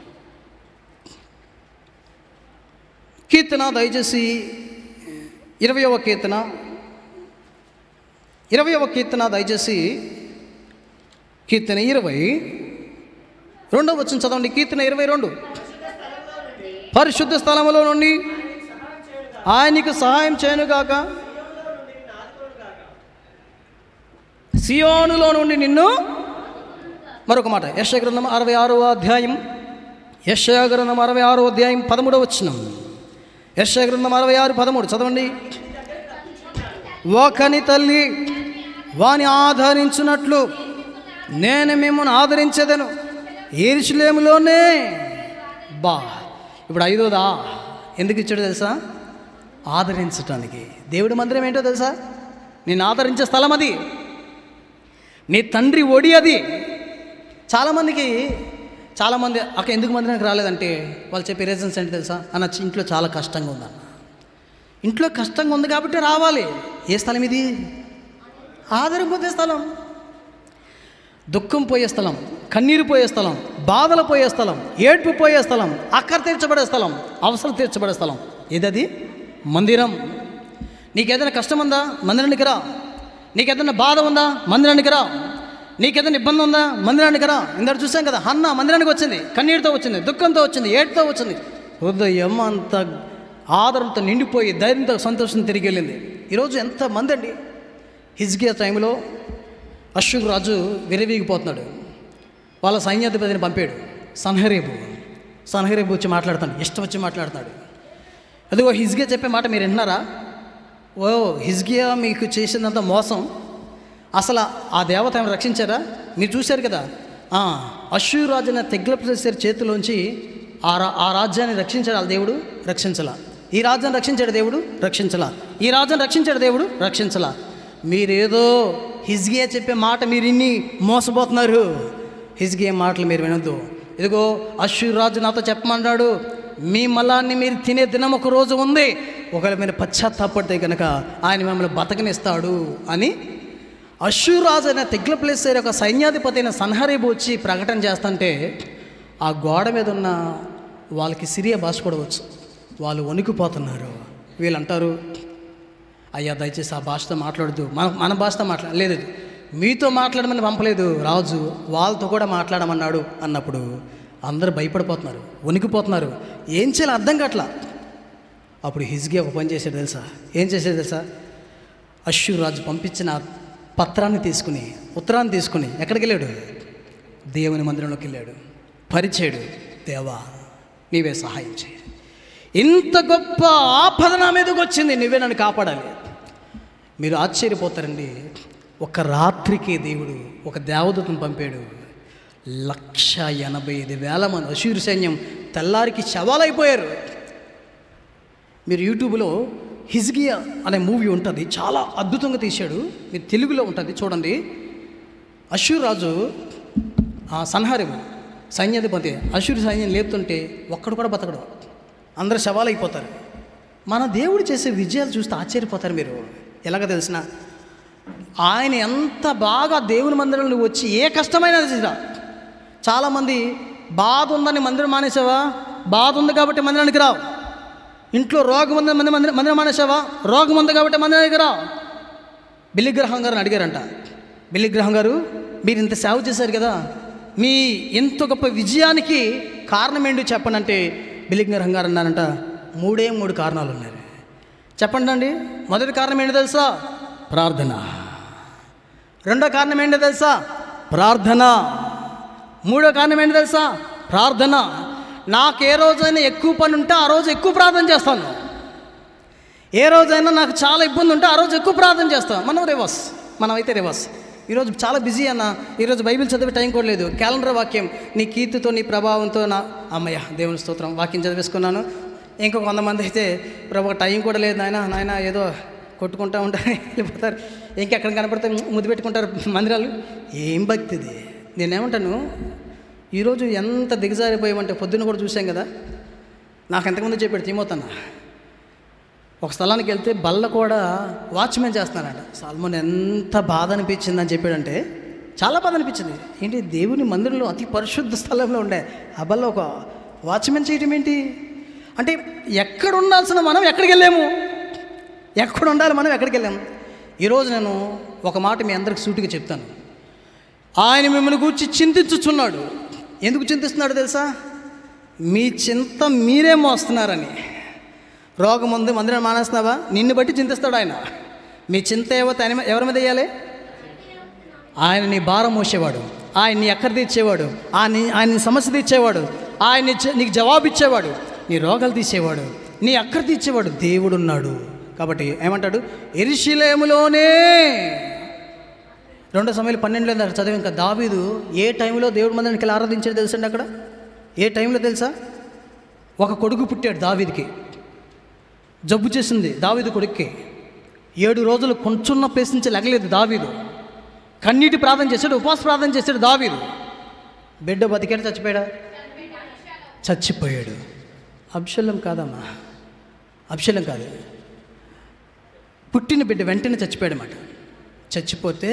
కీర్తన దయచేసి ఇరవయవ కీర్తన ఇరవయవ కీర్తన దయచేసి కీర్తన ఇరవై రెండవ వచ్చిన చదవండి కీర్తన ఇరవై రెండు పరిశుద్ధ స్థలములో నుండి ఆయనకు సహాయం చేయనుగాక సియోనులో నుండి నిన్ను మరొక మాట యశ గ్రంథం అరవై ఆరో అధ్యాయం యశ గ్రంథం అరవై ఆరో అధ్యాయం పదమూడవ వచ్చినం యశ గ్రంథం అరవై ఆరు పదమూడు చదవండి ఒకని తల్లి వాని ఆదరించినట్లు నేను మిమ్మల్ని ఆదరించేదను ఏరుషులేములోనే బా ఇప్పుడు ఐదోదా ఎందుకు ఇచ్చాడు తెలుసా ఆదరించటానికి దేవుడి మందిరం ఏంటో తెలుసా నేను ఆదరించే స్థలం అది నీ తండ్రి ఒడి అది చాలామందికి చాలామంది అక్క ఎందుకు మందిరానికి రాలేదంటే వాళ్ళు చెప్పే రీజన్స్ ఏంటి తెలుసా అన్న ఇంట్లో చాలా కష్టంగా ఉందన్న ఇంట్లో కష్టంగా ఉంది కాబట్టి రావాలి ఏ స్థలం ఇది ఆదరం పొందే స్థలం దుఃఖం పోయే స్థలం కన్నీరు పోయే స్థలం బాధలు పోయే స్థలం ఏడ్పు పోయే స్థలం అక్కర తీర్చబడే స్థలం అవసరం తీర్చబడే స్థలం ఏదది మందిరం నీకేదైనా కష్టం ఉందా మందిరానికి రా నీకేదైనా బాధ ఉందా మందిరానికి రా నీకేదైనా ఇబ్బంది ఉందా మందిరానికి రా ఇందాక చూసాం కదా అన్న మందిరానికి వచ్చింది కన్నీటితో వచ్చింది దుఃఖంతో వచ్చింది ఏడుతో వచ్చింది హృదయం అంత ఆదరంతో నిండిపోయి ధైర్యంతో సంతోషం తిరిగి వెళ్ళింది ఈరోజు ఎంత మంది అండి హిజ్కియా టైంలో అశ్వక్ రాజు విరవీగిపోతున్నాడు వాళ్ళ సైన్యాధిపతిని పంపాడు సన్హరేబు సన్హరేబు వచ్చి మాట్లాడుతాడు ఇష్టం వచ్చి మాట్లాడుతున్నాడు అదిగో హిజ్కియా చెప్పే మాట మీరు విన్నారా ఓ హిజ్కియా మీకు చేసినంత మోసం అసలు ఆ దేవత ఏమైనా రక్షించారా మీరు చూశారు కదా అశ్వరు రాజున తెగ్లప్రసేసరి చేతిలోంచి ఆ రా ఆ రాజ్యాన్ని రక్షించాడు ఆ దేవుడు రక్షించలా ఈ రాజ్యాన్ని రక్షించాడు దేవుడు రక్షించలా ఈ రాజ్యాన్ని రక్షించాడు దేవుడు రక్షించలా మీరేదో హిజ్గియా చెప్పే మాట మీరు ఇన్ని మోసపోతున్నారు హిజ్గియా మాటలు మీరు వినొద్దు ఇదిగో అశ్వరు రాజు నాతో చెప్పమన్నాడు మీ మలాన్ని మీరు తినే దినం ఒక రోజు ఉంది ఒకవేళ మీరు పశ్చాత్తాపడితే కనుక ఆయన మిమ్మల్ని బతకనిస్తాడు అని అశ్వరాజు అయిన తెగ్లప్లేసర్ యొక్క సైన్యాధిపతి అయిన సన్హరీబు వచ్చి ప్రకటన చేస్తుంటే ఆ గోడ మీద ఉన్న వాళ్ళకి సిరియా భాష కూడా వచ్చు వాళ్ళు వణికిపోతున్నారు వీళ్ళు అంటారు అయ్యా దయచేసి ఆ భాషతో మాట్లాడదు మన మన భాషతో మాట్లాడ లేదు మీతో మాట్లాడమని పంపలేదు రాజు వాళ్ళతో కూడా మాట్లాడమన్నాడు అన్నప్పుడు అందరూ భయపడిపోతున్నారు వణికిపోతున్నారు ఏం చేయాలో అర్థం కావట్లా అప్పుడు హిజ్గి ఒక పని చేశాడు తెలుసా ఏం చేసేది తెలుసా అశ్వరాజు పంపించిన పత్రాన్ని తీసుకుని ఉత్తరాన్ని తీసుకుని ఎక్కడికి వెళ్ళాడు దేవుని మందిరంలోకి వెళ్ళాడు పరిచాడు దేవా నీవే సహాయం చేయి ఇంత గొప్ప ఆపద నా మీదకి వచ్చింది నువ్వే నన్ను కాపాడాలి మీరు ఆశ్చర్యపోతారండి ఒక రాత్రికి దేవుడు ఒక దేవదూతను పంపాడు లక్ష ఎనభై ఐదు వేల మంది అశూరు సైన్యం తెల్లారికి శవాలైపోయారు మీరు యూట్యూబ్లో హిజ్గియా అనే మూవీ ఉంటుంది చాలా అద్భుతంగా తీశాడు మీరు తెలుగులో ఉంటుంది చూడండి అశ్వర్ రాజు ఆ సన్హారేము సైన్యాధిపతి అశ్వర్ సైన్యం లేపుతుంటే ఒక్కడు కూడా బతకడు అందరు శవాలు అయిపోతారు మన దేవుడు చేసే విజయాలు చూస్తే ఆశ్చర్యపోతారు మీరు ఎలాగ తెలిసిన ఆయన ఎంత బాగా దేవుని మందిరంలో వచ్చి ఏ కష్టమైనా చేసిరా చాలామంది బాధ ఉందని మందిరం మానేసావా బాధ ఉంది కాబట్టి మందిరానికి రావు ఇంట్లో రోగం ఉంది మంది మందిరం మందిరం మానేసావా రోగం ఉంది కాబట్టి మందిరానికి రావు బిల్లిగ్రహం గారిని అడిగారంట బిల్లిగ్రహం గారు మీరు ఇంత సేవ చేశారు కదా మీ ఇంత గొప్ప విజయానికి కారణం ఏంటి చెప్పండి అంటే బిల్లిగ్రహం గారు అన్నారంట మూడే మూడు కారణాలు ఉన్నాయి చెప్పండి అండి మొదటి కారణం ఏంటి తెలుసా ప్రార్థన రెండో కారణం ఏంటో తెలుసా ప్రార్థన మూడో కారణం ఏంటి తెలుసా ప్రార్థన నాకు ఏ రోజైనా ఎక్కువ పని ఉంటే ఆ రోజు ఎక్కువ ప్రార్థన చేస్తాను ఏ రోజైనా నాకు చాలా ఇబ్బంది ఉంటే ఆ రోజు ఎక్కువ ప్రార్థన చేస్తాం మనం రివర్స్ మనం అయితే రివర్స్ ఈరోజు చాలా బిజీ అన్న ఈరోజు బైబిల్ చదివే టైం కూడా లేదు క్యాలెండర్ వాక్యం నీ కీర్తితో నీ ప్రభావంతో నా అమ్మయ్య దేవుని స్తోత్రం వాక్యం చదివేసుకున్నాను ఇంకొక వంద మంది అయితే ప్రభు టైం కూడా లేదు నాయన నాయన ఏదో కొట్టుకుంటా ఉంటారు వెళ్ళిపోతారు ఇంకెక్కడ కనపడితే ముద్దు పెట్టుకుంటారు మందిరాలు ఏం భక్తిది నేనేమంటాను ఈరోజు ఎంత దిగజారిపోయామంటే పొద్దున్న కూడా చూసాం కదా నాకు ఎంతకుముందు చెప్పాడు తిమోతన్న ఒక స్థలానికి వెళ్తే బల్ల కూడా వాచ్మెన్ చేస్తున్నారంట సాల్మోన్ ఎంత బాధ అనిపించిందని చెప్పాడంటే చాలా బాధ అనిపించింది ఏంటి దేవుని మందిరంలో అతి పరిశుద్ధ స్థలంలో ఉండే ఆ బల్ల ఒక వాచ్మెన్ చేయటం ఏంటి అంటే ఎక్కడ ఉండాల్సిన మనం ఎక్కడికి వెళ్ళాము ఎక్కడ ఉండాలి మనం ఎక్కడికి వెళ్ళాము ఈరోజు నేను ఒక మాట మీ అందరికి సూటిగా చెప్తాను ఆయన మిమ్మల్ని గురించి చింతించుచున్నాడు ఎందుకు చింతిస్తున్నాడు తెలుసా మీ చింత మీరే మోస్తున్నారని రోగం ఉంది మందిరం మానేస్తున్నావా నిన్ను బట్టి చింతిస్తాడు ఆయన మీ చింత ఏవో ఆయన మీద- ఎవరి మీద వేయాలి ఆయన నీ భారం మోసేవాడు ఆయన నీ ఎక్కడ తీర్చేవాడు ఆయన ఆయన నీ సమస్య తీర్చేవాడు ఆయన నీ చె- నీకు జవాబు ఇచ్చేవాడు నీ రోగాలు తీసేవాడు నీ అక్కర తీర్చేవాడు దేవుడు ఉన్నాడు కాబట్టి ఏమంటాడు ఎరిశిలేములోనే రెండో సమయంలో పన్నెండులో దాకా చదివి ఇంకా దావీదు ఏ టైంలో దేవుడి మందిరానికి వెళ్ళి ఆరాధించాడు తెలుసండి అక్కడ ఏ టైంలో తెలుసా ఒక కొడుకు పుట్టాడు దావీదికి జబ్బు చేసింది దావీదు కొడుక్కి ఏడు రోజులు కొంచెం ప్లేస్ నుంచి లెగలేదు దావీదు కన్నీటి ప్రార్థన చేశాడు ఉపవాస ప్రార్థన చేశాడు దావీదు బిడ్డ బతికాడు చచ్చిపోయాడా చచ్చిపోయాడు అబ్షల్లం కాదమ్మా అబ్షల్లం కాదు పుట్టిన బిడ్డ వెంటనే చచ్చిపోయాడన్నమాట చచ్చిపోతే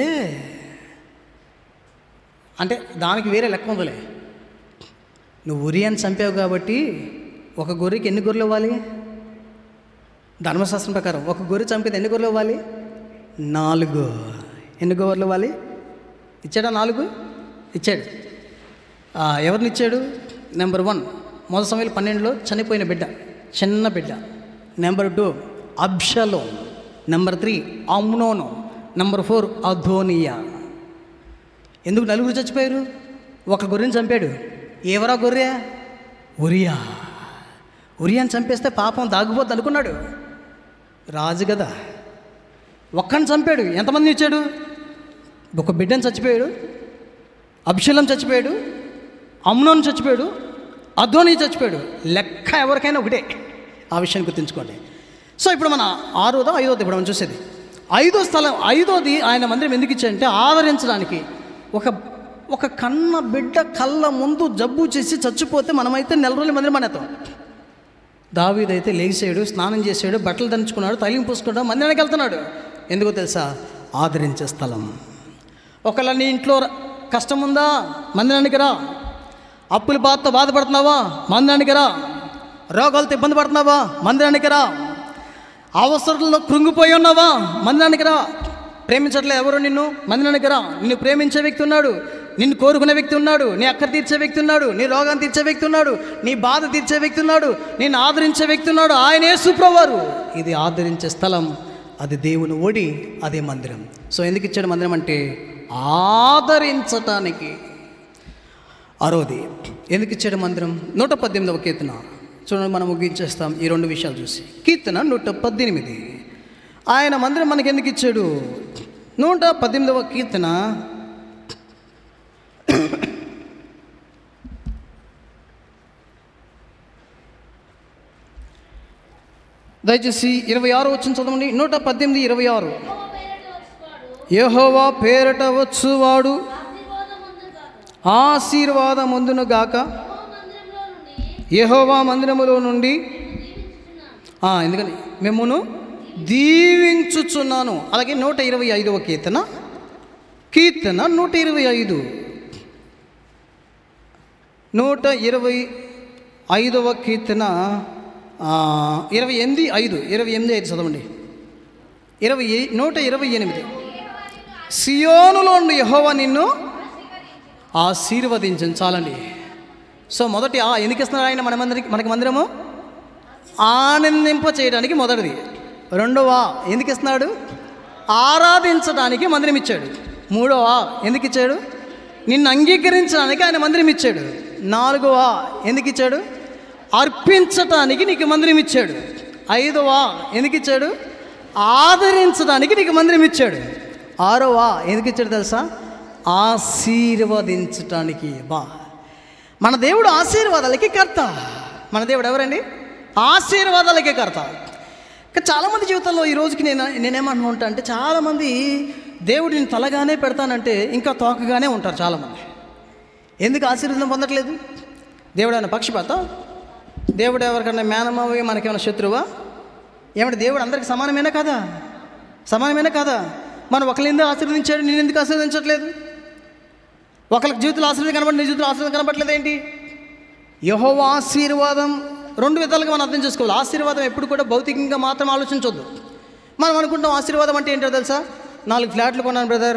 అంటే దానికి వేరే లెక్క ఉందిలే నువ్వు ఉరియాన్ని చంపావు కాబట్టి ఒక గొర్రెకి ఎన్ని గొర్రెలు ఇవ్వాలి ధర్మశాస్త్రం ప్రకారం ఒక గొర్రె చంపితే ఎన్ని గొర్రెలు ఇవ్వాలి నాలుగు ఎన్ని గొర్రెలు ఇవ్వాలి ఇచ్చాడా నాలుగు ఇచ్చాడు ఆ, ఎవరిని ఇచ్చాడు నెంబర్ వన్ మొదటి సమయంలో పన్నెండులో చనిపోయిన బిడ్డ చిన్న బిడ్డ నెంబర్ టూ అబ్షలో నెంబర్ త్రీ అమ్నోను నెంబర్ ఫోర్ అధోనియా ఎందుకు నలుగురు చచ్చిపోయారు ఒక గొర్రెని చంపాడు ఎవరా గొర్రె ఉరియా ఉరియాని చంపేస్తే పాపం దాగిపోద్ది అనుకున్నాడు రాజు కదా ఒక్కని చంపాడు ఎంతమందిని ఇచ్చాడు ఒక బిడ్డని చచ్చిపోయాడు అభిషేలం చచ్చిపోయాడు అమ్నోన్ చచ్చిపోయాడు అధోని చచ్చిపోయాడు లెక్క ఎవరికైనా ఒకటే ఆ విషయాన్ని గుర్తుంచుకోండి సో ఇప్పుడు మన ఆరోదో ఐదోది ఇప్పుడు మనం చూసేది ఐదో స్థలం ఐదోది ఆయన మందిరం ఎందుకు ఇచ్చాడంటే ఆదరించడానికి ఒక ఒక కన్న బిడ్డ కళ్ళ ముందు జబ్బు చేసి చచ్చిపోతే మనమైతే నెల రోజుల మందిరం మానేస్తాం దావీదైతే లేచాడు స్నానం చేసాడు బట్టలు దంచుకున్నాడు తైలింపు పూసుకున్నాడు మందిరానికి వెళ్తున్నాడు ఎందుకో తెలుసా ఆదరించే స్థలం ఒకవేళ నీ ఇంట్లో ర- కష్టం ఉందా మందిరానికి రా అప్పుల బాధతో బాధపడుతున్నావా మందిరానికి రా రోగాలతో ఇబ్బంది పడుతున్నావా మందిరానికి రా అవసరంలో కృంగిపోయి ఉన్నావా మందిరానికి రా ప్రేమించట్లేదు ఎవరు నిన్ను మందిరానికి రా నిన్ను ప్రేమించే వ్యక్తి ఉన్నాడు నిన్ను కోరుకునే వ్యక్తి ఉన్నాడు నీ అక్కర తీర్చే వ్యక్తి ఉన్నాడు నీ రోగాన్ని తీర్చే వ్యక్తి ఉన్నాడు నీ బాధ తీర్చే వ్యక్తి ఉన్నాడు నిన్ను ఆదరించే వ్యక్తి ఉన్నాడు ఆయనే సుప్రవారు ఇది ఆదరించే స్థలం అది దేవుని ఓడి అదే మందిరం సో ఎందుకు ఇచ్చాడు మందిరం అంటే ఆదరించటానికి ఆరోది ఎందుకు ఇచ్చాడు మందిరం నూట పద్దెనిమిదవ కీర్తన చూడండి మనం ముగించేస్తాం ఈ రెండు విషయాలు చూసి కీర్తన నూట పద్దెనిమిది ఆయన మందిరం మనకి ఎందుకు ఇచ్చాడు నూట పద్దెనిమిదవ కీర్తన దయచేసి ఇరవై ఆరు వచ్చిన చదవండి నూట పద్దెనిమిది ఇరవై ఆరు యెహోవా పేరట వచ్చువాడు ఆశీర్వాదముందును గాక యెహోవా మందిరములో నుండి ఆ, ఎందుకని మిమ్మును దీవించుచున్నాను అలాగే నూట ఇరవై ఐదవ కీర్తన కీర్తన నూట ఇరవై ఐదు నూట ఇరవై ఐదవ కీర్తన ఆ, ఇరవై ఎనిమిది ఐదు ఇరవై ఎనిమిది ఐదు చదవండి ఇరవై ఎ- నూట ఇరవై ఎనిమిది సియోనులో ఉండి యెహోవా నిన్ను ఆశీర్వదించండి చాలండి సో మొదటి ఆ ఎందుకు ఇస్తున్నారు ఆయన మన మందిరికి మనకి మందిరము ఆనందింప చేయడానికి మొదటిది రెండవ ఎందుకు ఇస్తున్నాడు ఆరాధించడానికి మందిరం ఇచ్చాడు మూడవ ఎందుకు ఇచ్చాడు నిన్ను అంగీకరించడానికి ఆయన మందిరం ఇచ్చాడు నాలుగవ ఎందుకు ఇచ్చాడు అర్పించటానికి నీకు మందిరం ఇచ్చాడు ఐదవ ఎందుకు ఇచ్చాడు ఆదరించడానికి నీకు మందిరం ఇచ్చాడు ఆరవ ఎందుకు ఇచ్చాడు తెలుసా ఆశీర్వదించటానికి బా మన దేవుడు ఆశీర్వాదాలకి కర్త మన దేవుడు ఎవరండి ఆశీర్వాదాలకే కర్త ఇంకా చాలామంది జీవితంలో ఈ రోజుకి నేను నేనేమంటున్నా ఉంటా అంటే చాలామంది దేవుడు నేను తలగానే పెడతానంటే ఇంకా తోకగానే ఉంటారు చాలామంది ఎందుకు ఆశీర్వాదం పొందట్లేదు దేవుడు ఏమైనా పక్షపాత దేవుడు ఎవరికన్నా మేనమావి మనకేమైనా శత్రువా ఏమంటే దేవుడు అందరికి సమానమేనా కాదా సమానమేనా కాదా మనం ఒకరిని ఆశీర్వదించాడు నేను ఎందుకు ఆశీర్వదించట్లేదు ఒకరికి జీవితంలో ఆశీర్వాదం కనబడి నీ జీవితంలో ఆశీర్వాదం కనబడట్లేదు ఏంటి యహో ఆశీర్వాదం రెండు విధాలుగా మనం అర్థం చేసుకోవాలి ఆశీర్వాదం ఎప్పుడు కూడా భౌతికంగా మాత్రం ఆలోచించొద్దు మనం అనుకుంటాం ఆశీర్వాదం అంటే ఏంటో తెలుసా నాలుగు ఫ్లాట్లు కొన్నాను బ్రదర్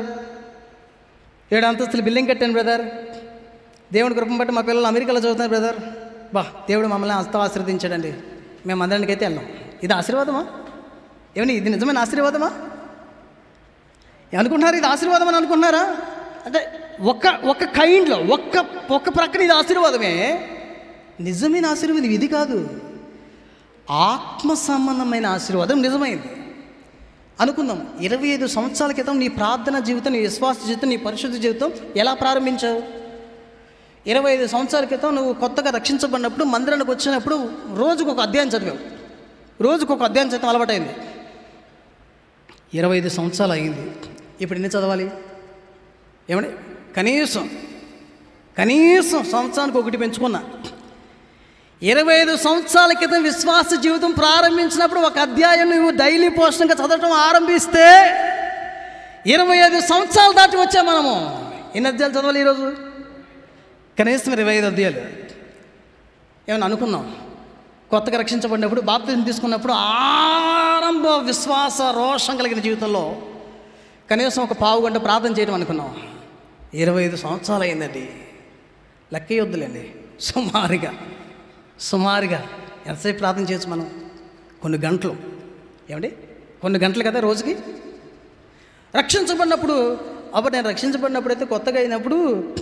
ఏడు అంతస్తులు బిల్డింగ్ కట్టాను బ్రదర్ దేవుడి కృపను బట్టి మా పిల్లలు అమెరికాలో చదువుతున్నారు బ్రదర్ బా దేవుడు మమ్మల్ని అంతా ఆశీర్వదించాడండి మేము అందరికి అయితే వెళ్ళాం ఇది ఆశీర్వాదమా ఏమని ఇది నిజమైన ఆశీర్వాదమా అనుకుంటున్నారు ఇది ఆశీర్వాదం అని అనుకుంటున్నారా అంటే ఒక ఒక కైండ్లో ఒక్క ఒక్క ప్రక్కన ఇది ఆశీర్వాదమే నిజమైన ఆశీర్వాదం ఇది కాదు ఆత్మ సంబంధమైన ఆశీర్వాదం నిజమైంది అనుకుందాం ఇరవై ఐదు సంవత్సరాల క్రితం నీ ప్రార్థన జీవితం నీ విశ్వాస జీవితం నీ పరిశుద్ధ జీవితం ఎలా ప్రారంభించావు ఇరవై ఐదు సంవత్సరాల క్రితం నువ్వు కొత్తగా రక్షించబడినప్పుడు మందిరానికి వచ్చినప్పుడు రోజుకు ఒక అధ్యాయం చదివావు రోజుకు ఒక అధ్యాయం చదవడం అలవాటైంది ఇరవై ఐదు సంవత్సరాలు అయింది ఇప్పుడు ఎన్ని చదవాలి ఏమండి కనీసం కనీసం సంవత్సరానికి ఒకటి పెంచుకున్నా ఇరవై ఐదు సంవత్సరాల క్రితం విశ్వాస జీవితం ప్రారంభించినప్పుడు ఒక అధ్యాయం నువ్వు డైలీ పోషణగా చదవటం ఆరంభిస్తే ఇరవై ఐదు సంవత్సరాలు దాటి వచ్చా మనము ఎన్ని అధ్యాయాలు చదవాలి ఈరోజు కనీసం ఇరవై ఐదు అధ్యాయాలు ఏమన్నా అనుకున్నాం కొత్తగా రక్షించబడినప్పుడు బాప్తిజం తీసుకున్నప్పుడు ఆరంభ విశ్వాస రోషం కలిగిన జీవితంలో కనీసం ఒక పావు గంట ప్రార్థన చేయడం అనుకున్నాం ఇరవై ఐదు సంవత్సరాలు అయిందండి లెక్క వద్దులేండి సుమారుగా సుమారుగా ఎంతసేపు ప్రార్థన చేయొచ్చు మనం కొన్ని గంటలు ఏమండి కొన్ని గంటలు కదా రోజుకి రక్షించబడినప్పుడు అప్పుడు నేను రక్షించబడినప్పుడు అయితే కొత్తగా అయినప్పుడు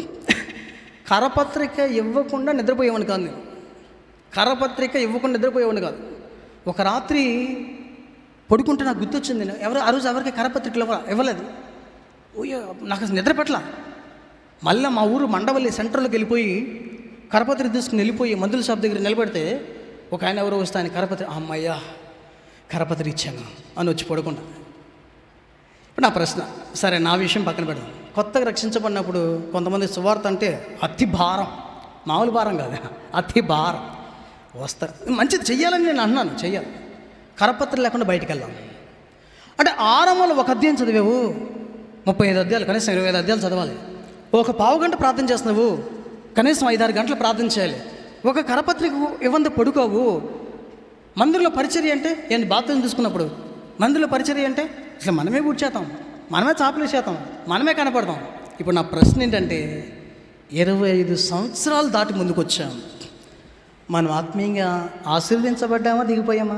కరపత్రిక ఇవ్వకుండా నిద్రపోయేవాడిని కాదు నేను కరపత్రిక ఇవ్వకుండా నిద్రపోయేవాడిని కాదు ఒక రాత్రి పడుకుంటే నాకు గుర్తొచ్చింది నేను ఎవరు ఆ రోజు ఎవరికి కరపత్రికలు ఇవ్వ ఇవ్వలేదు ఓయ్యో నాకు అసలు నిద్ర పట్ల మళ్ళీ మా ఊరు మండవల్లి సెంటర్లోకి వెళ్ళిపోయి కరపత్రిక తీసుకుని వెళ్ళిపోయి మందుల షాప్ దగ్గర నిలబడితే ఒక ఆయన ఎవరో వస్తే ఆయన కరపత్రి అమ్మయ్యా కరపత్రి ఇచ్చాను అని వచ్చి పడుకుంటా ఇప్పుడు నా ప్రశ్న సరే నా విషయం పక్కన పెడదాం కొత్తగా రక్షించబడినప్పుడు కొంతమంది సువార్త అంటే అతి భారం మామూలు భారం కాదు అతి భారం వస్తారు మంచిది చెయ్యాలని నేను అన్నాను చెయ్యాలి కరపత్రం లేకుండా బయటికి వెళ్దాం అంటే ఆరంభంలో ఒక అధ్యాయం చదివావు ముప్పై ఐదు అధ్యాయాలు కనీసం ఇరవై ఐదు అధ్యాయాలు చదవాలి ఒక పావు గంట ప్రార్థన చేస్తున్నావు కనీసం ఐదారు గంటలు ప్రార్థన చేయాలి ఒక కరపత్రిక ఇవ్వంది పడుకోవు మందిరంలో పరిచర్య అంటే ఏంటి బాత్రూమ్ తీసుకున్నప్పుడు మందిరంలో పరిచర్య అంటే అసలు మనమే కూర్చేస్తాం మనమే చాపలేసేస్తాం మనమే కనపడతాం ఇప్పుడు నా ప్రశ్న ఏంటంటే ఇరవై ఐదు సంవత్సరాలు దాటి ముందుకు వచ్చాం మనం ఆత్మీయంగా ఆశీర్వదించబడ్డామా దిగిపోయామా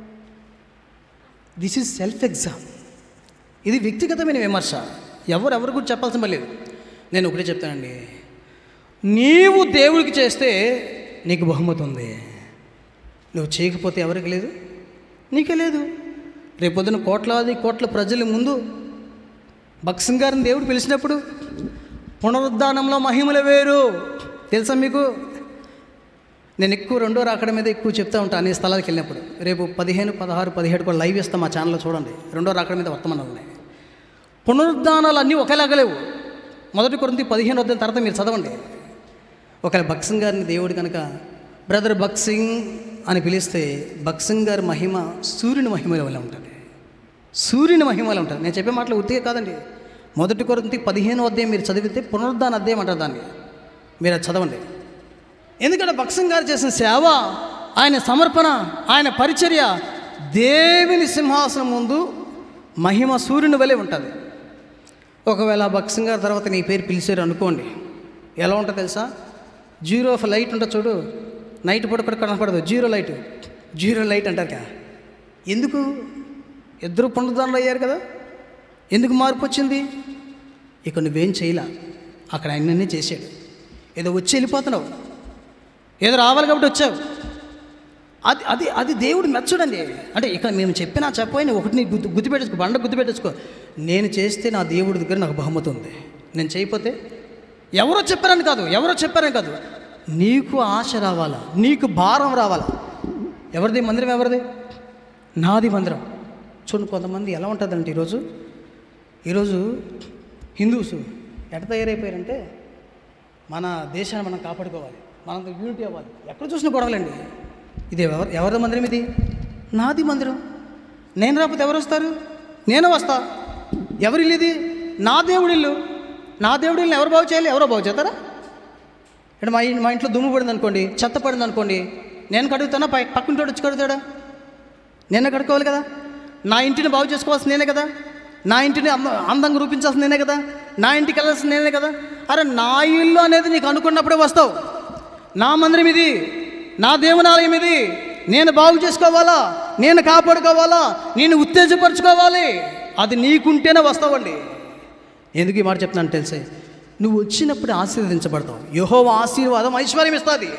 దిస్ ఈజ్ సెల్ఫ్ ఎగ్జామ్ ఇది వ్యక్తిగతమైన విమర్శ ఎవరు ఎవరు కూడా చెప్పాల్సిన పని లేదు నేను ఒకటే చెప్తానండి నీవు దేవుడికి చేస్తే నీకు బహుమతి ఉంది నువ్వు చేయకపోతే ఎవరికి లేదు నీకే లేదు రేపొద్దున కోట్లాది కోట్ల ప్రజల ముందు భక్సింగ్ గారిని దేవుడు పిలిచినప్పుడు పునరుద్ధానంలో మహిమలు వేరు తెలుసా మీకు నేను ఎక్కువ రెండో రాకడ మీద ఎక్కువ చెప్తా ఉంటాను అన్ని స్థలాలకు వెళ్ళినప్పుడు రేపు పదిహేను పదహారు పదిహేడు కూడా లైవ్ ఇస్తాం మా ఛానల్లో చూడండి రెండో రాకడ మీద వర్తమానాలు ఉన్నాయి పునరుద్ధానాలు అన్నీ ఒకేలాగా లేవు మొదటి కొరింది పదిహేను వద్ద తర్వాత మీరు చదవండి ఒకవేళ భక్సింగ్ గారిని దేవుడు కనుక బ్రదర్ భక్సింగ్ అని పిలిస్తే భక్సింగ్ గారి మహిమ సూర్యుని మహిమ వల్ల ఉంటుంది సూర్యుని మహిమ వల్ల ఉంటుంది నేను చెప్పే మాటలు ఉత్తిగా కాదండి మొదటి కొరింది పదిహేను అధ్యాయం మీరు చదివితే పునరుద్ధాన అధ్యాయం అంటారు దాన్ని మీరు అది చదవండి ఎందుకంటే భక్సింగ్ గారు చేసిన సేవ ఆయన సమర్పణ ఆయన పరిచర్య దేవుని సింహాసనం ముందు మహిమ సూర్యుని వలె ఉంటుంది ఒకవేళ భక్సింగ్ గారి తర్వాత నీ పేరు పిలిచారు అనుకోండి ఎలా ఉంటుంది తెలుసా జీరో ఆఫ్ లైట్ ఉంటుంది చూడు నైట్ పూట కూడా కనపడదు జీరో లైట్ జీరో లైట్ అంటారు కదా ఎందుకు ఇద్దరు పునరుద్ధరణలు అయ్యారు కదా ఎందుకు మార్పు వచ్చింది ఇక నువ్వేం చేయలా అక్కడ ఆయనన్నీ చేశాడు ఏదో వచ్చి వెళ్ళిపోతున్నావు ఏదో రావాలి కాబట్టి వచ్చావు అది అది అది దేవుడు మెచ్చడండి అంటే ఇక్కడ మేము చెప్పినా చెప్పపోయినా ఒకటిని గుర్తు గుర్తుపెట్టేసుకో బండ గుర్తుపెట్టేసుకో నేను చేస్తే నా దేవుడి దగ్గర నాకు బహుమతి ఉంది నేను చేయకపోతే ఎవరో చెప్పారని కాదు ఎవరో చెప్పారని కాదు నీకు ఆశ రావాలా నీకు భారం రావాలా ఎవరిది మందిరం ఎవరిది నాది మందిరం చూడండి కొంతమంది ఎలా ఉంటుందంటే ఈరోజు ఈరోజు హిందూస్ ఎట తయారైపోయారంటే మన దేశాన్ని మనం కాపాడుకోవాలి మనంత యూనిటీ అవ్వాలి ఎక్కడ చూసిన గొడవలండి ఇది ఎవరు ఎవరి మందిరం ఇది నాది మందిరం నేను రాకపోతే ఎవరు వస్తారు నేను వస్తా ఎవరి ఇల్లు ఇది నా దేవుడి ఇల్లు నా దేవుడి ఇల్లు ఎవరు బాగు చేయాలి ఎవరో బాగు చేస్తారా ఇక్కడ మా ఇ- మా ఇంట్లో దుమ్ము పడింది అనుకోండి చెత్త పడింది అనుకోండి నేను కడుగుతానా పై పక్కింటోడు వచ్చి కడుగుతాడా నేనే కడుక్కోవాలి కదా నా ఇంటిని బాగు చేసుకోవాల్సింది నేనే కదా నా ఇంటిని అంద అందంగా రూపించాల్సింది నేనే కదా నా ఇంటికి వెళ్ళాల్సింది నేనే కదా అరే నా ఇల్లు అనేది నీకు అనుకున్నప్పుడే వస్తావు నా మందిరం ఇది నా దేవునాలయం ఇది నేను బాగు చేసుకోవాలా నేను కాపాడుకోవాలా నేను ఉత్తేజపరచుకోవాలి అది నీకుంటేనే వస్తావండి ఎందుకు ఈ మాట చెప్తున్నాను తెలిసే నువ్వు వచ్చినప్పుడు ఆశీర్వదించబడతావు యహో ఆశీర్వాదం ఐశ్వర్యం ఇస్తుంది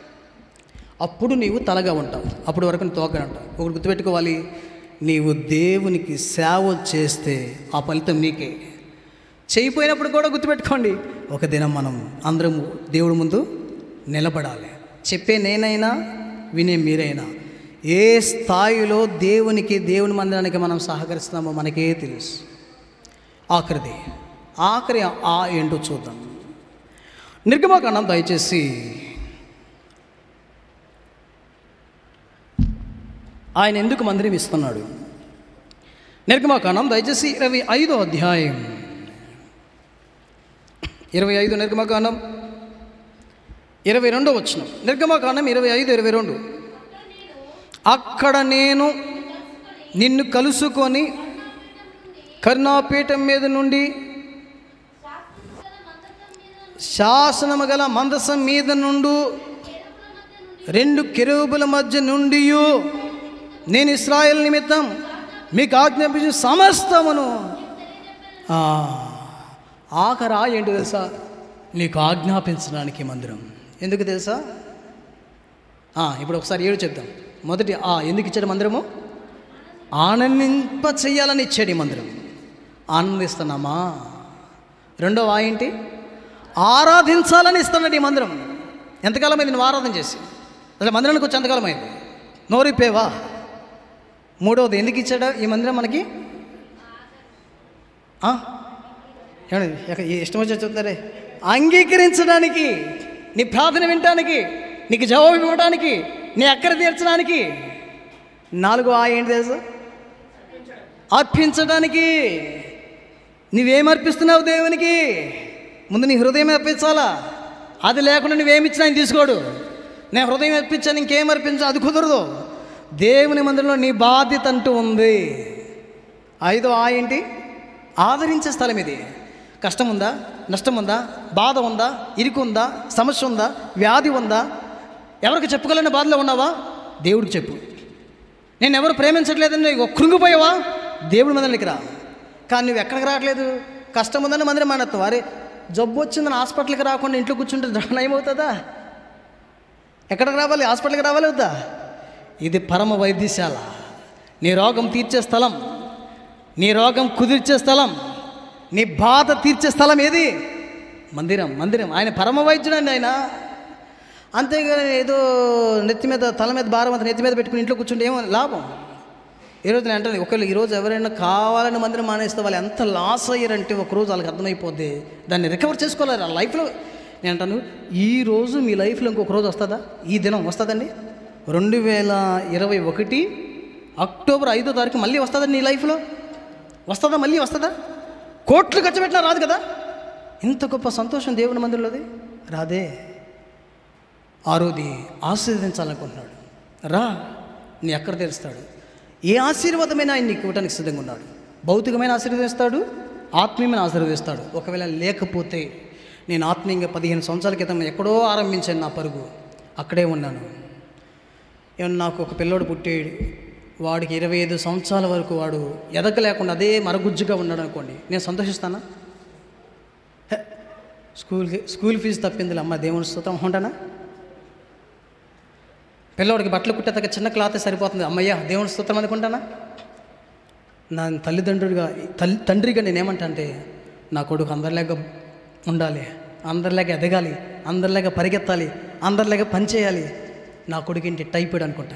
అప్పుడు నీవు తలగా ఉంటావు అప్పుడు వరకు నువ్వు తోకగా ఉంటావు ఒకటి గుర్తుపెట్టుకోవాలి నీవు దేవునికి సేవ చేస్తే ఆ ఫలితం నీకే చేయిపోయినప్పుడు కూడా గుర్తుపెట్టుకోండి ఒక దినం మనం అందరం దేవుడి ముందు నిలబడాలి చెప్పే నేనైనా వినే మీరైనా ఏ స్థాయిలో దేవునికి దేవుని మందిరానికి మనం సహకరిస్తున్నామో మనకే తెలుసు ఆఖరిది ఆఖరి ఆ ఏంటో చూద్దాం నిర్గమకాండం దయచేసి ఆయన ఎందుకు మందిరం ఇస్తున్నాడు నిర్గమకాండం దయచేసి ఇరవై ఐదో అధ్యాయం ఇరవై ఐదు నిర్గమకాండం ఇరవై రెండో వచ్చిన నిర్గమకాండం ఇరవై ఐదు ఇరవై రెండు అక్కడ నేను నిన్ను కలుసుకొని కరుణాపీఠం మీద నుండి శాసనము గల మందసం మీద నుండు రెండు కెరూబుల మధ్య నుండి నేను ఇస్రాయేల్ నిమిత్తం మీకు ఆజ్ఞాపించిన సమస్తమును ఆ, ఆఖరా ఏంటి తెలుసా నీకు ఆజ్ఞాపించడానికి మందిరం ఎందుకు తెలుసా ఆ, ఇప్పుడు ఒకసారి ఏడు చెప్దాం మొదటి ఆ ఎందుకు ఇచ్చాడు మందిరము ఆనందింప చెయ్యాలని ఇచ్చాడు ఈ మందిరం ఆనందిస్తున్నామా రెండవ ఆ ఏంటి ఆరాధించాలని ఇస్తున్నాడు ఈ మందిరం ఎంతకాలం అయింది నువ్వు ఆరాధన చేసి అసలు మందిరానికి వచ్చి ఎంతకాలం అయింది నోరిపేవా మూడవది ఎందుకు ఇచ్చాడు ఈ మందిరం మనకి ఆ? ఏమండి ఎక్క- ఏ ఇష్టం వచ్చి చెప్తారే అంగీకరించడానికి నీ ప్రార్థన వినటానికి నీకు జవాబు ఇవ్వడానికి నీ అక్కర తీర్చడానికి నాలుగో ఆ ఏంటి తెలుసు అర్పించడానికి నువ్వేం అర్పిస్తున్నావు దేవునికి ముందు నీ హృదయం అర్పించాలా అది లేకుండా నువ్వేమిచ్చినా ఆయన తీసుకోడు నేను హృదయం అర్పించాను ఇంకేం అర్పించా అది కుదరదు దేవుని మందిరంలో నీ బాధ్యత అంటూ ఉంది ఐదో ఆ ఏంటి ఆదరించే స్థలం ఇది కష్టం ఉందా నష్టం ఉందా బాధ ఉందా ఇరుకు ఉందా సమస్య ఉందా వ్యాధి ఉందా ఎవరికి చెప్పుకోలేని బాధలో ఉన్నావా దేవుడికి చెప్పు నేను ఎవరు ప్రేమించట్లేదని నువ్వు కృంగిపోయావా దేవుడి మందిరానికి రా కానీ నువ్వు ఎక్కడికి రావట్లేదు కష్టం ఉందని మందిరం మానేస్తావు అరే జబ్బు వచ్చిందని హాస్పిటల్కి రాకుండా ఇంట్లో కూర్చుంటే నయమవుతుందా ఎక్కడికి రావాలి హాస్పిటల్కి రావాలి వద్దా ఇది పరమ వైద్యశాల నీ రోగం తీర్చే స్థలం నీ రోగం కుదిర్చే స్థలం నీ బాధ తీర్చే స్థలం ఏది మందిరం మందిరం ఆయన పరమ వైద్యుడండి ఆయన అంతేగాని ఏదో నెత్తి మీద తల మీద భారం అంత నెత్తి మీద పెట్టుకుని ఇంట్లో కూర్చుంటే ఏమో లాభం ఈరోజు నేను అంటాను ఒకవేళ ఈరోజు ఎవరైనా కావాలని మందిరం మానేస్తే వాళ్ళు ఎంత లాస్ అయ్యారంటే ఒకరోజు వాళ్ళకి అర్థమైపోద్ది దాన్ని రికవర్ చేసుకోలేరు ఆ లైఫ్లో నేను అంటాను ఈ రోజు మీ లైఫ్లో ఇంకొక రోజు వస్తుందా ఈ దినం వస్తుందండి రెండు వేల ఇరవై ఒకటి అక్టోబర్ ఐదో తారీఖు మళ్ళీ వస్తుందా నీ లైఫ్లో వస్తుందా మళ్ళీ వస్తుందా కోట్లు ఖర్చు పెట్టినా రాదు కదా ఇంత గొప్ప సంతోషం దేవుని మందిరంలోది రాదే ఆరోది ఆశీర్వదించాలనుకుంటున్నాడు రా నీ ఎక్కడ తెలుస్తాడు ఏ ఆశీర్వాదమైనా ఆయన నీకు ఇవ్వడానికి సిద్ధంగా ఉన్నాడు భౌతికమైన ఆశీర్వదిస్తాడు ఆత్మీయమైన ఆశీర్వదిస్తాడు ఒకవేళ లేకపోతే నేను ఆత్మీయంగా పదిహేను సంవత్సరాల క్రితం ఎక్కడో ఆరంభించాను నా పరుగు అక్కడే ఉన్నాను ఏమన్నా నాకు ఒక పిల్లోడు పుట్టాడు వాడికి ఇరవై ఐదు సంవత్సరాల వరకు వాడు ఎదగలేకుండా అదే మరగుజ్జుగా ఉన్నాడు అనుకోండి నేను సంతోషిస్తానా హె, స్కూల్కి స్కూల్ ఫీజు తప్పిందిలే అమ్మ దేవుని స్తోత్రం ఉంటానా పిల్లవాడికి బట్టలు కుట్టేదాకా చిన్న క్లాత్ సరిపోతుంది అమ్మయ్య దేవుని స్తోత్రం అనుకుంటానా నా తల్లిదండ్రుడిగా తల్లి తండ్రిగా నేనేమంటా అంటే నా కొడుకు అందరిలాగా ఉండాలి అందరిలాగా ఎదగాలి అందరిలాగా పరిగెత్తాలి అందరిలాగా పనిచేయాలి నా కొడుకు టైపుడ్ అనుకుంటా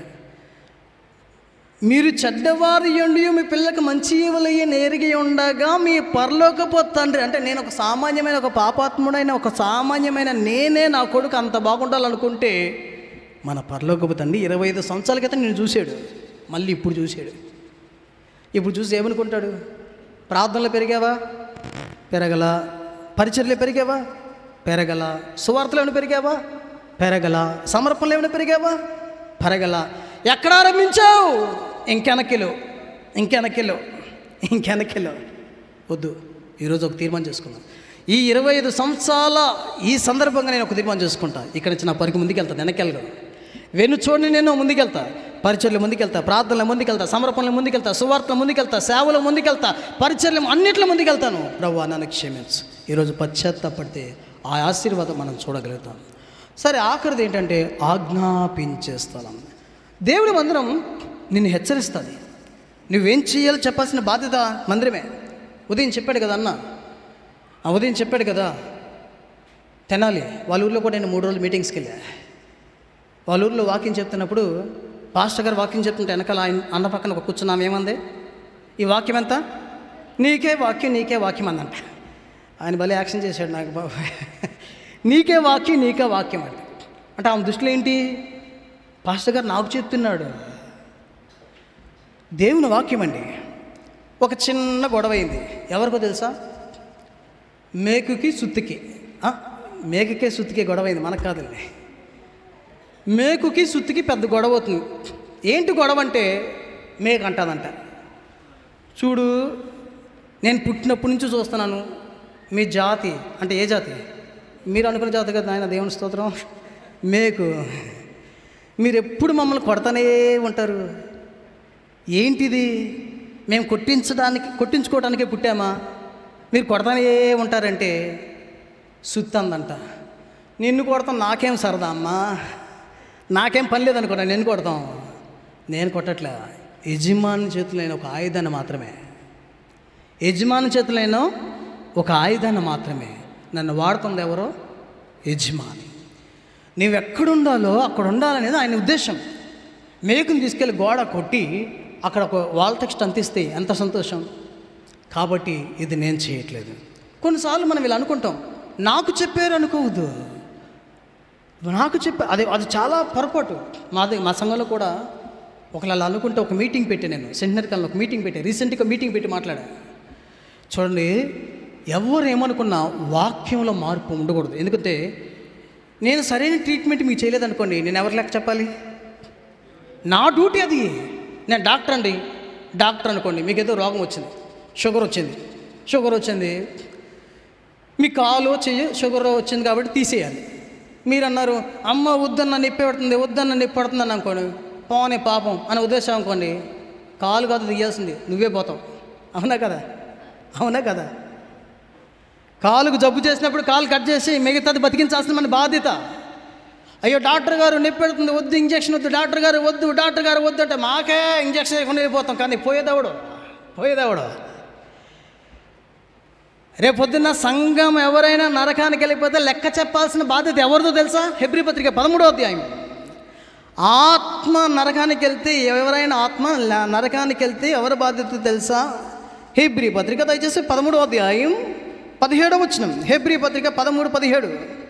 మీరు చెడ్డవారి ఎండి మీ పిల్లలకు మంచి ఇవ్వలయ్యి నేరిగి ఉండగా మీ పరలోకపు తండ్రి అంటే నేను ఒక సామాన్యమైన ఒక పాపాత్ముడైన ఒక సామాన్యమైన నేనే నా కొడుకు అంత బాగుండాలనుకుంటే మన పరలోకపు తండ్రి ఇరవై ఐదు సంవత్సరాల క్రితం నేను చూశాడు మళ్ళీ ఇప్పుడు చూశాడు ఇప్పుడు చూసి ఏమనుకుంటాడు ప్రార్థనలు పెరిగావా పెరగల పరిచర్లు పెరిగావా పెరగల సువార్తలు ఏమైనా పెరిగావా పెరగల సమర్పణలు ఏమైనా పెరిగావా పెరగల ఎక్కడ ఆరంభించావు ఇంకెనక్కిలో ఇంకెనక్కిలో ఇంకెనక్కిలో వద్దు ఈరోజు ఒక తీర్మానం చేసుకున్నాను ఈ ఇరవై ఐదు సంవత్సరాల ఈ సందర్భంగా నేను ఒక తీర్మానం చేసుకుంటా ఇక్కడ నుంచి నా పరికి ముందుకెళ్తా వెనకెళ్ళను వెను చూడని నేను ముందుకెళ్తా పరిచర్ల ముందుకెళ్తా ప్రార్థనల ముందుకెళ్తా సమర్పణల ముందుకెళ్తా సువార్తల ముందుకెళ్తా సేవల ముందుకెళ్తా పరిచర్ల అన్నింటిలో ముందుకెళ్తాను ప్రభు నన్ను క్షమించు ఈరోజు పశ్చాత్తాపడితే ఆ ఆశీర్వాదం మనం చూడగలుగుతాం సరే ఆఖరిది ఏంటంటే ఆజ్ఞాపించే స్థలం దేవుడి మందిరం నిన్ను హెచ్చరిస్తుంది నువ్వేం చేయాలో చెప్పాల్సిన బాధ్యత మందిరమే ఉదయం చెప్పాడు కదా అన్న ఆ ఉదయం చెప్పాడు కదా తెనాలి వాళ్ళ ఊర్లో కూడా నేను మూడు రోజులు మీటింగ్స్కి వెళ్ళా వాళ్ళ ఊర్లో వాక్యం చెప్తున్నప్పుడు పాస్టర్ గారు వాక్యం చెప్తుంటే వెనకాల ఆయన అన్న పక్కన ఒక కూర్చున్నాం ఏమంది ఈ వాక్యం ఎంత నీకే వాక్యం నీకే వాక్యం అందంట ఆయన భలే యాక్షన్ చేశాడు నాకు బాబు నీకే వాక్యం నీకే వాక్యం అంటే అంటే ఆమె దృష్టిలో ఏంటి పాస్టర్ గారు నాకు చెప్తున్నాడు దేవుని వాక్యం అండి ఒక చిన్న గొడవ అయింది ఎవరికో తెలుసా మేకుకి సుత్తికి ఆ, మేకుకే సుత్తికి గొడవ అయింది మనకు కాదండి మేకుకి సుత్తికి పెద్ద గొడవ అవుతుంది ఏంటి గొడవ అంటే మేకు అంటదంట చూడు నేను పుట్టినప్పటి నుంచి చూస్తున్నాను మీ జాతి అంటే ఏ జాతి మీరు అనుకున్న జాతి కదా ఆయన దేవుని స్తోత్రం మేకు మీరు ఎప్పుడు మమ్మల్ని కొడతానే ఉంటారు ఏంటిది మేము కొట్టించడానికి కొట్టించుకోవడానికే పుట్టామా మీరు కొడతానే ఉంటారంటే సుత్తందంట నిన్ను కొడతాం నాకేం సరదా అమ్మా నాకేం పని లేదనుకున్నా నేను కొడతాం నేను కొట్టట్లే యజమాని చేతులైన ఒక ఆయుధాన్ని మాత్రమే యజమాని చేతులైన ఒక ఆయుధాన్ని మాత్రమే నన్ను వాడుతుంది ఎవరో యజమాని నీవు ఎక్కడుండాలో అక్కడ ఉండాలనేది ఆయన ఉద్దేశం మేకుని తీసుకెళ్ళి గోడ కొట్టి అక్కడ ఒక వాల్ టెక్స్ట్ అంతిస్తే ఎంత సంతోషం కాబట్టి ఇది నేను చేయట్లేదు కొన్నిసార్లు మనం ఇలా అనుకుంటాం నాకు చెప్పారు అనుకోవద్దు నాకు చెప్పా అది అది చాలా పొరపాటు మాది మా సంఘంలో కూడా ఒకళ్ళు అలా అనుకుంటే ఒక మీటింగ్ పెట్టి నేను సెంటనరీ కాలంలో ఒక మీటింగ్ పెట్టి రీసెంట్గా మీటింగ్ పెట్టి మాట్లాడా చూడండి ఎవరు ఏమనుకున్నా వాక్యంలో మార్పు ఉండకూడదు ఎందుకంటే నేను సరైన ట్రీట్మెంట్ మీకు చేయలేదనుకోండి నేను ఎవరి లెక్క చెప్పాలి నా డ్యూటీ అది నేను డాక్టర్ అండి డాక్టర్ అనుకోండి మీకు ఏదో రోగం వచ్చింది షుగర్ వచ్చింది షుగర్ వచ్చింది మీ కాలు చెయ్యి షుగర్ వచ్చింది కాబట్టి తీసేయాలి మీరు అన్నారు అమ్మ వద్దన్న నొప్పి పడుతుంది వద్దన్న నొప్పి పడుతుందని అనుకోండి పోనే పాపం అని ఉద్దేశం అనుకోండి కాలు కాదు తీయాల్సింది నువ్వే పోతావు అవునా కదా అవునా కదా కాలుకు జబ్బు చేసినప్పుడు కాలు కట్ చేసి మిగతాది బతికించాల్సిన మన బాధ్యత అయ్యో డాక్టర్ గారు నొప్పి పెడుతుంది వద్దు ఇంజక్షన్ వద్దు డాక్టర్ గారు వద్దు డాక్టర్ గారు వద్దు అంటే మాకే ఇంజక్షన్ వేయకుండా వెళ్ళిపోతాం కానీ పోయేదేవడు పోయేదేవడు రేపు పొద్దున్న సంఘం ఎవరైనా నరకానికి వెళ్ళిపోతే లెక్క చెప్పాల్సిన బాధ్యత ఎవరిదో తెలుసా హెబ్రి పత్రిక పదమూడో అధ్యాయం ఆత్మ నరకానికి వెళ్తే ఎవరైనా ఆత్మ ల- నరకానికి వెళ్తే ఎవరి బాధ్యత తెలుసా హెబ్రి పత్రిక దయచేసి పదమూడో అధ్యాయం పదిహేడవ వచ్చిన హెబ్రి పత్రిక పదమూడు పదిహేడు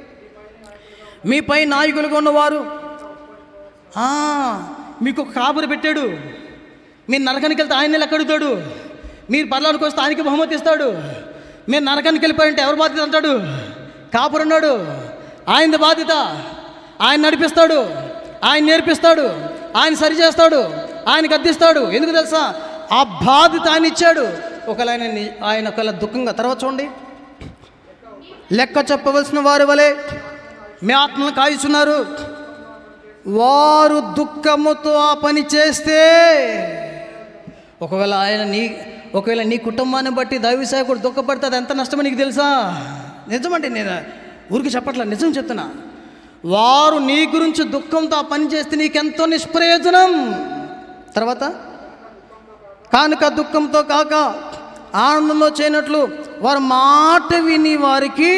మీపై నాయకులుగా ఉన్నవారు ఆ, మీకు ఒక కాపురి పెట్టాడు మీరు నరకానికి వెళ్తే ఆయన లెక్కడుతాడు మీరు పర్లానికి వస్తే ఆయనకి బహుమతి ఇస్తాడు మీరు నరకానికి వెళ్ళిపోయింటే ఎవరు బాధ్యత అంటాడు కాపురు ఉన్నాడు ఆయనది బాధ్యత ఆయన నడిపిస్తాడు ఆయన నేర్పిస్తాడు ఆయన సరి చేస్తాడు ఆయన గద్దిస్తాడు ఎందుకు తెలుసా ఆ బాధ్యత ఆయన ఇచ్చాడు ఒకవేళ ఆయన ని- ఆయన ఒకవేళ దుఃఖంగా తర్వాత చూడండి లెక్క చెప్పవలసిన వారి వలె మీ ఆత్మను కాయుచున్నారు వారు దుఃఖముతో ఆ పని చేస్తే ఒకవేళ ఆయన నీ ఒకవేళ నీ కుటుంబాన్ని బట్టి దైవసేవకుడు దుఃఖపడితే అది ఎంత నష్టమో నీకు తెలుసా నిజమంటే నేను ఊరికి చెప్పట్లా నిజం చెప్తున్నా వారు నీ గురించి దుఃఖంతో ఆ పని చేస్తే నీకెంతో నిష్ప్రయోజనం తర్వాత కానుక దుఃఖంతో కాక ఆనందంలో చేయనట్లు వారు మాట విని వారికి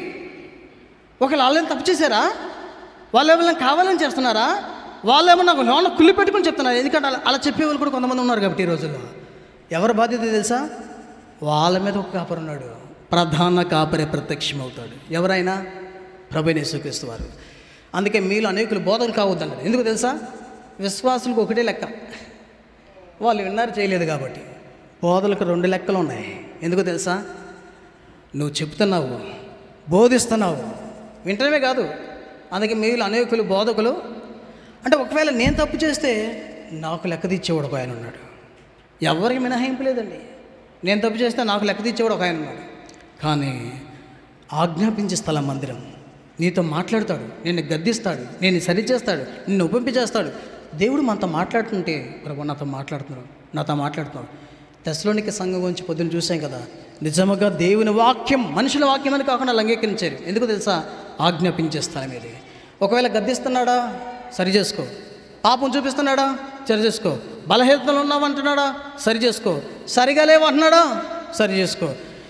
ఒకవేళ వాళ్ళని తప్పు చేశారా వాళ్ళు ఏమైనా కావాలని చేస్తున్నారా వాళ్ళు ఏమన్నా లోన కుళ్ళి పెట్టుకుని చెప్తున్నారు ఎందుకంటే అలా అలా చెప్పేవాళ్ళు కూడా కొంతమంది ఉన్నారు కాబట్టి ఈ రోజుల్లో ఎవరి బాధ్యత తెలుసా వాళ్ళ మీద ఒక కాపరి ఉన్నాడు ప్రధాన కాపరి ప్రత్యక్షమవుతాడు ఎవరైనా ప్రభుని యేసుక్రీస్తు వారు అందుకే మీలో అనేకులు బోధలు కావద్దన్నారు ఎందుకు తెలుసా విశ్వాసులకు ఒకటే లెక్క వాళ్ళు విన్నారు చేయలేదు కాబట్టి బోధలకు రెండు లెక్కలు ఉన్నాయి ఎందుకు తెలుసా నువ్వు చెప్తున్నావు బోధిస్తున్నావు వింటమే కాదు అందుకే మీరు అనేకులు బోధకులు అంటే ఒకవేళ నేను తప్పు చేస్తే నాకు లెక్క తీర్చేవాడు ఒక ఆయన ఉన్నాడు ఎవరికి మినహాయింపు లేదండి నేను తప్పు చేస్తే నాకు లెక్క తీర్చేవాడు ఒక ఆయన ఉన్నాడు కానీ ఆజ్ఞాపించే స్థలం మందిరం నీతో మాట్లాడతాడు నిన్ను గద్దిస్తాడు నేను సరి చేస్తాడు నిన్ను ఉపంపించేస్తాడు దేవుడు మనతో మాట్లాడుతుంటే ప్రభు నాతో మాట్లాడుతున్నాడు నాతో మాట్లాడుతున్నాడు దశలోనికి సంఘం గురించి పొద్దున్న చూసాం కదా నిజముగా దేవుని వాక్యం మనుషుల వాక్యం అని కాకుండా లంగీకరించారు ఎందుకు తెలుసా ఆజ్ఞాపించే స్థలం ఇది ఒకవేళ గద్దిస్తున్నాడా సరి చేసుకో పాపం చూపిస్తున్నాడా సరి చేసుకో బలహీనతలు ఉన్నావంటున్నాడా సరి చేసుకో సరిగా లేవంటున్నాడా సరి చేసుకో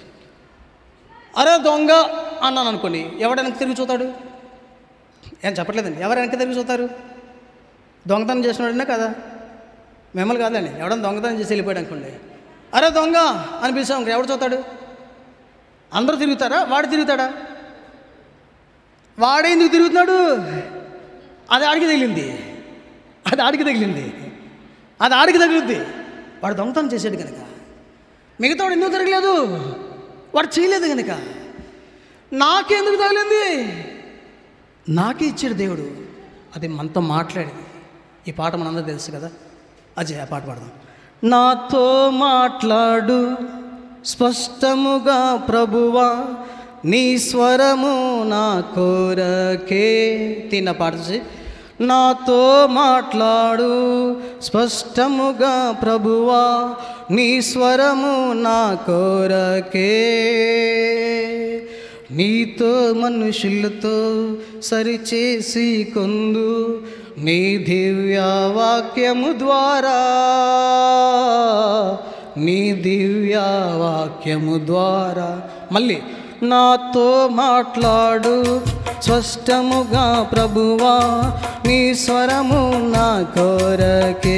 అరే దొంగ అన్నాను అనుకోండి ఎవడు వెనక్కి తిరిగి చూస్తాడు ఏం చెప్పట్లేదండి ఎవరు వెనక్కి తిరిగి చూస్తారు దొంగతనం చేసినాడనే కదా మిమ్మల్ని కాదండి ఎవడన్నా దొంగతనం చేసి వెళ్ళిపోయాడు అనుకోండి అరే దొంగ అని పిలిచాం ఇంకా ఎవడు చూస్తాడు అందరూ తిరుగుతారా వాడు తిరుగుతాడా వాడే ఎందుకు తిరుగుతున్నాడు అది ఆడికి తగిలింది అది ఆడికి తగిలింది అది ఆడికి తగిలింది వాడు దొంగతనం చేసాడు కనుక మిగతా వాడు ఎందుకు తిరగలేదు వాడు చేయలేదు కనుక నాకెందుకు తగిలింది నాకే ఇచ్చాడు దేవుడు అది మనతో మాట్లాడింది ఈ పాట మనందరూ తెలుసు కదా అజయ్ ఆ పాట పాడదాం నాతో మాట్లాడు స్పష్టముగా ప్రభువా నీ స్వరము నా కోరకే తిన్న పాట చూసి నాతో మాట్లాడు స్పష్టముగా ప్రభువా నీ స్వరము నా కోరకే నీతో మనుషులతో సరిచేసి కొందు నీ దివ్య వాక్యము ద్వారా నీ దివ్య వాక్యము ద్వారా మళ్ళీ నాతో మాట్లాడు స్పష్టముగా ప్రభువా నీ స్వరము నా కోరకే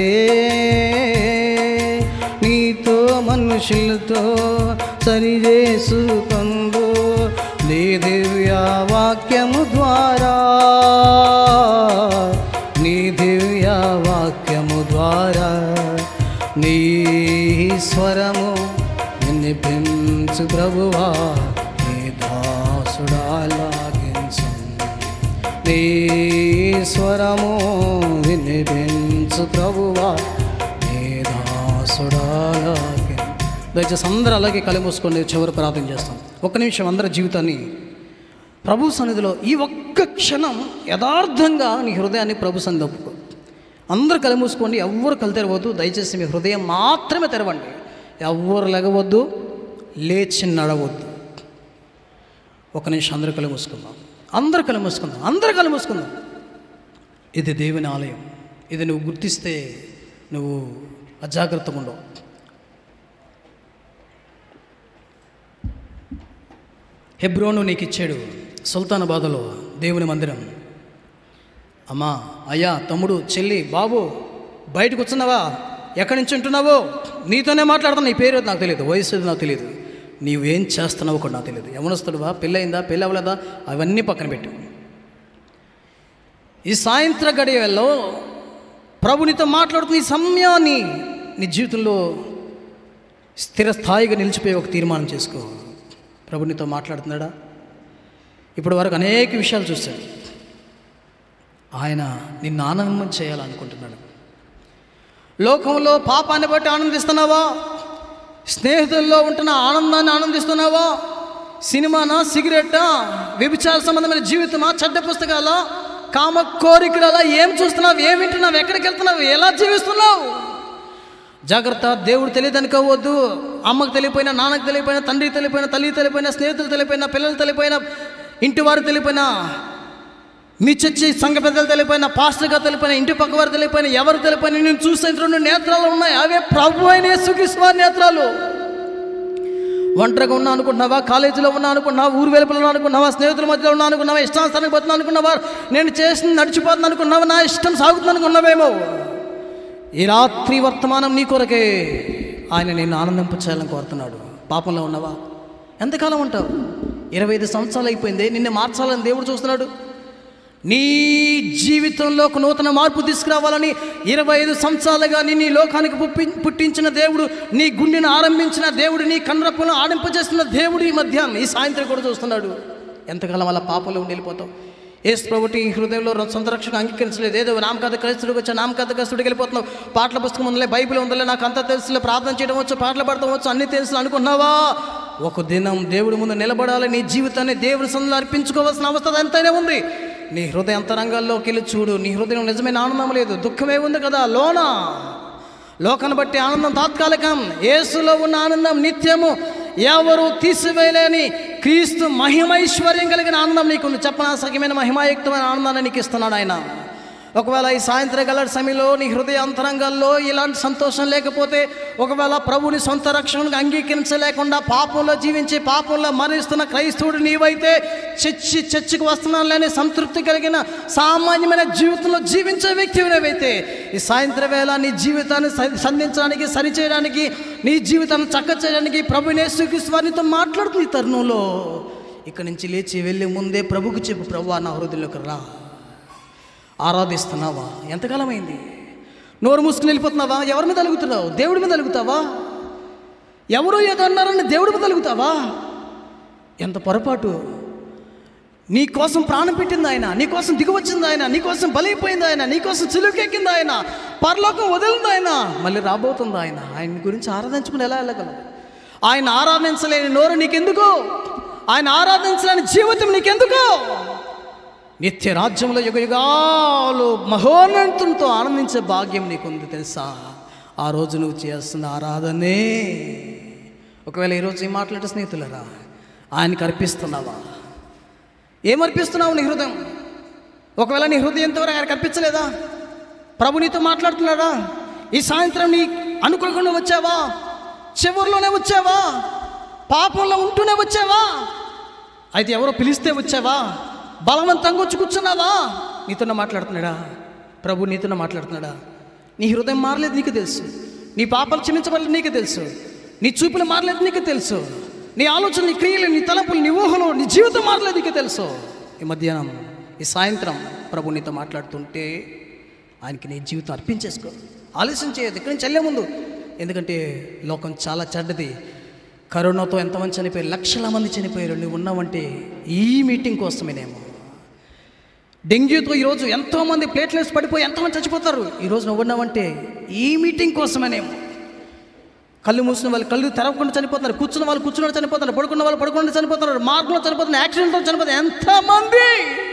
నీతో మనుషులతో సరిచేసుకుందు నీ దివ్య వాక్యము ద్వారా నీ దివ్య వాక్యము ద్వారా నీ స్వరము వినిపించ వినిపించు ప్రభువా నీ దాసుడాలాగించు నీ స్వరము వినిపించు ప్రభువా నీ దాసుడాలాగి దయచేసి అందరూ అలాగే కళ్ళు మూసుకొని చివరి ప్రార్థన చేస్తాం ఒక్క నిమిషం అందరి జీవితాన్ని ప్రభు సన్నిధిలో ఈ ఒక్క క్షణం యథార్థంగా నీ హృదయాన్ని ప్రభు సన్నిధి ఒప్పుకో అందరు కళ్ళు మూసుకోండి ఎవ్వరు కళ్ళు తెరవద్దు దయచేసి మీ హృదయం మాత్రమే తెరవండి ఎవ్వరు లెగవద్దు లేచి నడవద్దు ఒక నిమిషం అందరు కళ్ళు మూసుకుందాం అందరు కళ్ళు మూసుకుందాం అందరు కళ్ళు మూసుకుందాం ఇది దేవుని ఆలయం ఇది నువ్వు గుర్తిస్తే నువ్వు అజాగ్రత్తగా ఉండవు హెబ్రోను నీకు ఇచ్చాడు సుల్తానాబాదులో దేవుని మందిరం అమ్మా అయ్యా తమ్ముడు చెల్లి బాబు బయటకు వచ్చున్నావా ఎక్కడి నుంచి ఉంటున్నావో నీతోనే మాట్లాడుతున్నా నీ పేరు నాకు తెలియదు వయసు నాకు తెలియదు నీవేం చేస్తున్నావో కూడా నాకు తెలియదు యవనస్తుడువా పెళ్ళయిందా పెళ్ళి అవ్వలేదా అవన్నీ పక్కన పెట్టు ఈ సాయంత్ర గడియల్లో ప్రభు నీతో మాట్లాడుతున్న ఈ సమయాన్ని నీ జీవితంలో స్థిరస్థాయిగా నిలిచిపోయి ఒక తీర్మానం చేసుకో ప్రభు నీతో మాట్లాడుతున్నాడా ఇప్పటి వరకు అనేక విషయాలు చూశాడు ఆయన నిన్ను ఆనందం చేయాలనుకుంటున్నాడు లోకంలో పాపాన్ని బట్టి ఆనందిస్తున్నావా స్నేహితుల్లో ఉంటున్న ఆనందాన్ని ఆనందిస్తున్నావా సినిమానా సిగరెట్టా వ్యభిచార సంబంధమైన జీవితమా చెడ్డ పుస్తకాలా కామ కోరికల ఏం చూస్తున్నావు ఏం వింటున్నావు ఎక్కడికి వెళ్తున్నావు ఎలా జీవిస్తున్నావు జాగ్రత్త దేవుడు తెలియదు అనుకోవద్దు అమ్మకు తెలియపోయినా నాన్నకు తెలియపోయినా తండ్రికి తెలియపోయినా తల్లి తెలియపోయినా స్నేహితులు తెలియపోయినా పిల్లలు తెలియపోయినా ఇంటి వారు తెలియపోయినా మీ చర్చి సంఘ పెద్దలు తెలియపోయినా పాస్టర్గా తెలియపోయినా ఇంటి పక్క వారు తెలియపోయినా ఎవరు తెలియపోయినా నేను చూసే రెండు నేత్రాలు ఉన్నాయి అవే ప్రభు అయిన యేసుక్రీస్తు నేత్రాలు ఒంటరిగా ఉన్నా అనుకుంటున్నావా కాలేజీలో ఉన్నా అనుకున్నావా ఊరు వెలుపల ఉన్నా అనుకున్నావా స్నేహితుల మధ్యలో ఉన్నా అనుకున్నావా ఇష్టానుసారానికి పోతున్నా అనుకున్నావా నేను చేసిన నడిచిపోతున్నా అనుకున్నావా నా ఇష్టం సాగుతుంది అనుకున్నావేమో ఈ రాత్రి వర్తమానం నీ కొరకే ఆయన నిన్ను ఆనందింపచేయాలని కోరుతున్నాడు పాపంలో ఉన్నావా ఎంతకాలం ఉంటావు ఇరవై ఐదు సంవత్సరాలు అయిపోయింది నిన్ను మార్చాలని దేవుడు చూస్తున్నాడు నీ జీవితంలో ఒక నూతన మార్పు తీసుకురావాలని ఇరవై ఐదు సంవత్సరాలుగా నిన్ను ఈ లోకానికి పుప్పి పుట్టించిన దేవుడు నీ గుండెను ఆరంభించిన దేవుడు నీ కన్రప్పును ఆడింపజేస్తున్న దేవుడు ఈ మధ్యాహ్నం ఈ సాయంత్రం కూడా చూస్తున్నాడు ఎంతకాలం అలా పాపంలో ఉండి వెళ్ళిపోతావు ఏసు ప్రభుటి ఈ హృదయంలో సొంత రక్షణ అంగీకరించలేదు ఏదో నామకథ క్రైస్తుడికి వచ్చా నామకథ క్రైస్తుడికి వెళ్ళిపోతున్నావు పాటల పుస్తకం ఉందిలే బైబిల్ ఉందిలే నాకు అంతా తెలుసులే ప్రార్థన చేయడం వచ్చు పాటలు పాడటం వచ్చు అన్ని తెలుసు అనుకున్నావా ఒక దినం దేవుడి ముందు నిలబడాలి నీ జీవితాన్ని దేవుడి సందులో అర్పించుకోవాల్సిన అవస్థ ఎంతైనా ఉంది నీ హృదయ అంతరంగాల్లోకి వెళ్ళి చూడు నీ హృదయం నిజమైన ఆనందం లేదు దుఃఖమే ఉంది కదా లోన లోకాన్ని బట్టి ఆనందం తాత్కాలికం యేసులో ఉన్న ఆనందం నిత్యము ఎవరు తీసివేయలేని క్రీస్తు మహిమైశ్వర్యం కలిగిన ఆనందం నీకుంది చెప్పనాసకమైన మహిమాయుక్తమైన ఆనందాన్ని నీకు ఇస్తున్నాడు ఆయన ఒకవేళ ఈ సాయంత్రం గల సమయంలో నీ హృదయ అంతరంగాల్లో ఇలాంటి సంతోషం లేకపోతే ఒకవేళ ప్రభుని సొంత రక్షణకు అంగీకరించలేకుండా పాపంలో జీవించి పాపంలో మరణిస్తున్న క్రైస్తవుడు నీవైతే చర్చి చర్చికి వస్తున్నాను లేని సంతృప్తి కలిగిన సామాన్యమైన జీవితంలో జీవించే వ్యక్తి నీవైతే ఈ సాయంత్రం వేళ నీ జీవితాన్ని స- సంధించడానికి సరిచేయడానికి నీ జీవితాన్ని చక్క చేయడానికి ప్రభునే వారితో మాట్లాడుతుంది ఈ తరుణంలో ఇక్కడి నుంచి లేచి వెళ్ళే ముందే ప్రభుకు చెప్పు ప్రభు నా హృదయంలోకి రా ఆరాధిస్తున్నావా ఎంతకాలం అయింది నోరు మూసుకుని వెళ్ళిపోతున్నావా ఎవరి మీద అలుగుతున్నావు దేవుడి మీద అలుగుతావా ఎవరో ఏదో అన్నారని దేవుడి మీద అలుగుతావా ఎంత పొరపాటు నీ కోసం ప్రాణం పెట్టింది ఆయన నీ కోసం దిగువచ్చింది ఆయన నీ కోసం బలైపోయింది ఆయన నీ కోసం చిలుకెక్కింది ఆయన పరలోకం వదిలింది ఆయన మళ్ళీ రాబోతుంది ఆయన ఆయన గురించి ఆరాధించుకుని ఎలా వెళ్ళగలవు ఆయన ఆరాధించలేని నోరు నీకెందుకు ఆయన ఆరాధించలేని జీవితం నీకెందుకు నిత్య రాజ్యంలో యుగ యుగాలు మహోన్నతంతో ఆనందించే భాగ్యం నీకుంది తెలుసా ఆ రోజు నువ్వు చేస్తున్న ఆరాధనే ఒకవేళ ఈరోజు ఏం మాట్లాడే స్నేహితులరా ఆయనకి అర్పిస్తున్నావా ఏమర్పిస్తున్నావు నీ హృదయం ఒకవేళ నీ హృదయం ఎంతవరకు ఆయనకు అర్పించలేదా ప్రభు నీతో మాట్లాడుతున్నాడా ఈ సాయంత్రం నీ అనుకోకుండా వచ్చావా చివరిలోనే వచ్చావా పాపంలో ఉంటూనే వచ్చావా అయితే ఎవరో పిలిస్తే వచ్చావా బలవంతంగా వచ్చి కూర్చున్నావా నీతోనే మాట్లాడుతున్నాడా ప్రభు నీతోనే మాట్లాడుతున్నాడా నీ హృదయం మారలేదు నీకు తెలుసు నీ పాపాలు క్షమించబడలేదు నీకు తెలుసు నీ చూపులు మారలేదు నీకు తెలుసు నీ ఆలోచన నీ క్రియలు నీ తలపులు నీ ఊహలు నీ జీవితం మారలేదు నీకు తెలుసు ఈ మధ్యాహ్నం ఈ సాయంత్రం ప్రభు నీతో మాట్లాడుతుంటే ఆయనకి నీ జీవితం అర్పించేసుకో ఆలస్యం చేయదు ఇక్కడి నుంచి వెళ్ళే ముందు ఎందుకంటే లోకం చాలా చెడ్డది కరోనాతో ఎంతమంది చనిపోయారు లక్షల మంది చనిపోయారు నువ్వు ఉన్నావంటే ఈ మీటింగ్ కోసమేనేమో డెంగ్యూతో ఈరోజు ఎంతోమంది ప్లేట్లెట్స్ పడిపోయి ఎంతోమంది చచ్చిపోతారు ఈరోజు నువ్వు ఉన్నావంటే ఈ మీటింగ్ కోసమేనేమో కళ్ళు మూసిన వాళ్ళు కళ్ళు తెరవకుండా చనిపోతున్నారు కూర్చున్న వాళ్ళు కూర్చున్న చనిపోతున్నారు పడుకున్న వాళ్ళు పడుకున్న చనిపోతున్నారు మార్గంలో చనిపోతున్నారు యాక్సిడెంట్లో చనిపోతున్నారు ఎంతమంది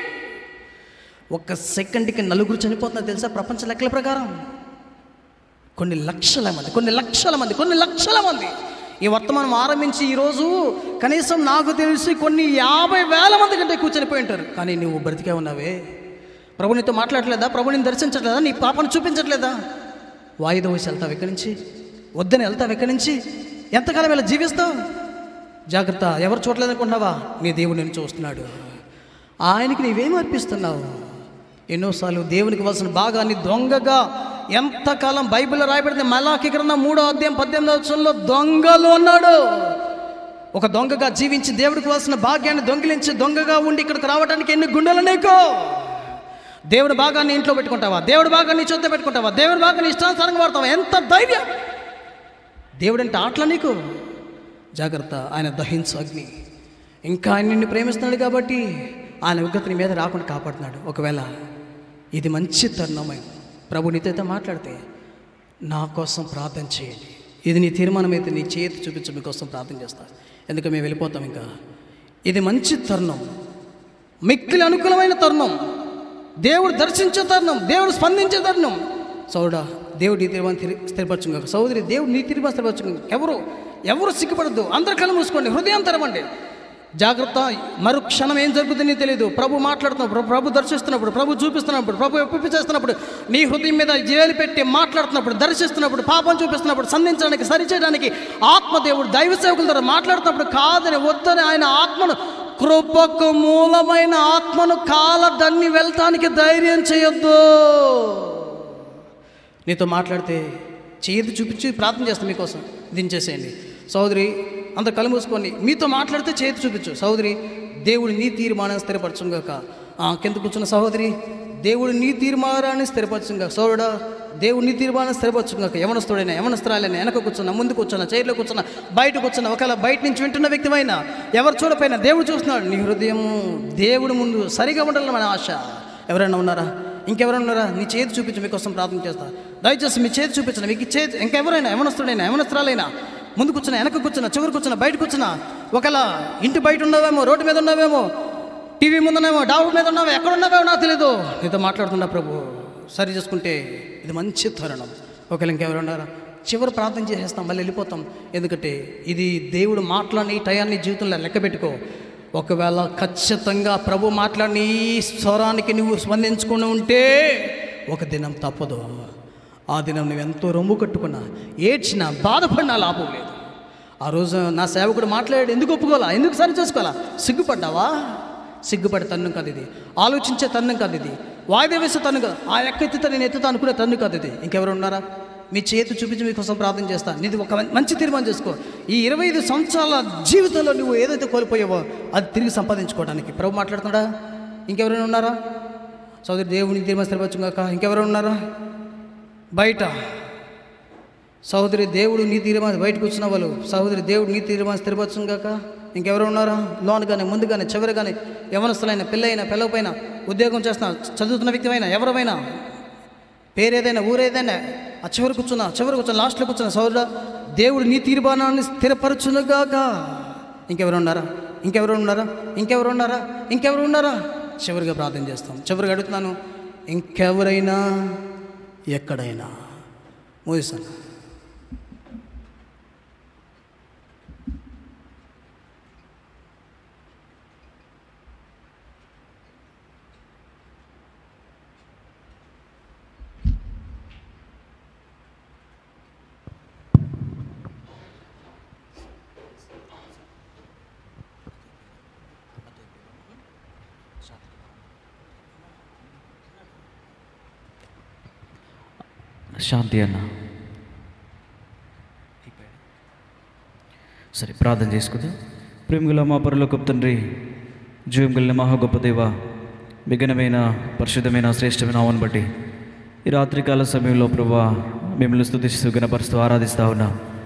ఒక్క సెకండ్కి నలుగురు చనిపోతున్నారు తెలుసా ప్రపంచ లెక్కల ప్రకారం కొన్ని లక్షల మంది కొన్ని లక్షల మంది కొన్ని లక్షల మంది ఈ వర్తమానం ఆరంభించి ఈరోజు కనీసం నాకు తెలిసి కొన్ని యాభై వేల మంది కంటే ఎక్కువ చనిపోయి ఉంటారు కానీ నువ్వు బ్రతికే ఉన్నావే ప్రభు నీతో మాట్లాడలేదా ప్రభు నేను దర్శించట్లేదా నీ పాపను చూపించట్లేదా వాయిదా వేసి వెళ్తావు ఎక్కడి నుంచి వద్దని వెళ్తావు ఎక్కడి నుంచి ఎంతకాలం ఇలా జీవిస్తావు జాగ్రత్త ఎవరు చూడలేదనుకుంటున్నావా నీ దేవుడు నేను చూస్తున్నాడు ఆయనకి నీవేం అర్పిస్తున్నావు ఎన్నోసార్లు దేవునికి ఇవ్వాల్సిన భాగాన్ని దొంగగా ఎంతకాలం బైబిల్లో రాయబడింది మలాకి గ్రంథం మూడో అధ్యాయం పద్దెనిమిదో వచ్చంలో దొంగలు ఉన్నాడు ఒక దొంగగా జీవించి దేవుడికి ఇవ్వాల్సిన భాగ్యాన్ని దొంగిలించి దొంగగా ఉండి ఇక్కడికి రావడానికి ఎన్ని గుండెలు నీకు దేవుడి భాగాన్ని ఇంట్లో పెట్టుకుంటావా దేవుడి భాగాన్ని చేతిలో పెట్టుకుంటావా దేవుడి భాగాన్ని ఇష్టానుసారంగా వాడతావా ఎంత ధైర్యం దేవుడంటే ఆటల నీకు జాగ్రత్త ఆయన దహించు అగ్ని ఇంకా ఆయన నిన్ను ప్రేమిస్తున్నాడు కాబట్టి ఆయన ఉగ్రత నీ మీద రాకుండా కాపాడుతున్నాడు ఒకవేళ ఇది మంచి తరుణమై ప్రభు నీతో అయితే మాట్లాడితే నా కోసం ప్రార్థన చేయండి ఇది నీ తీర్మానం అయితే నీ చేతి చూపించు మీకోసం ప్రార్థన చేస్తా ఎందుకు మేము వెళ్ళిపోతాం ఇంకా ఇది మంచి తరుణం మిక్కిలి అనుకూలమైన తరుణం దేవుడు దర్శించే తరుణం దేవుడు స్పందించే తరుణం సౌడా దేవుడు నీ తీర్మానం తిరి స్థిరపరచు కాక సోదరి దేవుడు నీ తీర్మానం స్థిరపరచు కాక. ఎవరు ఎవరు సిగ్గుపడద్దు అందరు కళ్ళు మూసుకోండి హృదయం తెరవండి జాగ్రత్త మరు క్షణం ఏం జరుగుతుందని తెలియదు ప్రభు మాట్లాడుతున్నప్పుడు ప్రభు దర్శిస్తున్నప్పుడు ప్రభు చూపిస్తున్నప్పుడు ప్రభు ఒప్పింపు చేస్తున్నప్పుడు నీ హృదయం మీద జేలు పెట్టి మాట్లాడుతున్నప్పుడు దర్శిస్తున్నప్పుడు పాపం చూపిస్తున్నప్పుడు సంధించడానికి సరిచేయడానికి ఆత్మదేవుడు దైవ సేవకుల ద్వారా మాట్లాడుతున్నప్పుడు కాదని వద్దని ఆయన ఆత్మను కృపకు మూలమైన ఆత్మను కాలదన్ని వెళ్తానికి ధైర్యం చేయొద్దు నీతో మాట్లాడితే చేతి చూపించి ప్రార్థన చేస్తాను మీకోసం దించేసేయండి సోదరి అంత కళ్ళు మూసుకొని మీతో మాట్లాడితే చేతి చూపించు సోదరి దేవుడు నీ తీర్మానం స్థిరపరచుగాక కింద కూర్చున్న సహోదరి దేవుడు నీ తీర్మానాన్ని స్థిరపరచుగా సోదరుడా దేవుడు నీ తీర్మానం స్థిరపరచుగాక యవనస్తుడైనా యవనస్తురాలైనా వెనక కూర్చున్నా ముందు కూర్చున్నా చైర్లో కూర్చున్నా బయట కూర్చున్నా ఒకవేళ బయట నుంచి వింటున్న వ్యక్తివైనా ఎవరు చూడపోయినా దేవుడు చూస్తున్నాడు నీ హృదయం దేవుడు ముందు సరిగా ఉండాలని మన ఆశ ఎవరైనా ఉన్నారా ఇంకెవరైనా ఉన్నారా నీ చేతి చూపించి మీకోసం ప్రార్థన చేస్తా దయచేసి మీ చేతి చూపించండి మీకు ఈ చేతి ఇంకెవరైనా యవనస్తుడైనా యవనస్తురాలైనా ముందు కూర్చున్నా వెనక కూర్చున్నా చివరి కూర్చున్నా బయట కూర్చున్నా ఒకవేళ ఇంటి బయట ఉన్నావేమో రోడ్డు మీద ఉన్నావేమో టీవీ ముందున్నామో డాబు మీద ఉన్నావో ఎక్కడ ఉన్నావేమో నాకు తెలియదు నీతో మాట్లాడుతున్నా ప్రభు సరి చేసుకుంటే ఇది మంచి తరుణం ఒకవేళ ఇంకెవరు ఉన్నారా చివరి ప్రార్థన చేసేస్తాం మళ్ళీ వెళ్ళిపోతాం ఎందుకంటే ఇది దేవుడు మాట్లాడిన ఈ టయాన్ని జీవితంలో లెక్క పెట్టుకో ఒకవేళ ఖచ్చితంగా ప్రభు మాట్లాడిన ఈ స్వరానికి నువ్వు స్పందించుకుని ఉంటే ఒక దినం తప్పదు ఆ దినం నువ్వు ఎంతో రొమ్ము కట్టుకున్నా ఏడ్చినా బాధపడినా లాభం లేదు ఆ రోజు నా సేవకుడు మాట్లాడాడు ఎందుకు ఒప్పుకోవాలా ఎందుకు సరి చేసుకోవాలా సిగ్గుపడ్డావా సిగ్గుపడే తన్ను కాదు ఇది ఆలోచించే తన్ను కాదు ఇది వాయిదా వేసే తన్ను కాదు ఆ ఎక్క ఎత్తుతా నేను ఎత్తుతా అనుకునే తన్ను కాదు ఇది ఇంకెవరు ఉన్నారా మీ చేతి చూపించి మీకోసం ప్రార్థన చేస్తా నీది ఒక మంచి తీర్మానం చేసుకో ఈ ఇరవై ఐదు సంవత్సరాల జీవితంలో నువ్వు ఏదైతే కోల్పోయావో అది తిరిగి సంపాదించుకోవడానికి ప్రభు మాట్లాడుతున్నాడా ఇంకెవరైనా ఉన్నారా సోదరి దేవుని తీర్మానం స్థిరపరచు కాక ఇంకెవరైనా ఉన్నారా బయట సహోదరి దేవుడు నీ తీర్మానం బయటకు వచ్చిన వాళ్ళు సహోదరి దేవుడు నీ తీర్మానం స్థిరపరచం కాక ఇంకెవరు ఉన్నారా లోన్ కానీ ముందు కానీ చివరి కానీ యవనస్తులైన పిల్లైనా పిల్లపైన ఉద్యోగం చేస్తున్న చదువుతున్న వ్యక్తివైనా ఎవరివైనా పేరేదైనా ఊరేదైనా ఆ చివరి కూర్చున్నా చివరి కూర్చున్న లాస్ట్లో కూర్చున్న సోదరుడు దేవుడు నీ తీర్మానాన్ని స్థిరపరచునుగాక ఇంకెవరు ఉన్నారా ఇంకెవరు ఉన్నారా ఇంకెవరు ఉన్నారా ఇంకెవరు ఉన్నారా చివరిగా ప్రార్థన చేస్తాం చివరిగా అడుగుతున్నాను ఇంకెవరైనా ఎక్కడైనా మూసాను శాంతి అన్న సరే ప్రార్థన చేసుకుందాం ప్రేమగల మా పరలోకపు తండ్రి జీవం కలిగిన మహా గొప్ప దేవ మిగనమైన పరిశుద్ధమైన శ్రేష్టమైన ఆవును బట్టి ఈ రాత్రికాల సమయంలో ప్రభా మిమ్మల్ని స్థుతిస్తూ గణపరుస్తూ ఆరాధిస్తూ ఉన్నాం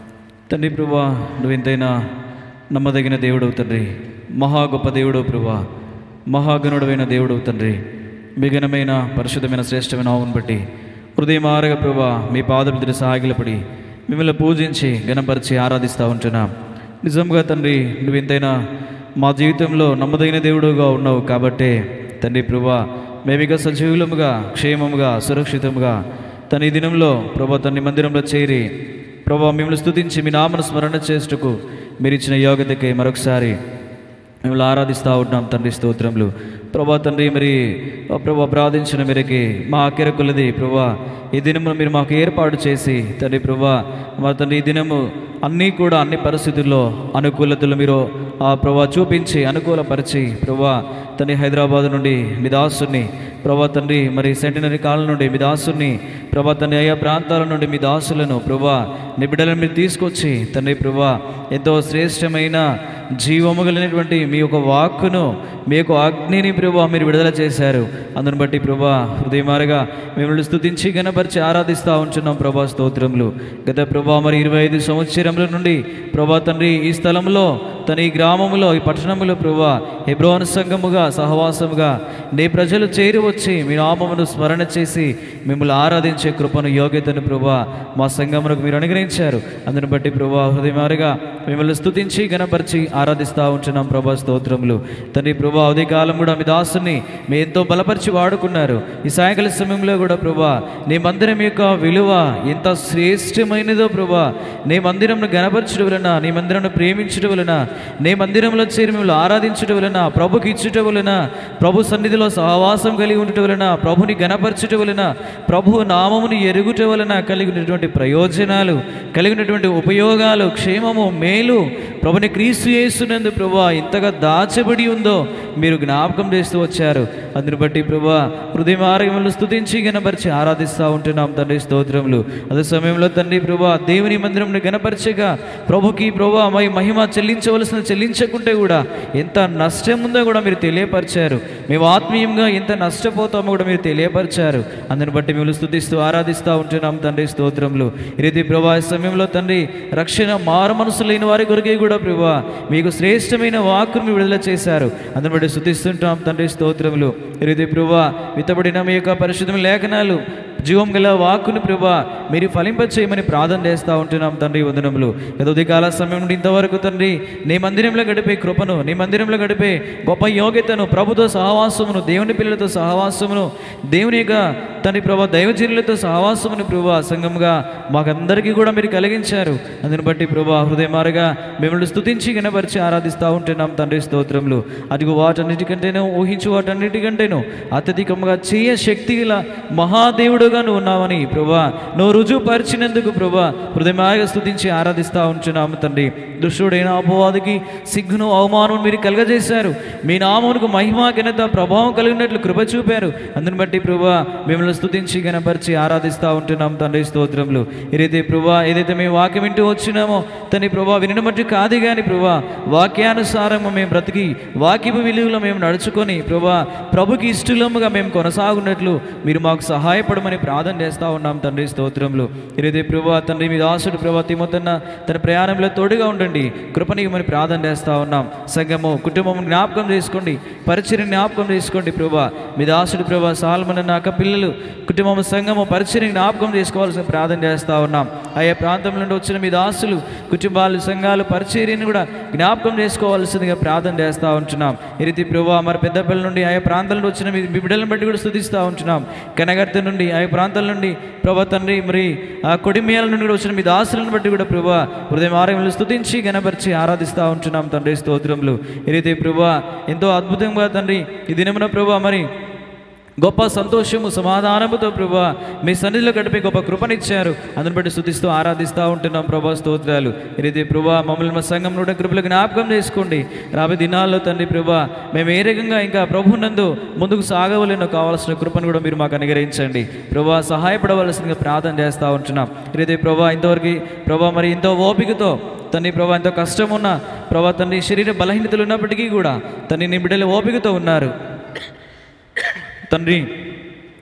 తండ్రి ప్రభా నువ్వు ఎంతైనా నమ్మదగిన దేవుడవు తండ్రి మహా గొప్ప దేవుడవు ప్రభా మహాగణుడమైన దేవుడవు తండ్రి మీ ఘనమైన పరిశుద్ధమైన శ్రేష్టమైన నామం బట్టి హృదయమారగ ప్రభా మీ పాదపిదిరి సాగిలపడి మిమ్మల్ని పూజించి గణపరిచి ఆరాధిస్తూ ఉంటున్నాం నిజంగా తండ్రి నువ్వు ఎంతైనా మా జీవితంలో నమ్మదగిన దేవుడుగా ఉన్నావు కాబట్టే తండ్రి ప్రభా మేమిక సజీవులముగా క్షేమముగా సురక్షితముగా తన ఈ దినంలో ప్రభా తన మందిరంలో చేరి ప్రభా మిమ్మల్ని స్తుతించి మీ నామను స్మరణ చేస్తుకు మీరు ఇచ్చిన యోగ్యతకై మరొకసారి మిమ్మల్ని ఆరాధిస్తూ ఉంటున్నాం తండ్రి స్తోత్రములు ప్రభా తండ్రి మరి ఆ ప్రభా ప్రార్థించిన మేరకి మా అక్కెర కొలది ప్రభా ఈ దినము మీరు మాకు ఏర్పాటు చేసి తండ్రి ప్రభా మా తండ్రి ఈ దినము అన్నీ కూడా అన్ని పరిస్థితుల్లో అనుకూలతలు మీరు ఆ ప్రభా చూపించి అనుకూలపరిచి ప్రభా తండ్రి హైదరాబాద్ నుండి మీ దాసుని ప్రభా తండ్రి మరి సెంటినరీ కాలం నుండి మీ దాసుని ప్రభా తండ్రి ఆయా ప్రాంతాల నుండి మీ దాసులను ప్రభా నీ బిడ్డలను మీరు తీసుకొచ్చి తండ్రి ప్రభా ఎంతో శ్రేష్టమైన జీవము కలిగినటువంటి మీ యొక్క వాక్కును మీ యొక్క అగ్నిని ప్రభా మీరు విడుదల చేశారు అందుని బట్టి ప్రభా హృదయమారగా మిమ్మల్ని స్తుతించి గణపరిచి ఆరాధిస్తూ ఉంటున్నాం ప్రభా స్తోత్రములు గత ప్రభా మరి ఇరవై ఐదు సంవత్సరముల నుండి ప్రభా తండ్రి ఈ స్థలంలో తన ఈ గ్రామములో ఈ పట్టణములో ప్రభా హెబ్రోన్ సంఘముగా సహవాసముగా నీ ప్రజలు చేరి వచ్చి మీ నామమును స్మరణ చేసి మిమ్మల్ని ఆరాధించే కృపను యోగ్యతను ప్రభా మా సంఘమునకు మీరు అనుగ్రహించారు అందుని బట్టి ప్రభా హృదయమారుగా మిమ్మల్ని స్తుతించి గణపరిచి ఆరాధిస్తూ ఉంటున్నాం ప్రభా స్తోత్రములు తండ్రి ప్రభా ఉదయ కాలం కూడా మీ దాసుని మీ ఎంతో బలపరిచి వాడుకున్నారు ఈ సాయంకాల సమయంలో కూడా ప్రభా నీ మందిరం యొక్క విలువ ఎంత శ్రేష్టమైనదో ప్రభా నీ మందిరంను గణపరచడం వలన నీ మందిరంను ప్రేమించడం వలన నీ మందిరంలో చేరి మిమ్మల్ని ఆరాధించడం వలన ప్రభుకి ఇచ్చుట వలన ప్రభు సన్నిధిలో సహవాసం కలిగి ఉండటం వలన ప్రభుని గణపరచుట వలన ప్రభు నామముని ఎరుగుట వలన కలిగినటువంటి ప్రయోజనాలు కలిగినటువంటి ఉపయోగాలు క్షేమము మేలు ప్రభుని క్రీస్తు చేస్తున్నందు ప్రభా ఇంతగా దాచబడి ఉందో మీరు జ్ఞాపకం చేస్తూ వచ్చారు అందుని బట్టి ప్రభా హృదయ మార్గములు స్తుతించి గణపరిచి ఆరాధిస్తూ ఉంటున్నాం తండ్రి స్తోత్రములు అదే సమయంలో తండ్రి ప్రభా దేవుని మందిరంను గణపరచగా ప్రభుకి ప్రభా మై మహిమ చెల్లించవలసిన చెల్లించకుంటే కూడా ఎంత నష్టం ఉందో కూడా మీరు తెలియపరిచారు మేము ఆత్మీయంగా ఎంత నష్టపోతామో కూడా మీరు తెలియపరిచారు అందుని బట్టి మిమ్మల్ని స్తుతిస్తూ ఆరాధిస్తూ ఉంటున్నాం తండ్రి స్తోత్రములు ఈ రీతి ప్రభా ఈ సమయంలో తండ్రి రక్షణ మారు మనసు లేని వారి కొరకే కూడా ప్రభా మీకు శ్రేష్టమైన వాక్కును మీరు విడుదల చేశారు అందుని బట్టి స్తుతిస్తుంటాం తండ్రి స్తోత్రములు ఈ రీతి ప్రభా విత్తబడిన మీ యొక్క పరిశుద్ధమైన లేఖనాలు జీవం గల వాక్కుని ప్రభా మీరు ఫలింపచేయమని ప్రార్థన చేస్తూ ఉంటున్నాం తండ్రి వందనములు ఏదో ఉదయకాల సమయం నుండి ఇంతవరకు తండ్రి నీ మందిరంలో గడిపే కృపను నీ మందిరంలో గడిపే గొప్ప యోగ్యతను ప్రభుతో సహవాసమును దేవుని పిల్లలతో సహవాసమును దేవుని యొక్క తండ్రి ప్రభా దైవజనులతో సహవాసమును ప్రభా సంఘముగా మాకందరికీ కూడా మీరు కలిగించారు అందుని బట్టి ప్రభా హృదయమారగా మిమ్మల్ని స్తుతించి గణపరిచి ఆరాధిస్తూ ఉంటున్నాం తండ్రి స్తోత్రములు అదిగో వాటన్నిటికంటేనూ ఊహించు వాటన్నిటికంటేనూ అత్యధికంగా చేయ శక్తి గల మహాదేవుడుగా నువ్వు ఉన్నావని ప్రభా నువ్వు రుజువుపరిచినందుకు ప్రభా హృదయమాగా స్తుతించి ఆరాధిస్తూ ఉంటున్నాము తండ్రి దుష్టుడైన అపవాదికి సిగ్గును అవమానం మీరు కలగజేశారు మీ నామమునకు మహిమ ఘనత ప్రభావం కలిగినట్లు కృప చూపారు అందుని బట్టి ప్రభా మిమ్మల్ని స్తుతించి గణపరిచి ఆరాధిస్తూ ఉంటున్నాం తండ్రి స్తోత్రములు ఏదైతే ప్రభా ఏదైతే మేము వాక్యం వింటూ వచ్చినామో తండ్రి ప్రభా వినడం మట్టి కాదు కానీ ప్రభా వాక్యానుసారము మేము బ్రతికి వాక్యపు విలువలో మేము నడుచుకొని ప్రభా ప్రభుకి ఇష్టలముగా మేము కొనసాగున్నట్లు మీరు మాకు సహాయపడమని ప్రార్థన చేస్తూ ఉన్నాం తండ్రి స్తోత్రములు ఏదైతే ప్రభా తండ్రి మీ దాసుడు ప్రభా తిమోతన్న తన ప్రయాణంలో తోడుగా ఉండండి కృపనికి మరి ప్రార్థన చేస్తూ ఉన్నాం సంఘము కుటుంబం జ్ఞాపకం చేసుకోండి పరిచయం జ్ఞాపకం చేసుకోండి ప్రభా మీ దాసుడు ప్రభా సాల్మన్ నాక పిల్లలు కుటుంబం సంఘము పరిచయం జ్ఞాపకం చేసుకోవాల్సిన ప్రార్థన చేస్తూ ఉన్నాం ఆయా ప్రాంతం నుండి వచ్చిన మీ దాసులు కుటుంబాలు సంఘాలు పరిచర్యను కూడా జ్ఞాపకం చేసుకోవాల్సిందిగా ప్రార్థన చేస్తూ ఉంటున్నాం ఈ రీతి ప్రభా మరి పెద్దపల్లి నుండి ఆయా ప్రాంతాల నుండి వచ్చిన మీ మీ బిడ్డలను బట్టి కూడా స్థుతిస్తూ ఉంటున్నాం కనగర్తి నుండి ఆయా ప్రాంతాల నుండి ప్రభా తండ్రి మరి ఆ కొడిమియాల నుండి కూడా వచ్చిన మీ దాసులను బట్టి కూడా ప్రభా హృదయ మార్గంలో స్థుతించి గణపరిచి ఆరాధిస్తూ ఉంటున్నాం తండ్రి స్తోత్రములు ఈ రీతి ప్రభా ఎంతో అద్భుతంగా తండ్రి ఈ దినమున ప్రభా మరి గొప్ప సంతోషము సమాధానముతో ప్రభా మీ సన్నిధిలో గడిపే గొప్ప కృపనిచ్చారు అందుని బట్టి స్థుతిస్తూ ఆరాధిస్తూ ఉంటున్నాం ప్రభా స్తోత్రాలు ఈ రీతి ప్రభా మమ్మల్ని మా సంఘం నుండి కృపలు జ్ఞాపకం చేసుకోండి రాబోయే దినాల్లో తండ్రి ప్రభా మేము ఏ రకంగా ఇంకా ప్రభునందు ముందుకు సాగవలేనో కావాల్సిన కృపను కూడా మీరు మాకు అనుగ్రహించండి ప్రభా సహాయపడవలసిందిగా ప్రార్థన చేస్తూ ఉంటున్నాం ఈ రీతి ప్రభా ఇంతవరకు ప్రభా మరి ఎంతో ఓపికతో తండ్రి ప్రభా ఎంతో కష్టం ఉన్న ప్రభా తండ్రి శరీర బలహీనతలు ఉన్నప్పటికీ కూడా తండ్రి నీ బిడ్డలు ఓపికతో ఉన్నారు తండ్రి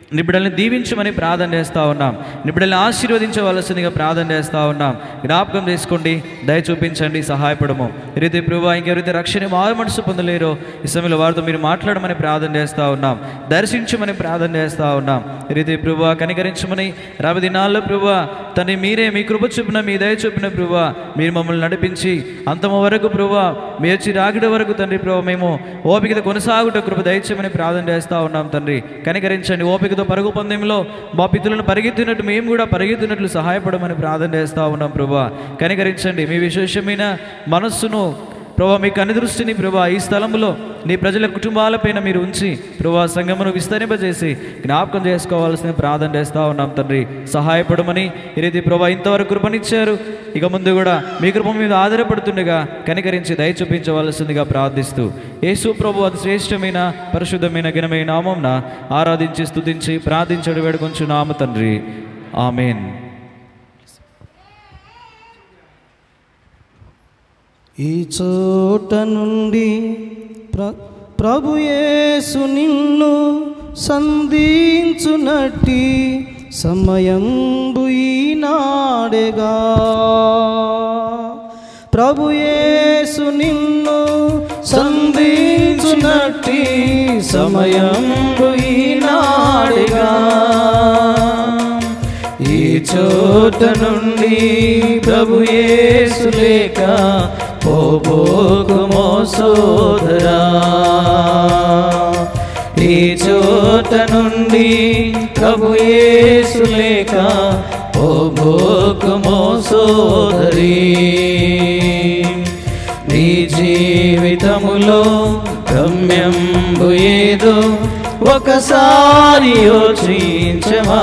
నీ బిడ్డల్ని దీవించమని ప్రార్థన చేస్తూ ఉన్నాం నీ బిడ్డల్ని ఆశీర్వదించవలసిందిగా ప్రార్థన చేస్తూ ఉన్నాం జ్ఞాపకం చేసుకోండి దయ చూపించండి సహాయపడము ఈ రీతి ప్రభు ఇంకెవరైతే రక్షణ మారు మనసు పొందలేరో ఈ సమయంలో వారితో మీరు మాట్లాడమని ప్రార్థన చేస్తూ ఉన్నాం దర్శించమని ప్రార్థన చేస్తూ ఉన్నాం ఈ రీతి ప్రభు కనికరించమని రాబో దినాల్లో ప్రభు తని మీరే మీ కృప చూపిన మీ దయ చూపిన ప్రభు మీరు మమ్మల్ని నడిపించి అంతమ వరకు ప్రభు మీ వచ్చి రాగిడ వరకు తండ్రి ప్రభు మేము ఓపికత కొనసాగుట కృప దయచేయమని ప్రార్థన చేస్తూ ఉన్నాం తండ్రి కనికరించండి ఓపికతో పరుగు పందెంలో మా పితులను పరిగెత్తినట్టు మేము కూడా పరిగెత్తినట్లు సహాయపడమని ప్రార్థన చేస్తూ ఉన్నాం ప్రభు కనికరించండి మీ విశేషమైన మనస్సును ప్రభా మీ కనుదృష్టిని ప్రభా ఈ స్థలంలో నీ ప్రజల కుటుంబాలపైన మీరు ఉంచి ప్రభా సంగమును విస్తరింపజేసి జ్ఞాపకం చేసుకోవాల్సిన ప్రార్థన చేస్తూ ఉన్నాం తండ్రి సహాయపడమని ఈ రీతి ప్రభా ఇంతవరకు కృపనిచ్చారు ఇక ముందు కూడా మీ కృప మీద ఆధారపడుతుండగా కనికరించి దయ చూపించవలసిందిగా ప్రార్థిస్తూ యేసు ప్రభు అతి శ్రేష్టమైన పరిశుద్ధమైన ఘనమైన నామంన ఆరాధించి స్తుతించి ప్రార్థించడు వేడుకొంచు నామ తండ్రి ఆమెన్ ఈ చోట నుండి ప్ర ప్రభుయేసు నిన్ను సంధించునట్టి సమయంబు ఈనాడెగా ప్రభుయేసు నిన్ను సంధించునట్టి సమయంబు ఈనాడెగా ఈ చోట నుండి ప్రభు యేసు లేక పోబోకుమో సోదరా ఈ చోట నుండి ప్రభు యేసు లేక పోబోకుమో సోదరి నీ జీవితములో గమ్యంబు ఏదో ఒకసారి యోచించమా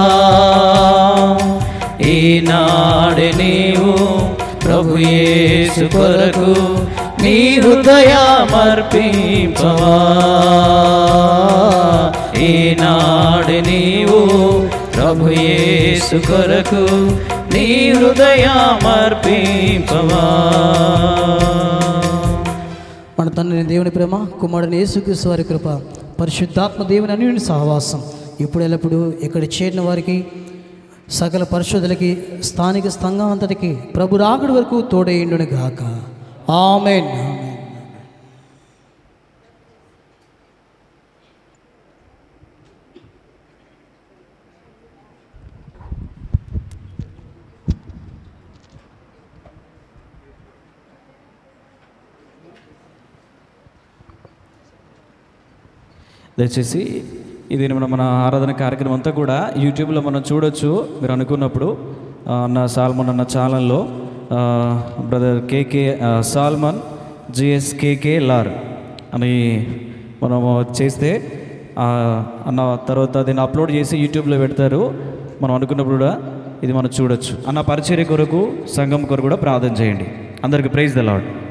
ఈనాడు నీవు ప్రభు యేసు కొరకు నీ హృదయమర్పింపవా ఈనాడు నీవు ప్రభు యేసు కొరకు నీ హృదయమర్పింపవా మన తండ్రి దేవుని ప్రేమ కుమారుని యేసుక్రీస్తు వారి కృప పరిశుద్ధాత్మ దేవుని అన్యుని సహవాసం ఇప్పుడు ఎల్లప్పుడు ఇక్కడ చేరిన వారికి సకల పరిశుద్ధులకి స్థానిక సంఘం అంతటికి ప్రభు రాకడి వరకు తోడేయండును గాక ఆమెన్ దయచేసి ఇది మన మన ఆరాధన కార్యక్రమం అంతా కూడా యూట్యూబ్లో మనం చూడొచ్చు మీరు అనుకున్నప్పుడు ఆ, అన్న సాల్మన్ అన్న ఛానల్లో ఆ, బ్రదర్ కేకే ఆ, సాల్మన్ జిఎస్ కేకే లార్ అని మనము చేస్తే ఆ, అన్న తర్వాత దీన్ని అప్లోడ్ చేసి యూట్యూబ్లో పెడతారు మనం అనుకున్నప్పుడు కూడా ఇది మనం చూడొచ్చు అన్న పరిచర్య కొరకు సంఘం కొరకు కూడా ప్రార్థన చేయండి అందరికీ ప్రైజ్ ద లాడ్